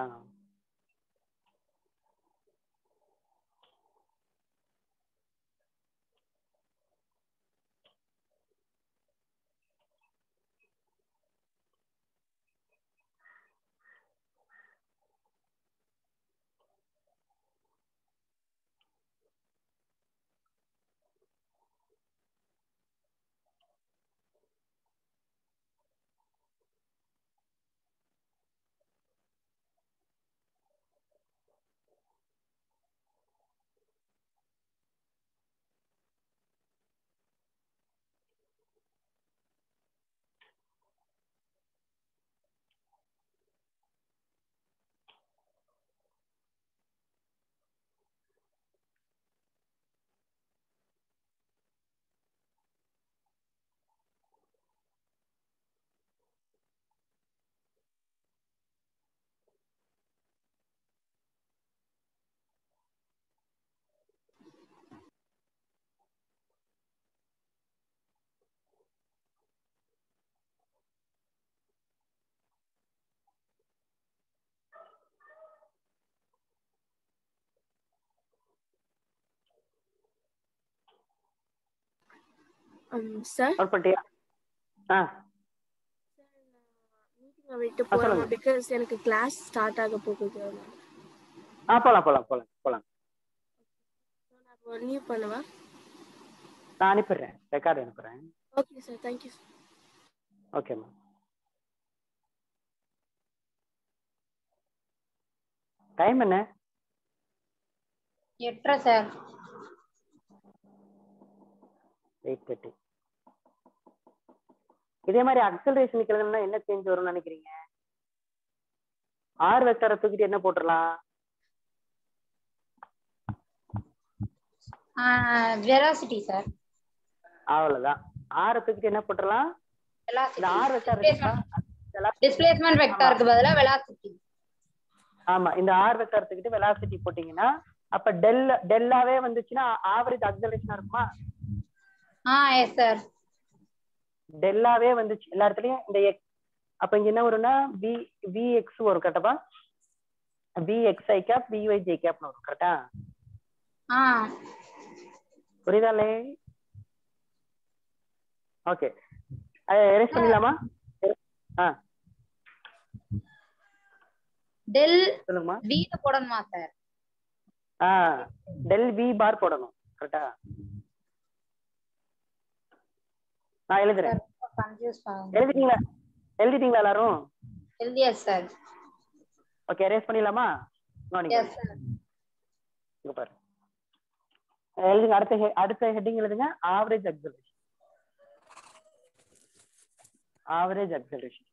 um sir நோட் பண்ணிட்டியா ஆ மீட்டிங் விட்டு ஆ, சொல்லுங்க. போறோம் பிகாஸ் எனக்கு கிளாஸ் ஸ்டார்ட் ஆக போகுது ஆ போலாம் போலாம் போலாம் போலாம் நான் லீவ் பண்ணுவா நான் அனுப்பிடுறேன் ரெக்கார்டு அனுப்புறேன் ஓகே சார் தேங்க்யூ ஓகேம்மா டைம் என்ன எட்டரை சார் எயிட் தேர்ட்டி இதே மாதிரி அக்சலரேஷன் எழுதணும்னா என்ன சேஞ்ச் வரும்னு நினைக்கிறீங்க ஆர் வெக்டரை தூக்கிட்டு என்ன போட்டுடலாம் வெலாசிட்டி சார் அவ்வளவுதான் ஆரை தூக்கிட்டு என்ன போட்டுடலாம் இந்த ஆர் வெக்டர் இருக்குங்களா டிஸ்பிளேஸ்மெண்ட் வெக்டாருக்கு பதிலா வெலாசிட்டி ஆமா இந்த ஆர் வெக்டர் எடுத்துக்கிட்டு வெலாசிட்டி போட்டீங்கன்னா அப்ப டெல் டெல்லாவே வந்துச்சுன்னா ஆவரேஜ் அக்சலரேஷனா இருக்குமா ஆ எஸ் சார் டெல்லாவே வந்துச்சு எல்லா இடத்துலயும் இந்த எக்ஸ் அப்ப இங்க என்ன வரும்னா வி வி எக்ஸ் வரும் கரெக்டாப்பா வி எக்ஸ் ஐ கேப் வி ஒய் ஜே கேப்னு வரும் கரெக்டா ஆ புரியுதாலே ஓகே எரேஸ் பண்ணிடலாமா ஆ டெல் சொல்லுங்கம்மா வி போடணுமா சார் ஆ டெல் வி பார் போடணும் கரெக்டா நான் எழுதுறேன் கன்ஃபியூஸ் ஆகும் எழுதிட்டீங்களா எழுதிட்டீங்களா எல்லாரும் எல்டிஎஸ் சார் ஓகே எரேஸ் பண்ணிடலாமா கவனிங்க. எஸ் சார் இங்க பாரு எழுதுங்க அடுத்த he- அடுத்த ஹெட்டிங் எழுதுங்க average acceleration average acceleration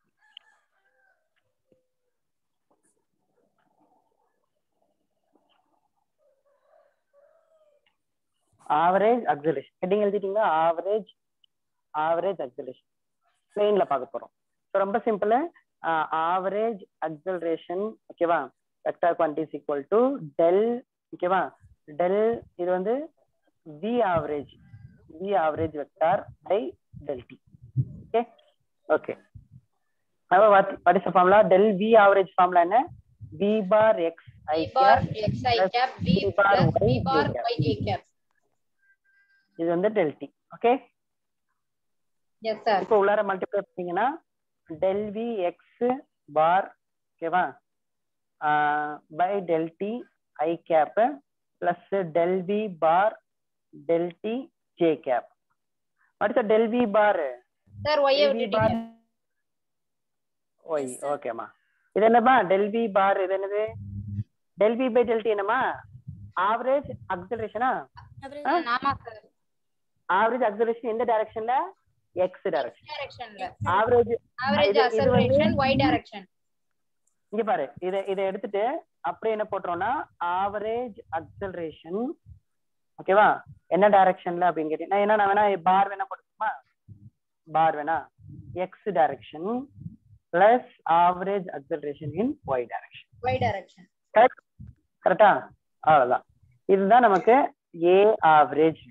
average acceleration heading எழுதிட்டீங்களா ஆவரேஜ் ஆவரேஜ் அக்சலரேஷன் பிளெயின்ல பார்க்க போறோம் ஸோ ரொம்ப சிம்பிள் ஆவரேஜ் அக்சலரேஷன் ஓகேவா vector quantity is equal to del ஓகேவா டெல் இது வந்து v average v average vector by del D okay okay அப்போ what is formula del v average formula என்ன v bar x i V bar x i cap V V bar plus V Y bar J cap. y j cap இது வந்து del D okay yes sir இப்போ உள்ளார multiply பண்ணீங்கன்னா del v x bar ஓகேவா by del t i cap plus del v bar del t j cap அடுத்த del v bar sir y விட்டுட்டீங்க y ஓகேம்மா இது என்னம்மா டெல் வி பார் இது என்னது del v by del t என்னம்மா average அக்சலரேஷனா ஆமா சார் ஆவரேஜ் அக்சலரேஷன் எந்த டைரக்ஷன்ல எக்ஸ் டைரக்ஷன் டைரக்ஷன்ல ஆவரேஜ் ஆவரேஜ் இது- இது வந்து- அக்சலரேஷன் y டைரக்ஷன் இங்க பாரு இத இத எடுத்துட்டு அப்படியே என்ன போட்டுறோம்னா ஆவரேஜ் அக்சலரேஷன் ஓகேவா என்ன டைரக்ஷன்ல அப்படின்னு கேட்டீங்கன்னா என்ன நான் வேணா பார் வேணா போட்டுக்குமா பார் வேணா x direction plus average acceleration in y direction y direction கரெக்டா அவ்வளவுதான் இதுதான் நமக்கு ஏ ஆவரேஜ்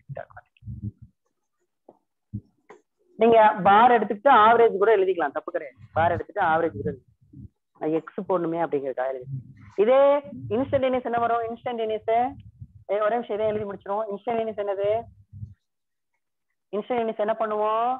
நீங்க பார் எடுத்துக்கிட்டு ஆவரேஜ் கூட எழுதிக்கலாம் தப்பு கிடையாது பார் எடுத்துட்டு ஆவரேஜ் கூட எழுதிக்கலாம் எக்ஸ் போடணுமே அப்படிங்கிறதுக்காக எழுதி இதே இன்ஸ்டன்டேனியஸ் என்ன வரும் இன்ஸ்டன்டேனியஸ் ஒரே விஷயம் இதே எழுதி முடிச்சிரும் இன்ஸ்டன்டேனியஸ் என்னது இன்ஸ்டன்டேனியஸ் என்ன பண்ணுவோம்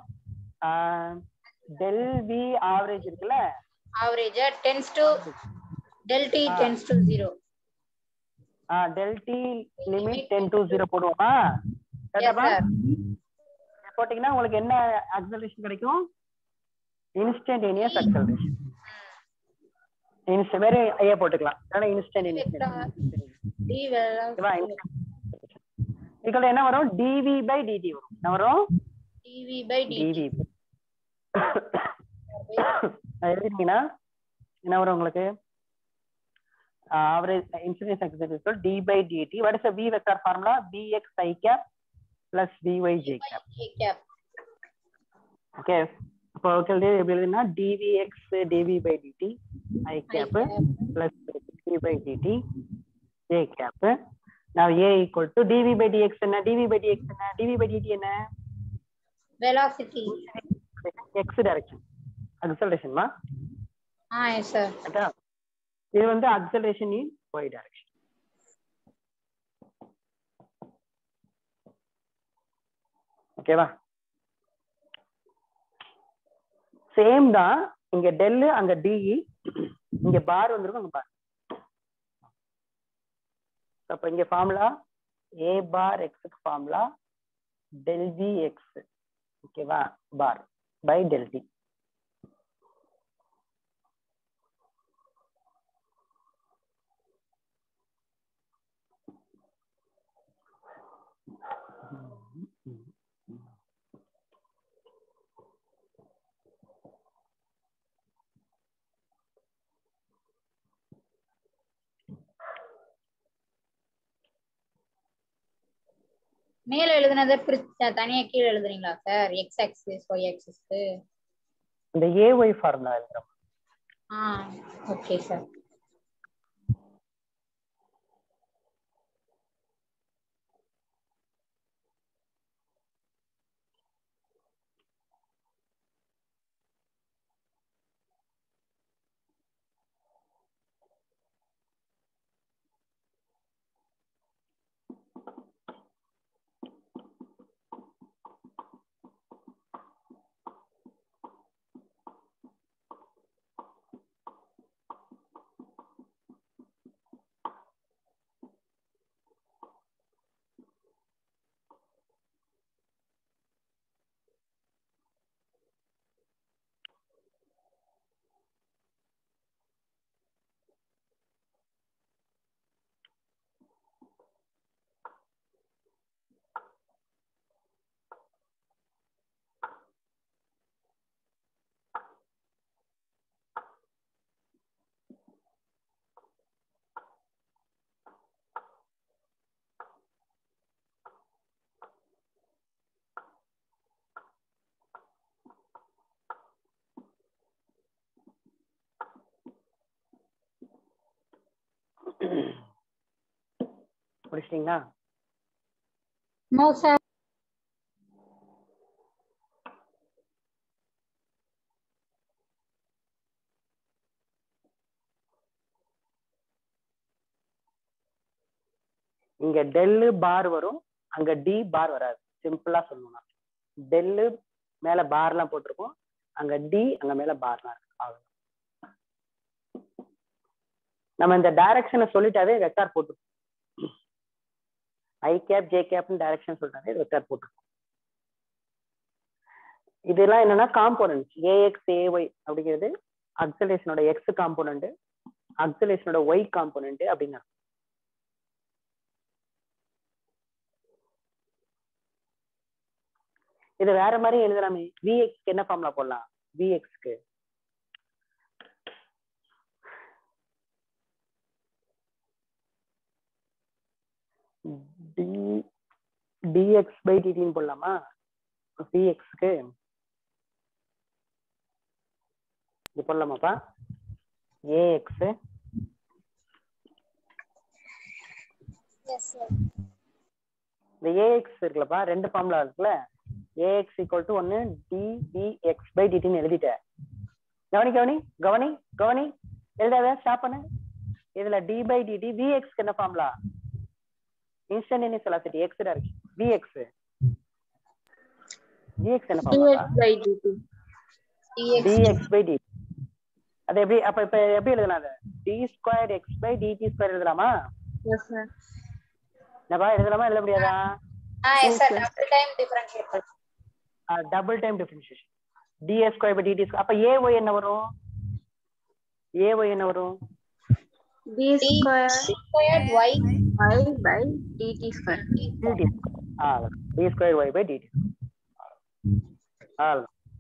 டெல் வி ஆவரேஜ் இருக்குல்ல average tends to del t tends to 0 del t limit ten to zero போடுவோமா yes கரெக்டாப்பா sir போட்டீங்கன்னா உங்களுக்கு என்ன அக்சலரேஷன் கிடைக்கும் இன்ஸ்டன்டேனியஸ் அக்சலரேஷன் இன்ஸ்ட வேற ஐயா போட்டுக்கலாம் ஆனா இன்ஸ்டன்டேனியஸ் d ஓகேவா velocity இதுல என்ன வரும் டிவி பை டிடி வரும் என்ன வரும் dv by dt டிவி எழுதிட்டீங்கன்னா என்ன வரும் உங்களுக்கு ஆவரேஜ் இன்சூரன்ஸ் எக்ஸிபிள் d by dt what is v vector formula vx i cap plus vy j cap J cap okay அப்போ ஓகே எப்படி எழுதுனா dvx dv by dt i cap plus d by dt j cap நான் a equal to dv by dx என்ன dv by dx என்ன dv by dt என்ன velocity x direction அக்சலரேஷன்மா ah yes sir கரெக்டா இது வந்து அக்சலரேஷன் இன் ஒய் டைரக்ஷன் ஓகேவா same தான் இங்க டெல் அங்க டிஇ இங்க பார் வந்திருக்கும் அங்க பார் அப்ப இங்க ஃபார்முலா ஏ பார் எக்ஸுக்கு ஃபார்முலா டெல் வி எக்ஸ் ஓகேவா பார் பை டெல் டி மேல எழுதுனதை பிரிச்சு தனியா கீழே எழுதுறீங்களா sir x axis y axis இந்த ஏஒய் ஃபார்முலா எழுதுறோம் ஆ ஓகே சார் முடிச்சிட்டீங்களா நோ சார் இங்க டெல்லு பார் வரும் அங்க டி பார் வராது சிம்பிளா சொல்லணும்னா டெல்லு மேல பார்லாம் போட்டிருக்கோம் அங்க டி அங்க மேல பார்லாம் இருக்கு அவ்வளவுதான் நம்ம இந்த டைரக்ஷனை சொல்லிட்டாவே வெக்டார் போட்டுருக்கோம் ஐ கேப் ஜே கேப்னு டைரக்ஷன் சொல்லிட்டாவே வெக்டார் போட்டுருக்கோம் இதெல்லாம் என்னன்னா காம்போனன்ட் ஏஎக்ஸ் ஏஒய் அப்படிங்கிறது அக்சலேஷனோட எக்ஸ் காம்போனன்ட் அக்சலேஷனோட ஒய் காம்போனன்ட் அப்படிங்க இது வேற மாதிரி எழுதலாமே விஎக்ஸ்க்கு என்ன ஃபார்முலா போடலாம் விஎக்ஸ்க்கு டி டிஎக்ஸ் பை டிடின்னு போடலாமா விஎக்ஸ்க்கு இது போடலாமாப்பா ஏஎக்ஸ் எஸ் சார் இந்த ஏஎக்ஸ் இருக்குல்லப்பா ரெண்டு ஃபார்முலா இருக்குல்ல ஏஎக்ஸ் ஈக்குவல் டு ஒன்னு டிவிஎக்ஸ் பை டிடின்னு எழுதிட்டேன் கவனி கவனி கவனி கவனி எழுதாத ஸ்டாப் பண்ணு இதுல டி பை டிடி விஎக்ஸ்க்கு என்ன formula instantaneous velocity x direction vx vx என்ன formula dx by dt dx by d அது எப்படி அப்ப இப்ப எப்படி எழுதலாம் அது d square x by dt square எழுதலாமா yes sir என்னப்பா எழுதலாமா எழுத முடியாதா ஆ yes sir double time differentiate double time differentiation ds square by dt square அப்ப ஏஒய் என்ன வரும் ஏஒய் என்ன வரும் d square squared y y by dt square dt ah D square y by dt ஆ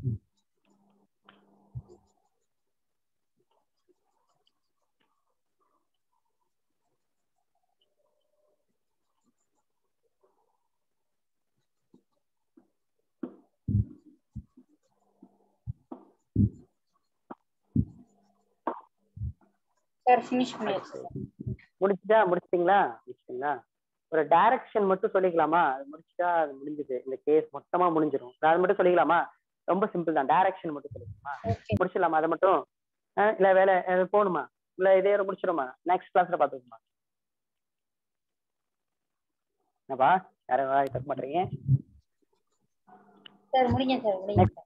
சார் ஃபினிஷ் பண்ணியாச்சு முடிச்சுட்டா முடிச்சிட்டீங்களா முடிச்சிட்டீங்களா ஒரு டைரக்ஷன் மட்டும் சொல்லிக்கலாமா அது முடிச்சுட்டா அது முடிஞ்சது இந்த கேஸ் மொத்தமா முடிஞ்சிடும் அது மட்டும் சொல்லிக்கலாமா ரொம்ப சிம்பிள் தான் டைரக்ஷன் மட்டும் சொல்லிக்கலாமா ஓகே முடிச்சிடலாமா அதை மட்டும் ஆ, இல்ல வேலை அது போகணுமா இல்ல இதே முடிச்சிடுமா நெக்ஸ்ட் கிளாஸ்ல பாத்துக்கோமா என்னப்பா யாரும் வாய் தக்க மாட்டீங்க சார் முடிங்க சார் முடிங்க சார்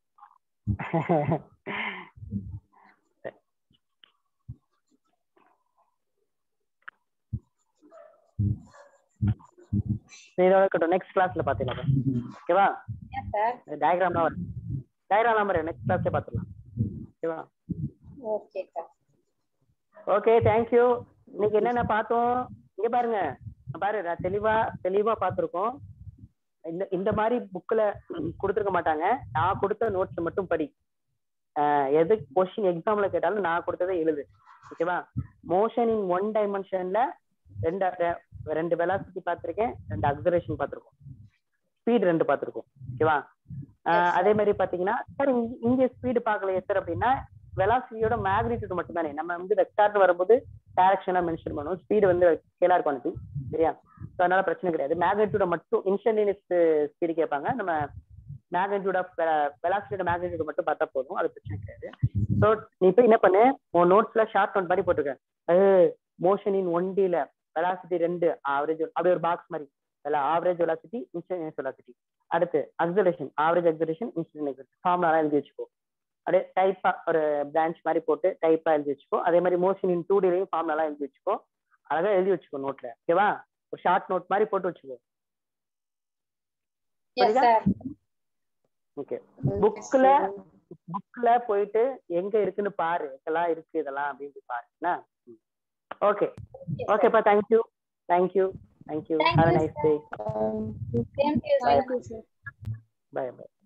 சரி, இதோட இருக்கட்டும் நெக்ஸ்ட் கிளாஸ்ல பாத்துக்கலாம் ஓகேவா ஏன் சார் டயக்ராம்லாம் வரும் டயக்ராம்லாம் வரும் நெக்ஸ்ட் கிளாஸ்ல பாத்துக்கலாம் ஓகேவா ஓகே சார் ஓகே தேங்க்யூ இன்னைக்கு என்னென்ன பார்த்தோம் இங்க பாருங்க பாரு நான் தெளிவா தெளிவா பார்த்திருக்கோம் இந்த இந்த மாதிரி புக்ல கொடுத்துருக்க மாட்டாங்க நான் கொடுத்த நோட்ஸ் மட்டும் படி ஆஹ் எது கொஸ்டின் எக்ஸாம்ல கேட்டாலும் நான் கொடுத்ததை எழுது ஓகேவா மோஷன் இன் ஒன் டைமென்ஷன்ல ரெண்டு ரெ- ரெண்டு வெலாசிட்டி பார்த்திருக்கேன் ரெண்டு அக்சரேஷன் பார்த்திருக்கோம் ஸ்பீட் ரெண்டு பார்த்திருக்கோம் ஓகேவா ஆஹ் sir. அதே மாதிரி பாத்தீங்கன்னா சார் இங்க ஸ்பீடு பார்க்கலையே சார் அப்படின்னா வெலாசிட்டியோட மேக்னிடியூட் மட்டும் தானே நம்ம வந்து வெக்டார்னு வரும்போது டைரக்ஷனா மென்ஷன் பண்ணுவோம் ஸ்பீடு வந்து ஸ்கேலார் குவான்டிட்டி சரியா ஸோ அதனால பிரச்சனை கிடையாது மேக்னிடியூட மட்டும் இன்ஸ்டன்டேனியஸ் ஸ்பீடு கேட்பாங்க நம்ம மேக்னிடியூட் ஆஃப் வெலாசிட்டியோட மேக்னிடியூட் மட்டும் பார்த்தா போதும் அது பிரச்சனை கிடையாது ஸோ நீ இப்போ என்ன பண்ணு உன் நோட்ஸ்ல ஷார்ட் நோட் மாதிரி போட்டுக்க அது மோஷன் இன் ஒன் டில வெலாசிட்டி ரெண்டு ஆவரேஜ் அப்படி ஒரு பாக்ஸ் மாதிரி ஆவரேஜ் வெலாசிட்டி இன்ஸ்டன்டேனியஸ் வெலாசிட்டி அடுத்து acceleration average acceleration instant formula எழுதி வச்சுக்கோ அப்படியே டைப்பா ஒரு பிரான்ச் மாதிரி போட்டு டைப்பா எழுதி வச்சுக்கோ அதே மாதிரி மோஷன் இன் டூ டிலையும் ஃபார்முலா எழுதி வச்சுக்கோ அழகா எழுதி வச்சுக்கோ நோட்ல ஓகேவா ஒரு ஷார்ட் நோட் மாதிரி போட்டு வச்சுக்கோ எஸ் சார் ஓகே புக்ல புக்ல போயிட்டு எங்க இருக்குன்னு பாரு இதெல்லாம் இருக்கு இதெல்லாம் அப்படின்னு பாரு என்ன ஓகே ஓகேப்பா தேங்க்யூ தேங்க்யூ தேங்க்யூ Thank ஹாவ் you, nice day same to you Bye. Thank you, sir. Bye by